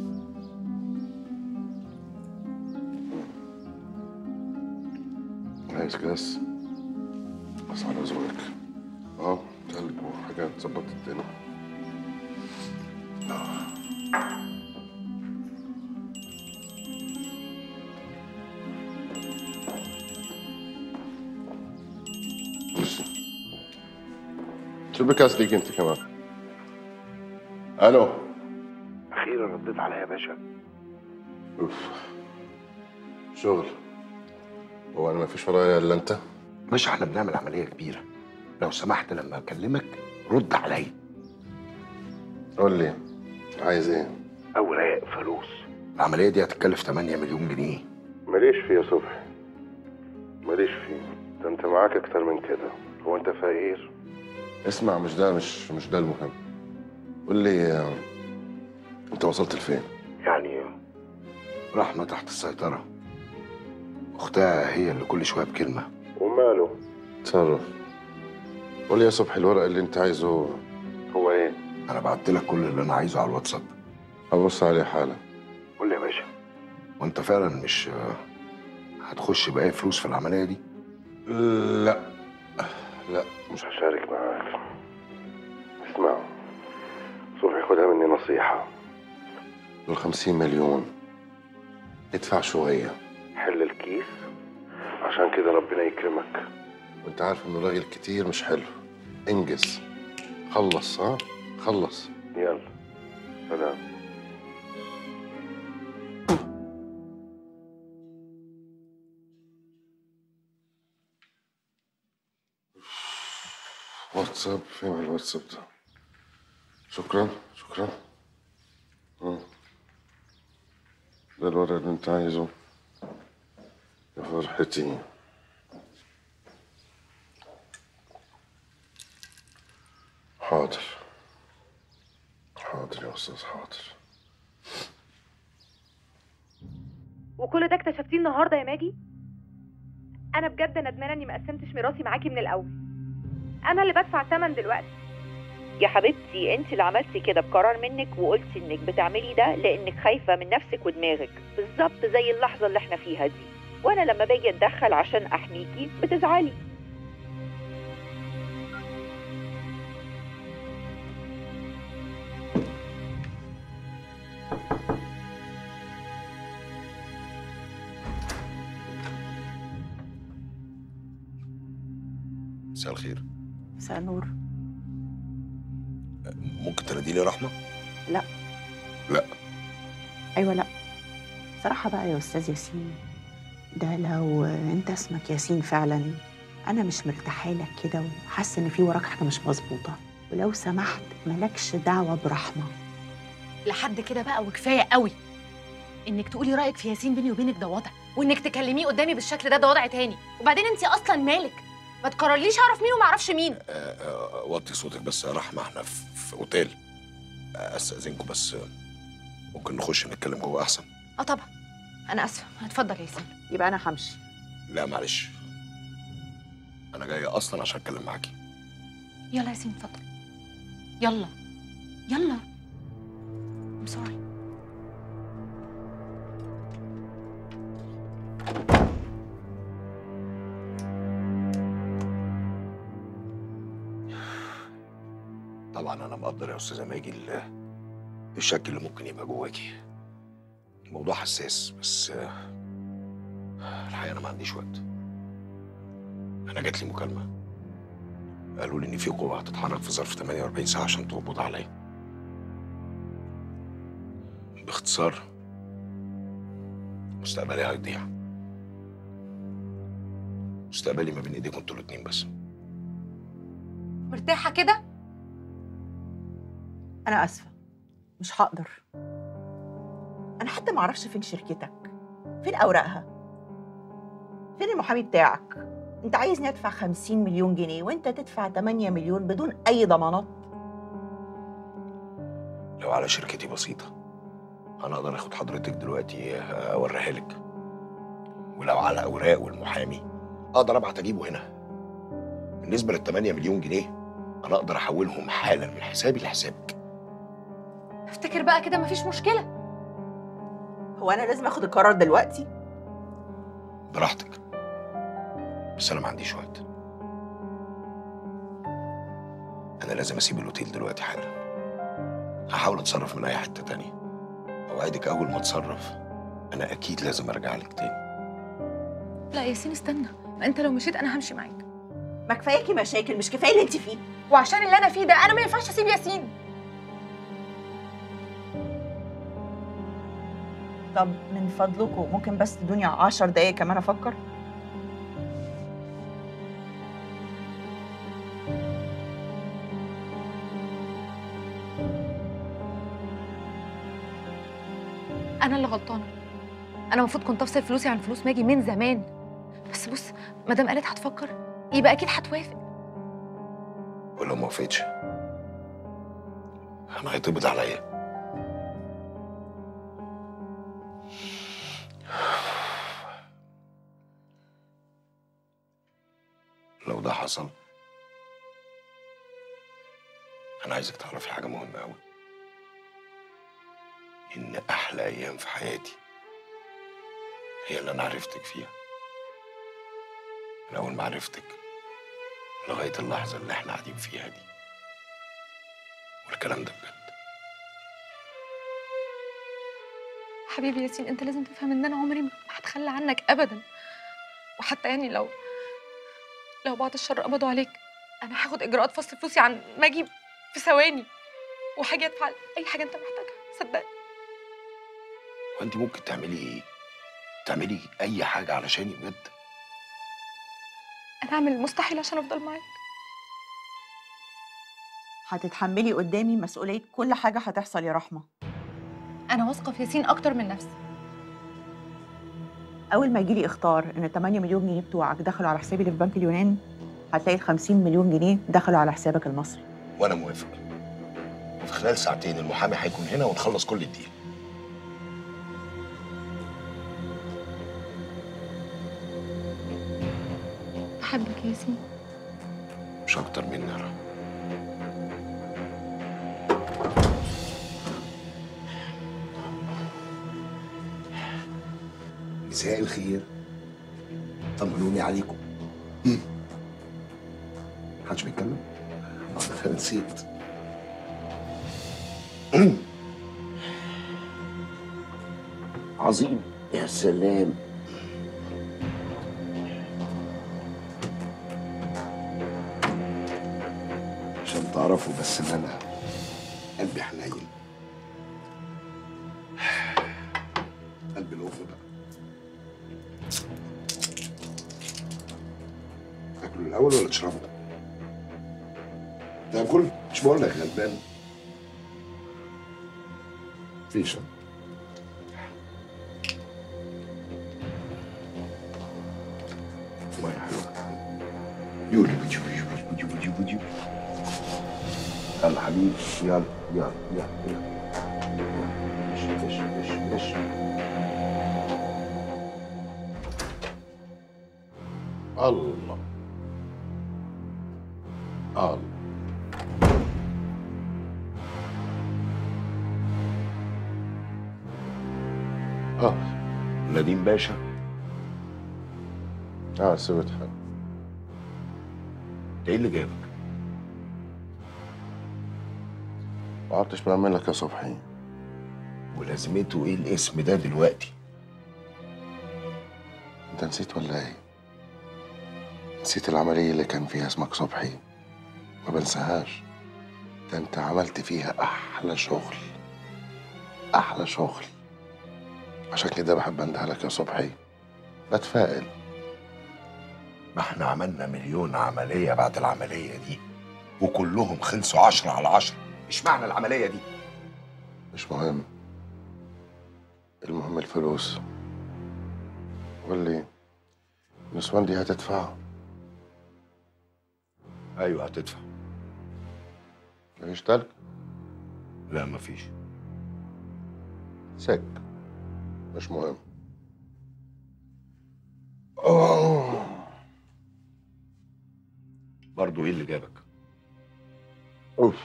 Speaker 20: عايز كاس بس على ذوقك اه تلج وحاجات تظبط الدنيا بص شو بكاس ليك انت كمان الو
Speaker 1: أخيرا رديت عليا يا باشا
Speaker 20: اوف شغل هو انا ما فيش ورايا الا انت
Speaker 1: باشا احنا بنعمل عملية كبيرة لو سمحت لما أكلمك رد عليا
Speaker 20: قول لي عايز ايه
Speaker 1: أوراق فلوس العملية دي هتتكلف 8 مليون جنيه
Speaker 20: ماليش فيه يا صبحي ماليش فيه ده انت معاك اكتر من كده هو انت فقير اسمع مش ده مش مش ده المهم قول لي آه، انت وصلت لفين
Speaker 1: يعني رحمة تحت السيطرة أختها هي اللي كل شوية بكلمة
Speaker 20: وماله تصرف قول لي يا صبحي الورق اللي انت عايزه هو ايه
Speaker 1: أنا بعت لك كل اللي أنا عايزه على الواتساب
Speaker 20: هبص عليه حالا
Speaker 1: قول لي يا باشا وأنت فعلا مش هتخش بأي فلوس في العملية دي؟
Speaker 20: لا لا مش هشارك معاك اسمع صبحي خدها مني نصيحة دول خمسين مليون ادفع شوية حل الكيس عشان كده ربنا يكرمك وانت عارف ان الراجل كتير مش حلو انجز خلص ها خلص يلا سلام واتساب فين الواتساب ده شكرا شكرا اه. ده الورق اللي انت عايزه يا فرحتي حاضر حاضر يا استاذ حاضر
Speaker 10: وكل ده اكتشفتيه النهارده يا ماجي انا بجد ندمانه اني ما قسمتش ميراثي معاكي من الاول انا اللي بدفع ثمن دلوقتي
Speaker 21: يا حبيبتي انت اللي عملتي كده بقرار منك وقلتي انك بتعملي ده لانك خايفه من نفسك ودماغك بالظبط زي اللحظه اللي احنا فيها دي وانا لما باجي اتدخل عشان احميكي بتزعلي
Speaker 1: مساء الخير
Speaker 13: مساء النور
Speaker 1: ممكن تنادي لي رحمة؟
Speaker 13: لا
Speaker 1: لا
Speaker 13: ايوه لا صراحه بقى يا استاذ ياسين ده لو انت اسمك ياسين فعلا انا مش مرتاحه لك كده وحاسه ان في وراك حاجه مش مظبوطه ولو سمحت مالكش دعوه برحمه
Speaker 6: لحد كده بقى وكفايه قوي انك تقولي رايك في ياسين بيني وبينك ده وضع وانك تكلميه قدامي بالشكل ده ده وضع تاني وبعدين انت اصلا مالك ما تقررليش اعرف مين وما اعرفش مين
Speaker 1: آه، وطي صوتك بس يا رحمة احنا في, في اوتيل آه، استأذنكم بس آه، ممكن نخش نتكلم جوه أحسن
Speaker 6: اه طبعا انا اسفه اتفضل يا ياسين
Speaker 13: يبقى انا همشي
Speaker 1: لا معلش أنا جاي أصلا عشان أتكلم معاكي
Speaker 6: يلا يا ياسين اتفضل يلا يلا I'm sorry
Speaker 1: طبعا أنا مقدر يا أستاذة ماجي ال- الشك اللي ممكن يبقى جواكي الموضوع حساس بس آه، الحقيقة أنا ما عنديش وقت أنا جات لي مكالمة قالوا لي إن في قوة هتتحرك في ظرف 48 ساعة عشان تقبض عليا باختصار مستقبلي هيضيع مستقبلي ما بين ايديكم انتوا الاتنين بس
Speaker 6: مرتاحه كده
Speaker 13: انا اسفه مش هقدر انا حتى ما اعرفش فين شركتك فين اوراقها فين المحامي بتاعك انت عايزني ادفع 50 مليون جنيه وانت تدفع 8 مليون بدون اي ضمانات
Speaker 1: لو على شركتي بسيطة انا اقدر اخد حضرتك دلوقتي اوريها لك ولو على الاوراق والمحامي اقدر ابعت اجيبه هنا بالنسبه لل 8 مليون جنيه انا اقدر احولهم حالا من حسابي لحسابك
Speaker 6: افتكر بقى كده مفيش مشكله
Speaker 13: هو انا لازم اخد القرار دلوقتي
Speaker 1: براحتك بس انا ما عنديش وقت انا لازم اسيب الاوتيل دلوقتي حالا هحاول اتصرف من اي حته تانية اوعدك اول ما اتصرف انا اكيد لازم ارجع لك تاني
Speaker 6: لا ياسين استنى ما انت لو مشيت انا همشي معاك
Speaker 13: ما كفاياكي مشاكل مش كفايه اللي انت فيه
Speaker 6: وعشان اللي انا فيه ده انا ما ينفعش اسيب ياسين
Speaker 13: طب من فضلكم ممكن بس تدوني 10 دقايق كمان افكر
Speaker 6: انا اللي غلطانه انا المفروض كنت افصل فلوسي عن فلوس ماجي من زمان بس بص ما دام قالت هتفكر يبقى اكيد هتوافق
Speaker 1: ولو ما وافقتش انا هيتقبض عليا لو ده حصل انا عايزك تعرفي حاجه مهمه قوي ان احلى ايام في حياتي هي اللي انا عرفتك فيها من اول ما عرفتك لغايه اللحظه اللي احنا قاعدين فيها دي والكلام ده بجد
Speaker 6: حبيبي ياسين انت لازم تفهم ان انا عمري ما هتخلى عنك ابدا وحتى يعني لو لو بعد الشر قبضوا عليك انا هاخد اجراءات فصل فلوسي عن ماجي في ثواني وهاجي ادفع اي حاجه انت محتاجها صدقني
Speaker 1: وانت ممكن تعملي ايه تعملي اي حاجه علشاني بجد
Speaker 6: انا هعمل المستحيل عشان افضل معاك
Speaker 13: هتتحملي قدامي مسؤوليه كل حاجه هتحصل يا رحمه
Speaker 6: انا واثقه في ياسين اكتر من نفسي
Speaker 13: اول ما يجيلي اختار ان ال 8 مليون جنيه بتوعك دخلوا على حسابي اللي في بنك اليونان هتلاقي ال 50 مليون جنيه دخلوا على حسابك المصري
Speaker 1: وانا موافق وفي خلال ساعتين المحامي هيكون هنا ونخلص كل الديل
Speaker 6: بحبك يا ياسين
Speaker 1: مش اكتر مني يا رحمة مساء الخير طمنوني عليكم مم. محدش بيتكلم؟ آه، انا نسيت مم. عظيم يا سلام عشان تعرفوا بس ان انا قلبي حنين قلبي الأوف بقى تاكلوا الاول ولا تشربوا تاكل مش بقول لك غلبان مفيش ميه حلوه يولي بيجي بيجي بيجي بيجي بيجي يلا حبيبي يلا يلا يلا يلا ايش ايش ايش ايش الله الله اه نديم باشا
Speaker 20: اه سويت حل
Speaker 1: ده ايه اللي جابك؟
Speaker 20: ما عدتش بعمل لك يا صبحي
Speaker 1: ولازمته ايه الاسم ده دلوقتي؟
Speaker 20: انت نسيت ولا ايه؟ نسيت العملية اللي كان فيها اسمك صبحي ما بنساهاش ده انت عملت فيها احلى شغل احلى شغل عشان كده بحب اندهلك يا صبحي بتفائل
Speaker 1: ما احنا عملنا مليون عملية بعد العملية دي وكلهم خلصوا عشرة على عشرة مش معنى العملية دي
Speaker 20: مش مهم المهم الفلوس واللي النسوان دي هتدفع
Speaker 1: ايوه هتدفع
Speaker 20: مفيش تلج
Speaker 1: لا مفيش
Speaker 20: سك مش مهم أوه.
Speaker 1: برضه ايه اللي جابك؟
Speaker 20: اوف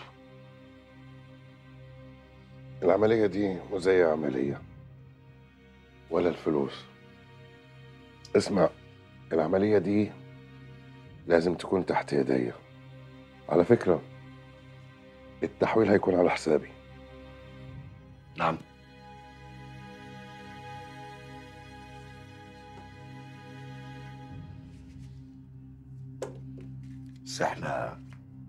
Speaker 20: العملية دي مو زي عملية ولا الفلوس اسمع العملية دي لازم تكون تحت يديا على فكرة التحويل هيكون على حسابي
Speaker 1: نعم بس احنا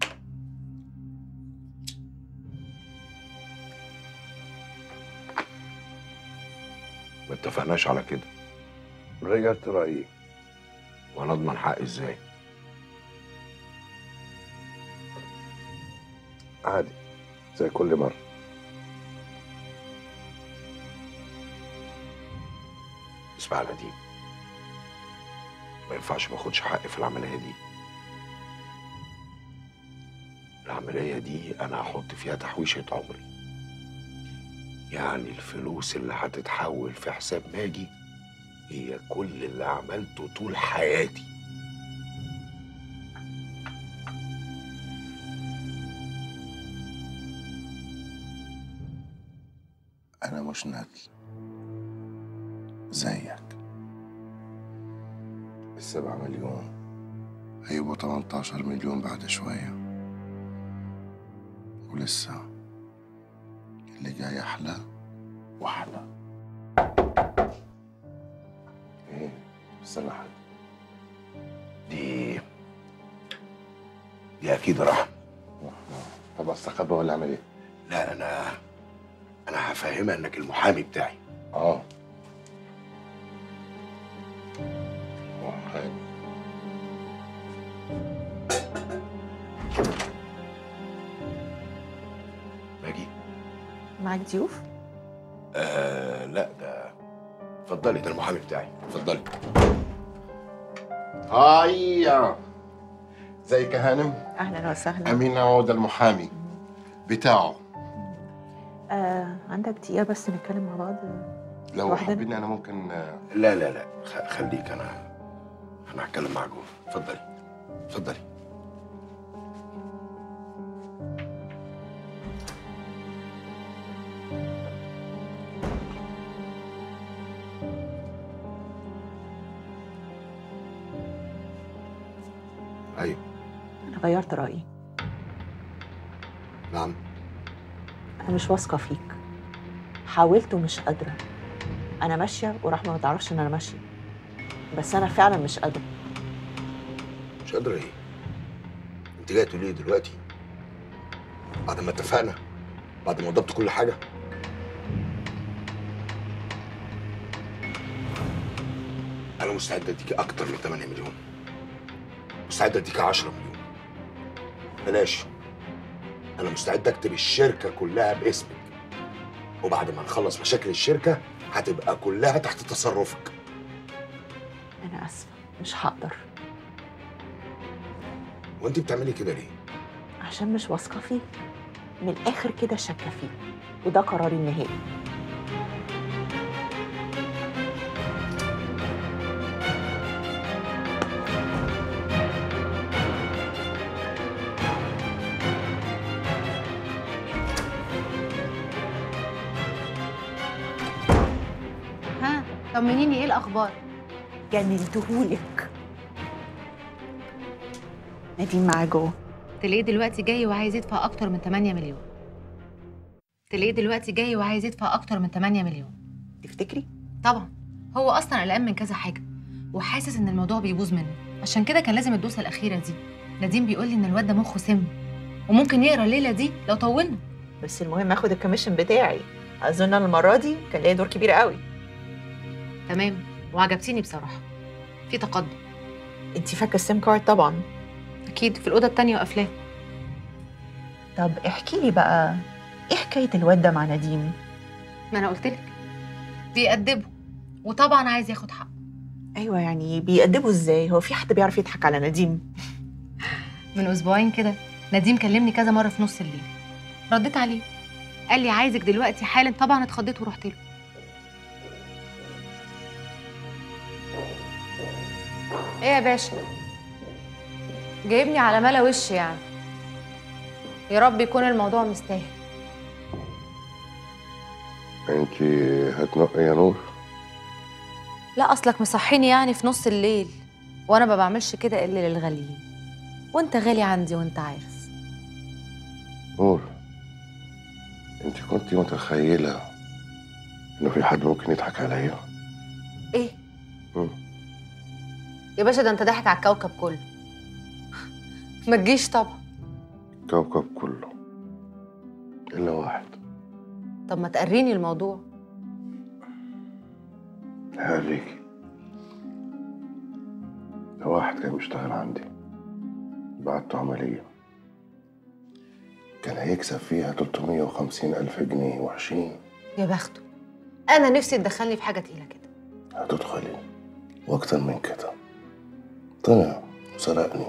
Speaker 1: ما اتفقناش على كده
Speaker 20: غيرت رأيي
Speaker 1: وانا اضمن حقي ازاي
Speaker 20: عادي زي كل مرة
Speaker 1: اسمع يا نديم ما ينفعش ما اخدش حقي في العمليه دي العمليه دي انا هحط فيها تحويشه عمري يعني الفلوس اللي هتتحول في حساب ماجي هي كل اللي عملته طول حياتي
Speaker 20: أنا مش ندل زيك السبعة مليون هيبقوا 18 مليون بعد شوية ولسه اللي جاي أحلى وأحلى إيه استنى حاجة
Speaker 1: دي دي اكيد رحمه
Speaker 20: طب استخبى ولا أعمل إيه؟
Speaker 1: لا انا انا هفهمها انك المحامي بتاعي
Speaker 20: اه محامي
Speaker 1: ماجي
Speaker 13: معاك ضيوف؟
Speaker 1: آه لا ده اتفضلي ده المحامي بتاعي اتفضلي
Speaker 20: هيا ازيك يا هانم
Speaker 13: اهلا وسهلا
Speaker 20: امين عود المحامي بتاعه
Speaker 13: آه عندك دقيقة بس نتكلم مع بعض
Speaker 20: لو
Speaker 13: لوحدنا؟
Speaker 20: حابين انا ممكن آه،
Speaker 1: لا لا لا خ- خليك انا انا هتكلم مع جوه اتفضلي اتفضلي ايوه
Speaker 13: أنا غيرت رأيي
Speaker 1: نعم
Speaker 13: أنا مش واثقة فيك حاولت ومش قادرة أنا ماشية ورحمة ما تعرفش إن أنا ماشية بس أنا فعلا مش قادرة
Speaker 1: مش قادره ايه انت جايه تقولي لي دلوقتي بعد ما اتفقنا بعد ما وضبط كل حاجه انا مستعد اديكي اكتر من 8 مليون مستعد اديكي 10 مليون بلاش انا مستعد اكتب الشركه كلها باسمك وبعد ما نخلص مشاكل الشركه هتبقى كلها تحت تصرفك
Speaker 13: أنا آسفة مش هقدر
Speaker 1: وانت بتعملي كده ليه
Speaker 13: عشان مش واثقة فيك من الآخر كده شاكة فيك وده قراري النهائي
Speaker 5: ها طمنيني ايه الاخبار
Speaker 13: جننتهولك نديم معاه جوه
Speaker 5: تلاقيه دلوقتي جاي وعايز يدفع اكتر من 8 مليون تلاقيه دلوقتي جاي وعايز يدفع اكتر من 8 مليون
Speaker 13: تفتكري
Speaker 5: طبعا هو اصلا قلقان من كذا حاجه وحاسس ان الموضوع بيبوظ منه عشان كده كان لازم الدوسه الاخيره دي نديم بيقول لي ان الواد ده مخه سم وممكن يقرا الليله دي لو طولنا
Speaker 13: بس المهم اخد الكوميشن بتاعي اظن أنا المره دي كان ليا دور كبير قوي
Speaker 5: تمام وعجبتيني بصراحه في تقدم
Speaker 13: انت فاكره السيم كارد طبعا
Speaker 5: اكيد في الاوضه التانية وقافلاه
Speaker 13: طب احكي لي بقى ايه حكايه الواد ده مع نديم
Speaker 5: ما انا قلت لك بيأدبه وطبعا عايز ياخد حقه
Speaker 13: ايوه يعني بيأدبوا ازاي هو في حد بيعرف يضحك على نديم
Speaker 5: من اسبوعين كده نديم كلمني كذا مره في نص الليل رديت عليه قال لي عايزك دلوقتي حالا طبعا اتخضيت ورحت له
Speaker 6: ايه يا باشا جايبني على ملا وش يعني يا رب يكون الموضوع مستاهل
Speaker 20: انت هتنقي يا نور
Speaker 6: لا اصلك مصحيني يعني في نص الليل وانا ما بعملش كده الا للغاليين وانت غالي عندي وانت عارف
Speaker 20: نور انت كنت متخيلة انه في حد ممكن يضحك عليا
Speaker 6: ايه
Speaker 20: مم.
Speaker 6: يا باشا ده انت ضاحك على الكوكب كله ما تجيش طبعا
Speaker 20: كوكب كله الا واحد
Speaker 6: طب ما تقريني الموضوع
Speaker 20: هوريكي ده واحد كان بيشتغل عندي بعته عملية كان هيكسب فيها 350 ألف جنيه وحشين
Speaker 6: يا بخته انا نفسي تدخلني في حاجه تقيله كده
Speaker 20: هتدخلي وأكتر من كده طلع وسرقني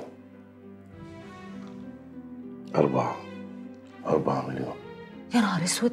Speaker 20: أربعة أربعة مليون
Speaker 6: يا نهار اسود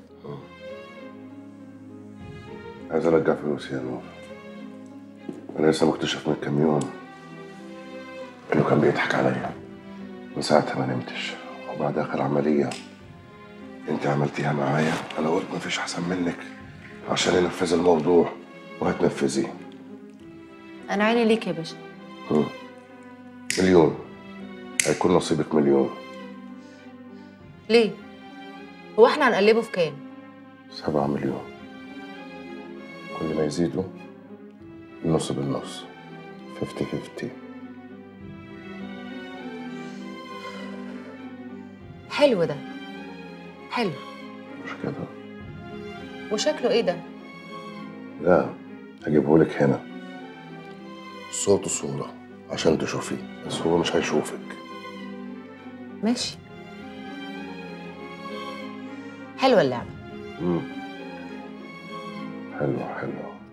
Speaker 20: عايز أرجع فلوسي يا نور أنا لسه مكتشف من كام يوم إنه كان بيضحك عليا من ساعتها ما نمتش وبعد آخر عملية أنت عملتيها معايا أنا قلت مفيش أحسن منك عشان ينفذ الموضوع وهتنفذيه
Speaker 6: انا عيني ليك يا باشا
Speaker 20: مم. مليون هيكون نصيبك مليون
Speaker 6: ليه هو احنا هنقلبه في كام
Speaker 20: سبعة مليون كل ما يزيدوا النص بالنص فيفتي فيفتي
Speaker 6: حلو ده حلو
Speaker 20: مش كده
Speaker 6: وشكله ايه ده
Speaker 20: لا هجيبهولك هنا صوت وصورة عشان تشوفيه بس هو مش هيشوفك
Speaker 6: ماشي حلوه اللعبه
Speaker 20: مم. حلو حلو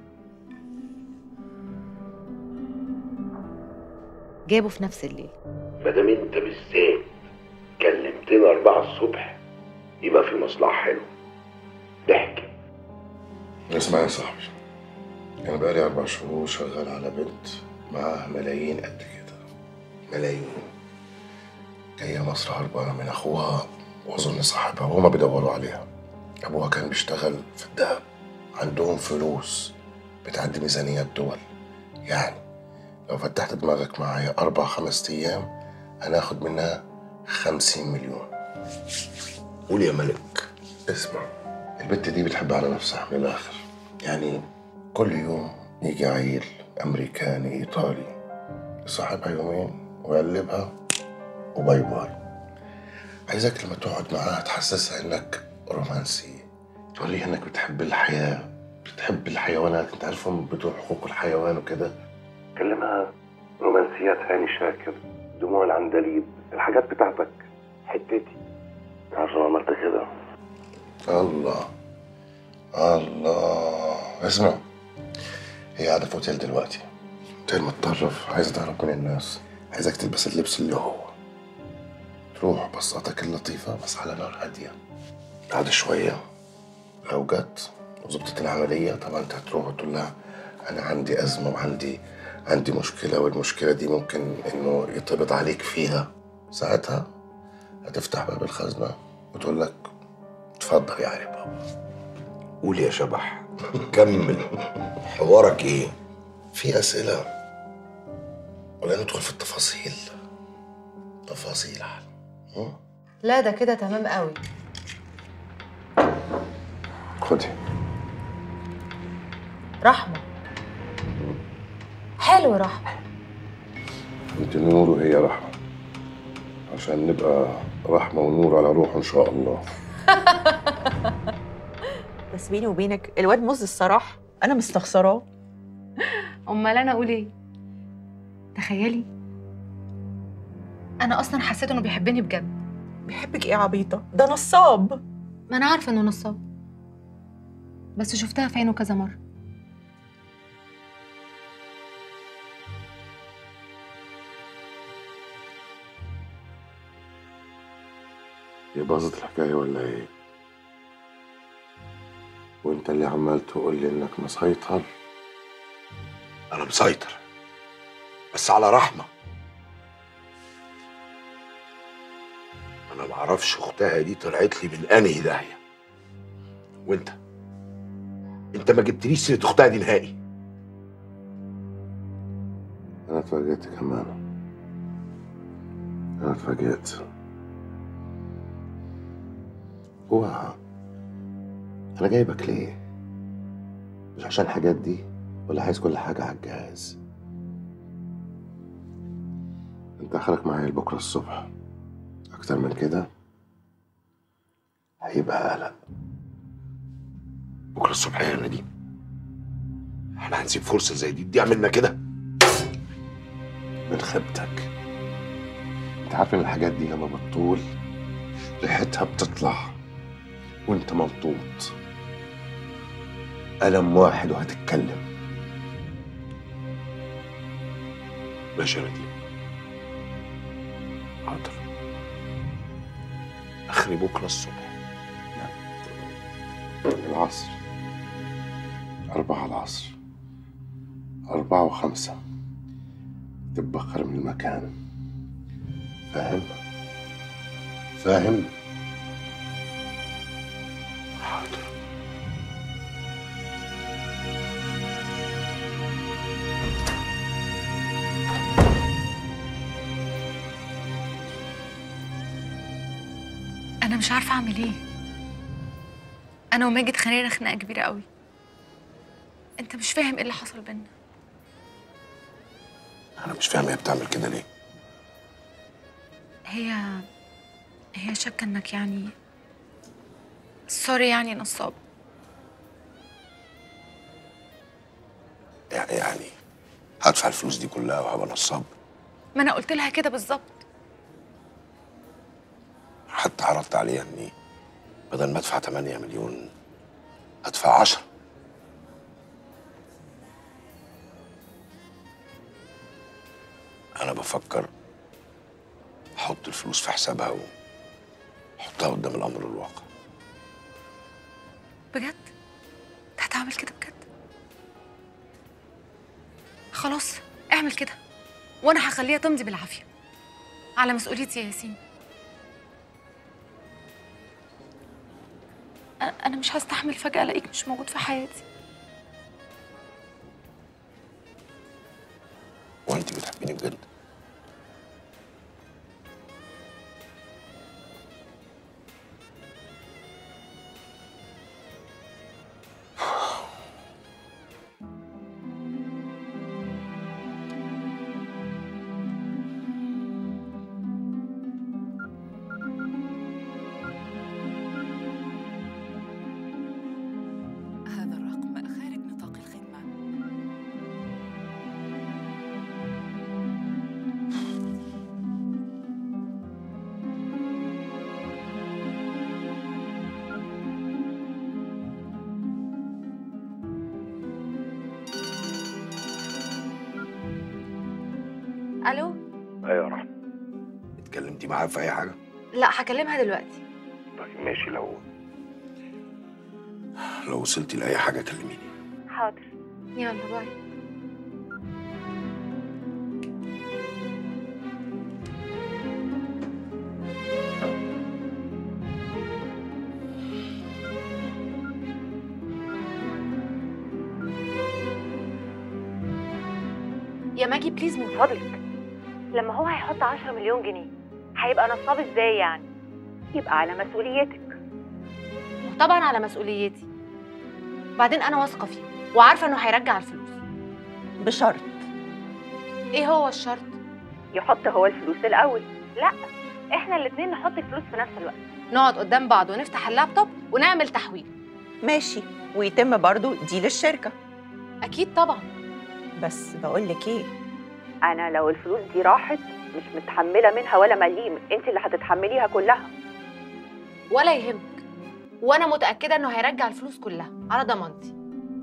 Speaker 6: جابه في نفس الليل
Speaker 1: ما دام انت بالذات كلمتنا أربعة الصبح يبقى في مصلحة حلوة ضحك
Speaker 20: اسمع يا صاحبي أنا بقالي أربع شهور شغال على بنت معاها ملايين قد كده ملايين جاية مصر هربانة من أخوها وأظن صاحبها وهما بيدوروا عليها أبوها كان بيشتغل في الدهب عندهم فلوس بتعدي ميزانية دول يعني لو فتحت دماغك معايا أربع خمس أيام هناخد منها خمسين مليون قول يا ملك اسمع البت دي بتحب على نفسها من الآخر يعني كل يوم يجي عيل أمريكاني إيطالي يصاحبها يومين ويقلبها وباي باي عايزك لما تقعد معاها تحسسها إنك رومانسي توريها إنك بتحب الحياة بتحب الحيوانات أنت عارفهم بتوع حقوق الحيوان وكده كلمها رومانسيات هاني شاكر دموع العندليب الحاجات بتاعتك حتتي عارف لو عملت كده الله الله اسمع هي قاعدة في اوتيل دلوقتي اوتيل متطرف عايزة تهرب من الناس عايزك تلبس اللبس اللي هو تروح بصاتك اللطيفة بس على نار هادية بعد شوية لو جت وظبطت العملية طبعا انت هتروح وتقول لها أنا عندي أزمة وعندي عندي مشكلة والمشكلة دي ممكن إنه يتقبض عليك فيها ساعتها هتفتح باب الخزنة وتقول لك اتفضل يا علي بابا
Speaker 1: قول يا شبح كمل حوارك ايه
Speaker 20: في أسئلة ولا ندخل في التفاصيل تفاصيل
Speaker 6: لا ده كده تمام قوي
Speaker 20: خدي
Speaker 6: رحمه حلو رحمه
Speaker 20: انت نور وهي رحمة عشان نبقى رحمة ونور على روح إن شاء الله
Speaker 13: بس بيني وبينك الواد مز الصراحه انا مستخسراه
Speaker 6: امال انا اقول ايه تخيلي انا اصلا حسيت انه بيحبني بجد
Speaker 13: بيحبك ايه يا عبيطه ده نصاب
Speaker 6: ما انا عارفه انه نصاب بس شفتها في عينه كذا مره
Speaker 20: هي باظت الحكاية ولا إيه؟ وأنت اللي عمال تقول لي إنك مسيطر
Speaker 1: أنا مسيطر بس على رحمه انا ما اعرفش اختها دي طلعت لي من انهي داهيه وانت انت ما جبتليش سيره اختها دي نهائي
Speaker 20: انا اتفاجئت كمان انا اتفاجئت هو انا جايبك ليه مش عشان الحاجات دي ولا عايز كل حاجه على الجهاز انت اخرك معايا لبكره الصبح اكتر من كده هيبقى قلق
Speaker 1: بكره الصبح يا نديم احنا هنسيب فرصه زي دي تضيع منا كده
Speaker 20: من خيبتك انت عارف ان الحاجات دي لما بتطول ريحتها بتطلع وانت ملطوط قلم واحد وهتتكلم
Speaker 1: ماشي يا نديم حاضر اخري بكره الصبح
Speaker 20: العصر أربعة العصر أربعة وخمسة تتبخر من المكان فاهم؟ فاهم؟
Speaker 1: حاضر
Speaker 6: انا مش عارفه اعمل ايه انا وماجد خانقنا خناقه كبيره قوي انت مش فاهم ايه اللي حصل بينا
Speaker 1: انا مش فاهم هي بتعمل كده ليه
Speaker 6: هي هي شاكه انك يعني سوري يعني نصاب
Speaker 1: يعني يعني هدفع الفلوس دي كلها وهبقى نصاب
Speaker 6: ما انا قلت لها كده بالظبط
Speaker 1: حتى عرضت عليها اني بدل ما ادفع 8 مليون ادفع 10 انا بفكر احط الفلوس في حسابها واحطها قدام الامر الواقع
Speaker 6: بجد انت هتعمل كده بجد خلاص اعمل كده وانا هخليها تمضي بالعافيه على مسؤوليتي يا ياسين أ- انا مش هستحمل فجاه الاقيك مش موجود في حياتي
Speaker 1: وانت بتحبيني بجد
Speaker 2: هذا الرقم خارج نطاق الخدمة
Speaker 6: الو
Speaker 1: ايوه يا رحمه اتكلمتي معاها في اي حاجه
Speaker 6: لا هكلمها دلوقتي
Speaker 1: طيب ماشي لو لو وصلتي لاي حاجه كلميني
Speaker 6: حاضر يلا باي
Speaker 10: يا ماجي بليز من فضلك لما هو هيحط 10 مليون جنيه هيبقى نصاب ازاي يعني يبقى على مسؤوليتك
Speaker 5: طبعا على مسؤوليتي بعدين انا واثقه فيه وعارفه انه هيرجع الفلوس
Speaker 13: بشرط
Speaker 5: ايه هو الشرط
Speaker 10: يحط هو الفلوس الاول لا احنا الاتنين نحط الفلوس في نفس الوقت
Speaker 5: نقعد قدام بعض ونفتح اللابتوب ونعمل تحويل
Speaker 13: ماشي ويتم برضو دي للشركه
Speaker 5: اكيد طبعا
Speaker 13: بس بقول لك ايه
Speaker 10: انا لو الفلوس دي راحت مش متحمله منها ولا مليم انت اللي هتتحمليها كلها
Speaker 5: ولا يهمك وانا متاكده انه هيرجع الفلوس كلها على ضمانتي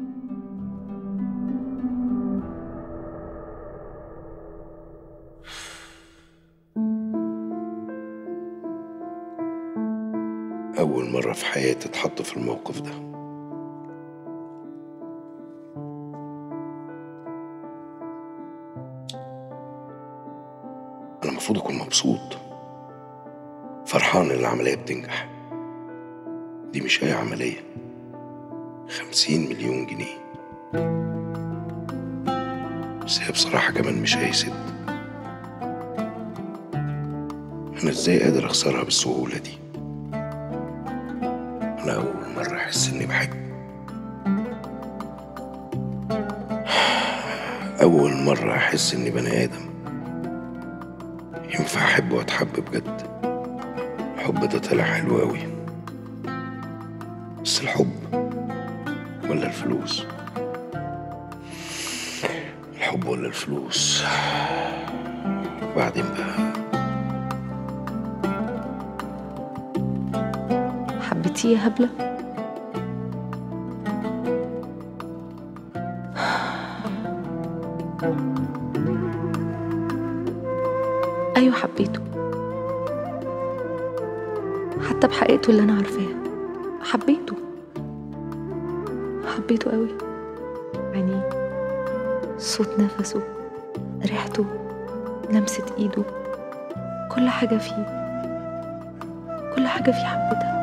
Speaker 1: اول مره في حياتي اتحط في الموقف ده المفروض اكون مبسوط فرحان ان العمليه بتنجح دي مش اي عمليه خمسين مليون جنيه بس هي بصراحه كمان مش اي ست انا ازاي قادر اخسرها بالسهوله دي انا اول مره احس اني بحب اول مره احس اني بني ادم ينفع احب واتحب بجد الحب ده طلع حلو قوي بس الحب ولا الفلوس الحب ولا الفلوس وبعدين بقى
Speaker 6: حبيتيه يا هبلة؟ أيوة حبيته حتى بحقيقته اللي أنا عارفاها حبيته حبيته قوي عينيه صوت نفسه ريحته لمسة ايده كل حاجة فيه كل حاجة فيه حبيتها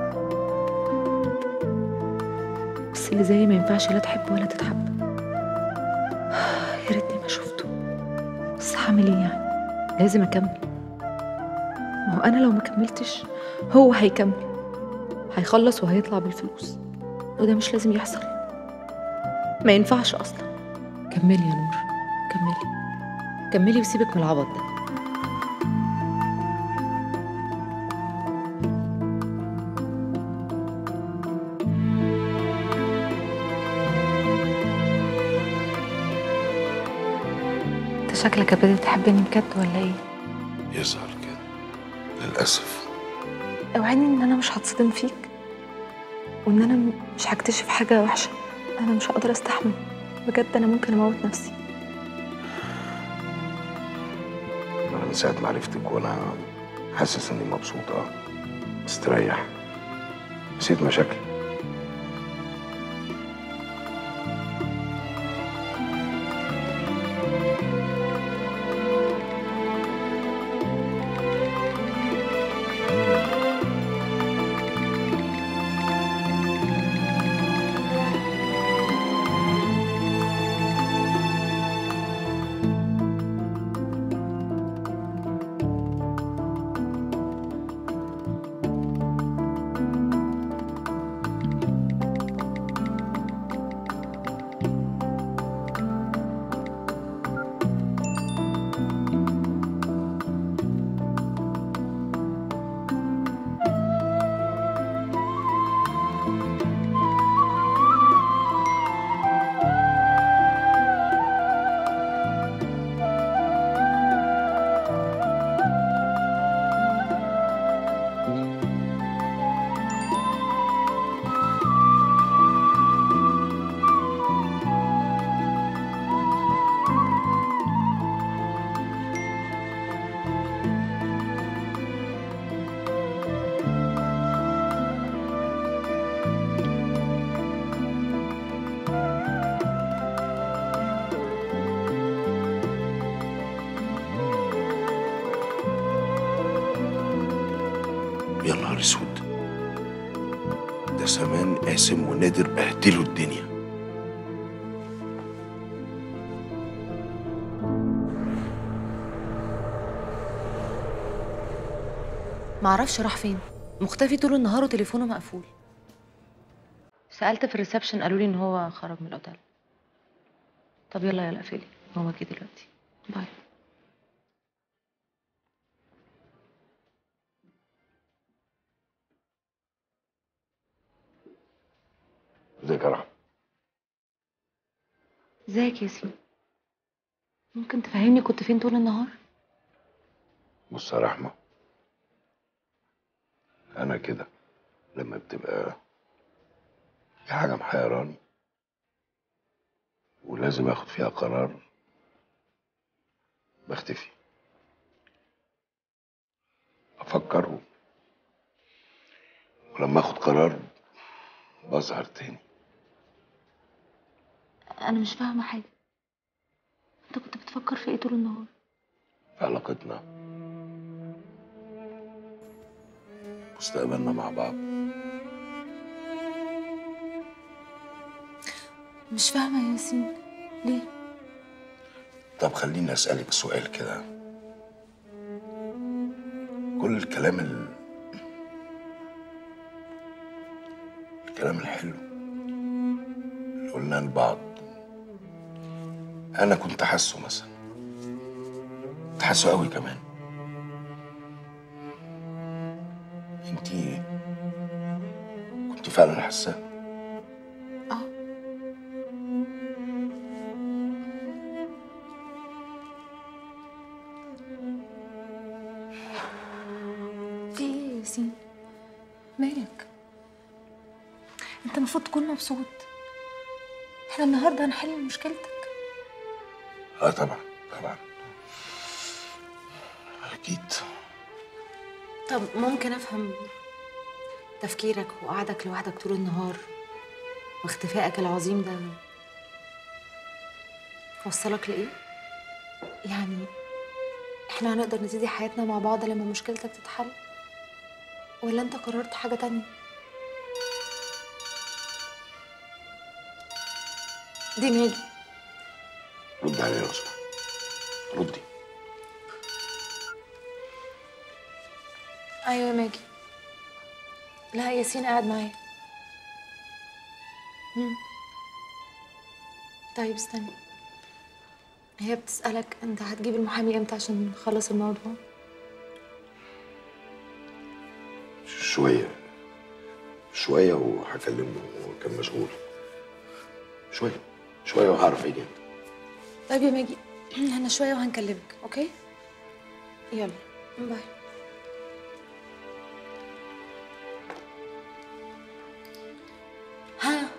Speaker 6: بس اللي زيي ما ينفعش لا تحب ولا تتحب يا ريتني ما شفته بس هعمل ايه يعني لازم اكمل ما هو انا لو ما كملتش هو هيكمل هيخلص وهيطلع بالفلوس وده مش لازم يحصل ما ينفعش اصلا كملي يا نور كملي كملي وسيبك من العبط ده انت شكلك ابتديت تحبني بجد ولا ايه
Speaker 1: يظهر كده للاسف
Speaker 6: اوعدني ان انا مش هتصدم فيك وان انا م- مش هكتشف حاجه وحشه انا مش هقدر استحمل بجد انا ممكن اموت نفسي
Speaker 1: انا من ساعه ما عرفتك وانا حاسس اني مبسوط اه مستريح نسيت مشاكلي يا نهار اسود ده سمان قاسم ونادر بهدلوا الدنيا
Speaker 5: معرفش راح فين مختفي طول النهار وتليفونه مقفول سألت في الريسبشن قالوا لي ان هو خرج من الاوتيل طب يلا يلا اقفلي هو جه دلوقتي باي
Speaker 1: ازيك يا رحمة
Speaker 5: ازيك يا ياسين ممكن تفهمني كنت فين طول النهار
Speaker 1: بص يا رحمة أنا كده لما بتبقى في حاجة محيراني ولازم آخد فيها قرار بختفي أفكر و- ولما آخد قرار بظهر تاني
Speaker 5: انا مش فاهمه حاجه انت كنت بتفكر في ايه طول النهار
Speaker 1: في علاقتنا مستقبلنا مع بعض
Speaker 6: مش فاهمة يا ياسين ليه؟
Speaker 1: طب خليني أسألك سؤال كده كل الكلام ال... الكلام الحلو اللي قلناه لبعض أنا كنت حاسه مثلا كنت حاسه قوي كمان انتي كنت فعلا حاساه
Speaker 6: في ايه يا ياسين؟ مالك؟ انت المفروض تكون مبسوط احنا النهارده هنحل مشكلتك
Speaker 1: اه طبعا طبعا اكيد
Speaker 5: طب ممكن افهم تفكيرك وقعدك لوحدك طول النهار واختفائك العظيم ده وصلك لايه يعني احنا هنقدر نبتدي حياتنا مع بعض لما مشكلتك تتحل ولا انت قررت حاجه تانية دي ماجي
Speaker 1: رد عليا لو سمحت ردي
Speaker 6: ايوه يا ماجي لا ياسين قاعد معايا مم. طيب استني هي بتسألك انت هتجيب المحامي امتى عشان نخلص الموضوع
Speaker 1: شوية شوية وهكلمه هو كان مشغول شوية شوية وهعرف اجي امتى
Speaker 6: طيب يا ماجي انا شويه وهنكلمك اوكي يلا باي ها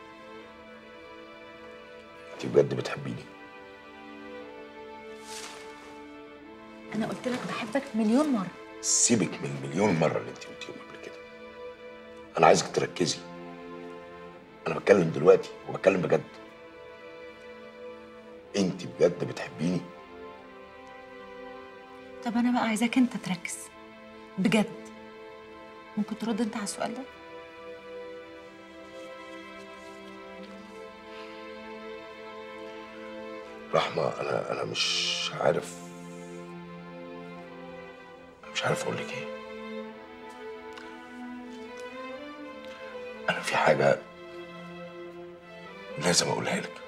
Speaker 1: انت بجد بتحبيني
Speaker 6: انا قلت لك بحبك مليون مره
Speaker 1: سيبك من المليون مرة اللي انت قلتيهم قبل كده انا عايزك تركزي انا بتكلم دلوقتي وبتكلم بجد انت بجد بتحبيني
Speaker 6: طب انا بقى عايزاك انت تركز بجد ممكن ترد انت على السؤال ده
Speaker 1: رحمة انا انا مش عارف مش عارف اقول لك ايه انا في حاجة لازم اقولها لك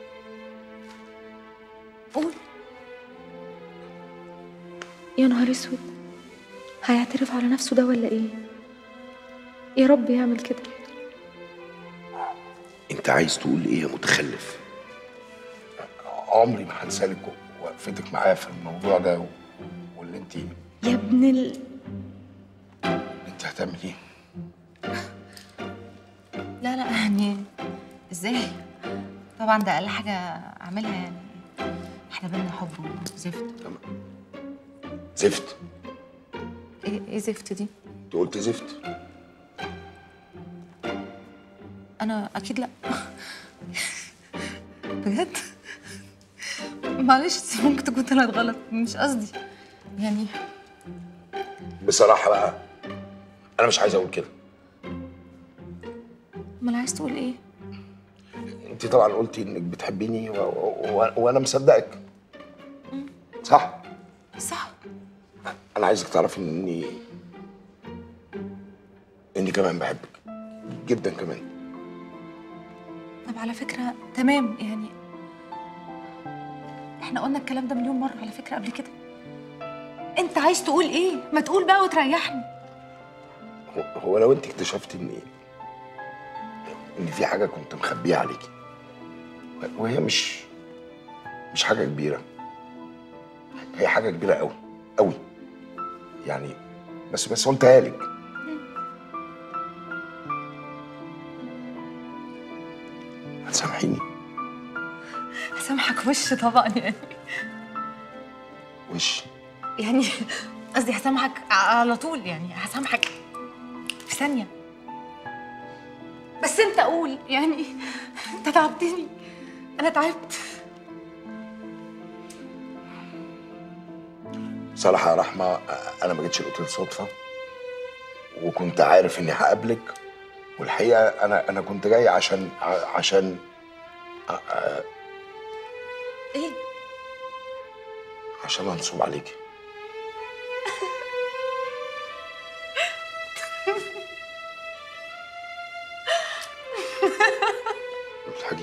Speaker 6: قول يا نهار اسود هيعترف على نفسه ده ولا ايه يا رب يعمل كده
Speaker 1: انت عايز تقول ايه يا متخلف عمري ما هنسالك وقفتك معايا في الموضوع ده و- واللي انت
Speaker 6: يا ابن ال...
Speaker 1: انت هتعمليه
Speaker 5: لا لا يعني ازاي طبعا ده اقل حاجه اعملها يعني احنا بينا حب وزفت
Speaker 1: زفت
Speaker 6: ايه ايه زفت دي
Speaker 1: انت قلت زفت
Speaker 6: انا اكيد لا بجد معلش ممكن تكون طلعت غلط مش قصدي يعني
Speaker 1: بصراحة بقى انا مش عايز اقول كده
Speaker 6: امال عايز تقول ايه
Speaker 1: انت طبعا قلتي انك بتحبيني و... و... وانا مصدقك صح
Speaker 6: صح
Speaker 1: انا عايزك تعرفي اني اني كمان بحبك جدا كمان
Speaker 6: طب على فكره تمام يعني احنا قلنا الكلام ده مليون مره على فكره قبل كده انت عايز تقول ايه ما تقول بقى وتريحني
Speaker 1: هو- هو لو انت اكتشفتي ان ان في حاجه كنت مخبيها عليكي وهي مش مش حاجه كبيره هي حاجه كبيره قوي قوي يعني بس بس قلتها لك هتسامحيني
Speaker 6: هسامحك وش طبعا يعني
Speaker 1: وش
Speaker 6: يعني قصدي هسامحك على طول يعني هسامحك في ثانيه بس انت قول يعني انت تعبتني انا تعبت
Speaker 1: صراحة يا رحمة أنا ما جيتش الأوتيل صدفة وكنت عارف إني هقابلك والحقيقة أنا أنا كنت جاي عشان ع- عشان ع- ع-
Speaker 6: ايه
Speaker 1: عشان أنصب عليكي اضحكي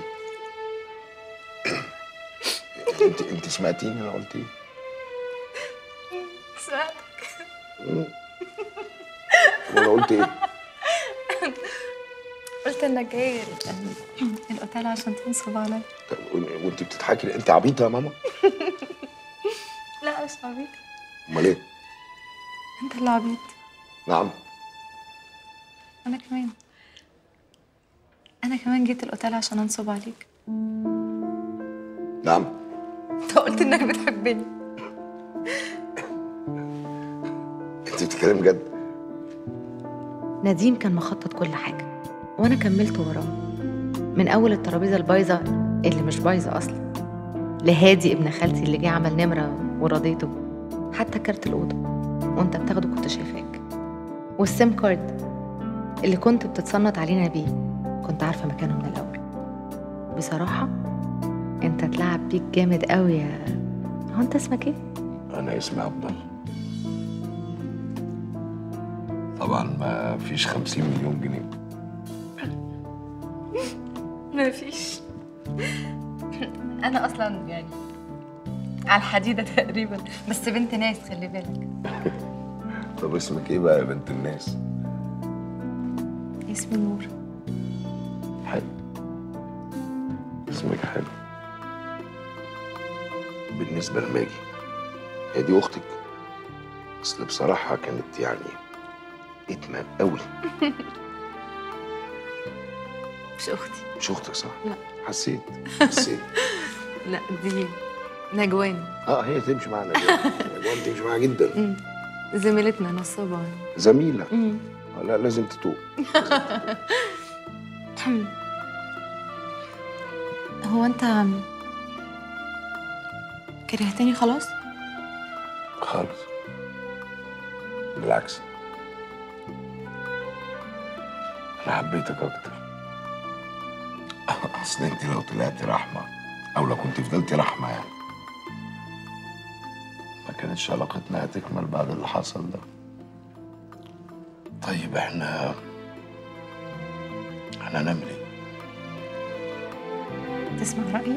Speaker 1: انت انت سمعتيني انا قلت ايه؟
Speaker 6: سمعتك
Speaker 1: مم. طب انا قلت ايه؟
Speaker 6: قلت انك جاي ال- الاوتيل عشان تنصب عليا
Speaker 1: طب و- وانت بتضحكي انت عبيطه يا ماما؟
Speaker 6: لا مش عبيط
Speaker 1: امال ايه؟
Speaker 6: انت اللي عبيط
Speaker 1: نعم
Speaker 6: انا كمان انا كمان جيت الاوتيل عشان انصب عليك
Speaker 1: نعم
Speaker 6: انت قلت انك بتحبني
Speaker 1: انت بتتكلمي بجد؟
Speaker 5: نديم كان مخطط كل حاجة وأنا كملت وراه من أول الترابيزة البايظة اللي مش بايظة أصلا لهادي ابن خالتي اللي جه عمل نمرة ورضيته حتى كارت الأوضة وأنت بتاخده كنت شايفاك والسيم كارد اللي كنت بتتصنت علينا بيه كنت عارفة مكانه من الأول بصراحة أنت اتلعب بيك جامد قوي يا هو أنت اسمك إيه؟
Speaker 1: انا اسمي عبد الله طبعا ما فيش 50 مليون جنيه
Speaker 6: ما فيش انا اصلا يعني على الحديده تقريبا بس بنت ناس خلي بالك
Speaker 1: طب اسمك ايه بقى يا بنت الناس؟
Speaker 6: اسمي نور
Speaker 1: حلو اسمك حلو بالنسبة لماجي هي دي أختك أصل بصراحة كانت يعني إتمام قوي
Speaker 6: مش اختي
Speaker 1: مش أختك صح؟
Speaker 6: لا
Speaker 1: حسيت حسيت
Speaker 6: لا دي نجواني
Speaker 1: اه هي تمشي معانا نجوان تمشي معاها جدا
Speaker 6: أمم. زميلتنا نصابة
Speaker 1: زميلة
Speaker 6: أمم.
Speaker 1: آه، لا لازم تتوب
Speaker 6: هو انت كرهتني خلاص
Speaker 1: خالص بالعكس أنا حبيتك أكتر أصل أنت لو طلعتي رحمة أو لو كنت فضلتي رحمة يعني ما كانتش علاقتنا هتكمل بعد اللي حصل ده طيب احنا احنا هنعمل ايه؟
Speaker 6: تسمع رأيي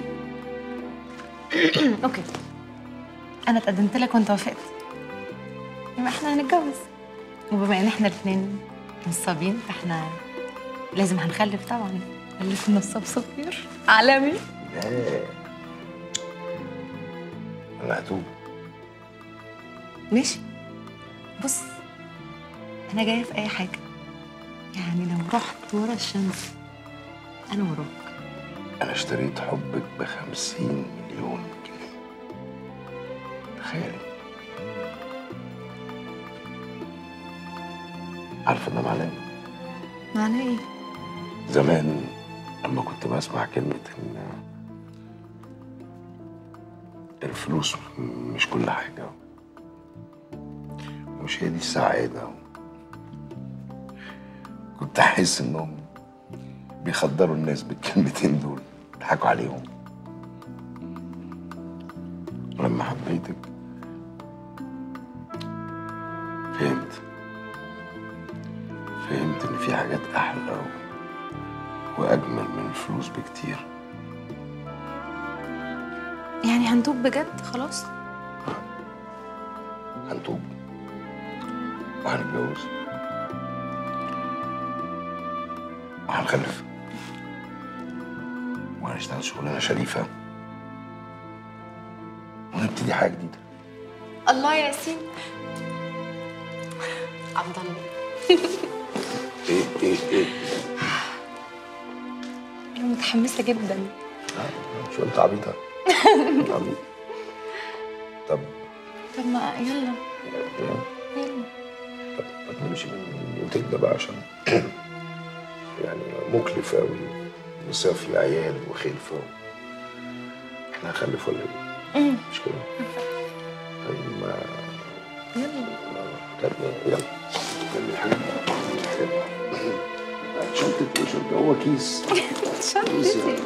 Speaker 6: اوكي انا اتقدمت لك وانت وافقت يبقى احنا هنتجوز وبما ان احنا الاثنين نصابين فاحنا لازم هنخلف طبعا خلف نصاب صغير عالمي
Speaker 1: لا انا هتوب
Speaker 6: ماشي بص انا جايه في اي حاجه يعني لو رحت ورا الشمس انا وراك
Speaker 1: انا اشتريت حبك بخمسين مليون جنيه تخيلي عارفه ده معناه ايه؟
Speaker 6: معناه ايه
Speaker 1: زمان لما كنت بسمع كلمة إن الفلوس مش كل حاجة مش هي دي السعادة كنت أحس إنهم بيخدروا الناس بالكلمتين دول يضحكوا عليهم ولما حبيتك فهمت فهمت إن في حاجات أحلى و... وأجمل من الفلوس بكتير
Speaker 6: يعني هنتوب بجد خلاص
Speaker 1: هنتوب وهنتجوز وهنخلف وهنشتغل شغلانة شريفة ونبتدي حاجة جديدة
Speaker 6: الله يا ياسين عبد الله
Speaker 1: إيه إيه إيه
Speaker 6: انا متحمسه جدا
Speaker 1: شو أنت عبيطة عبيط طب
Speaker 6: طب ما يلا
Speaker 1: يلا
Speaker 6: يلا
Speaker 1: طب نمشي من الأوتيل ده بقى عشان يعني مكلف أوي وصيف العيال وخلفة إحنا هنخلف ولا إيه؟
Speaker 6: أمم.
Speaker 1: مش كده؟ طيب ما
Speaker 6: يلا
Speaker 1: طب يلا خلي الحاجات شنطة ايه شنطة هو كيس كيس
Speaker 6: شنطتي
Speaker 1: يعني.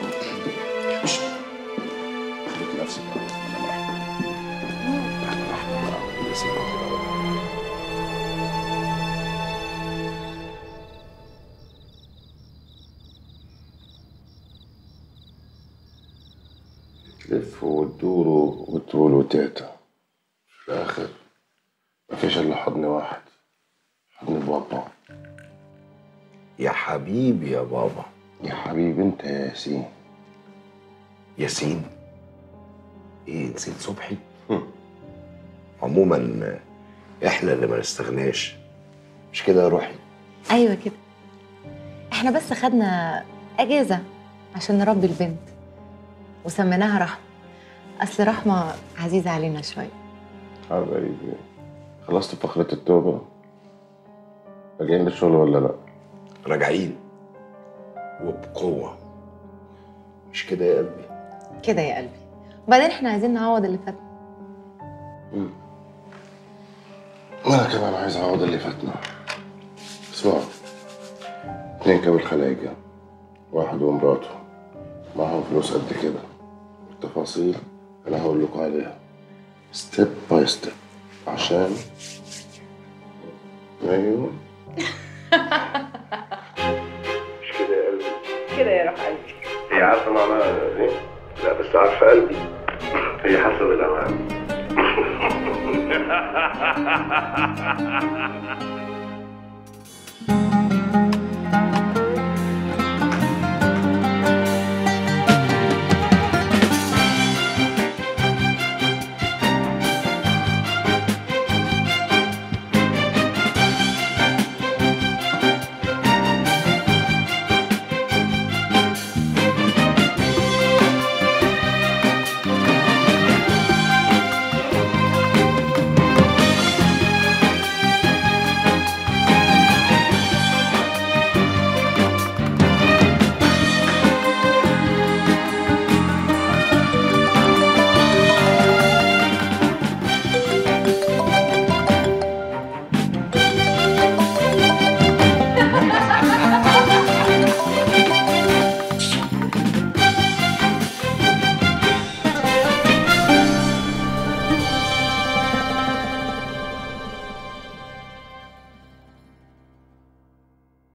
Speaker 1: خليك نفسك انا معاك احنا راحة بقى ياسين كده
Speaker 20: تلفوا وتدوروا وتقولوا تيتا في الآخر مفيش إلا حضن واحد حضن بابا
Speaker 1: يا حبيبي يا بابا
Speaker 20: يا حبيبي انت يا ياسين
Speaker 1: ياسين ايه نسيت صبحي عموما احنا اللي ما نستغناش مش كده يا روحي
Speaker 6: ايوه كده احنا بس خدنا اجازه عشان نربي البنت وسميناها رحمه اصل رحمه عزيزه علينا شويه
Speaker 20: حبايبي خلصت فقرة التوبة راجعين للشغل ولا لأ؟
Speaker 1: راجعين وبقوة مش كده يا قلبي
Speaker 6: كده يا قلبي وبعدين احنا عايزين نعوض اللي فات
Speaker 20: وأنا كمان عايز أعوض اللي فاتنا اسمعوا اتنين كامل خلايجة واحد ومراته معاهم فلوس قد كده والتفاصيل أنا هقول لكم عليها ستيب باي ستيب عشان أيوه مش كده يا قلبي
Speaker 10: كده يا روح قلبي
Speaker 20: هي عارفة معناها ايه؟ لا بس عارفة قلبي هي حاسة بالأمان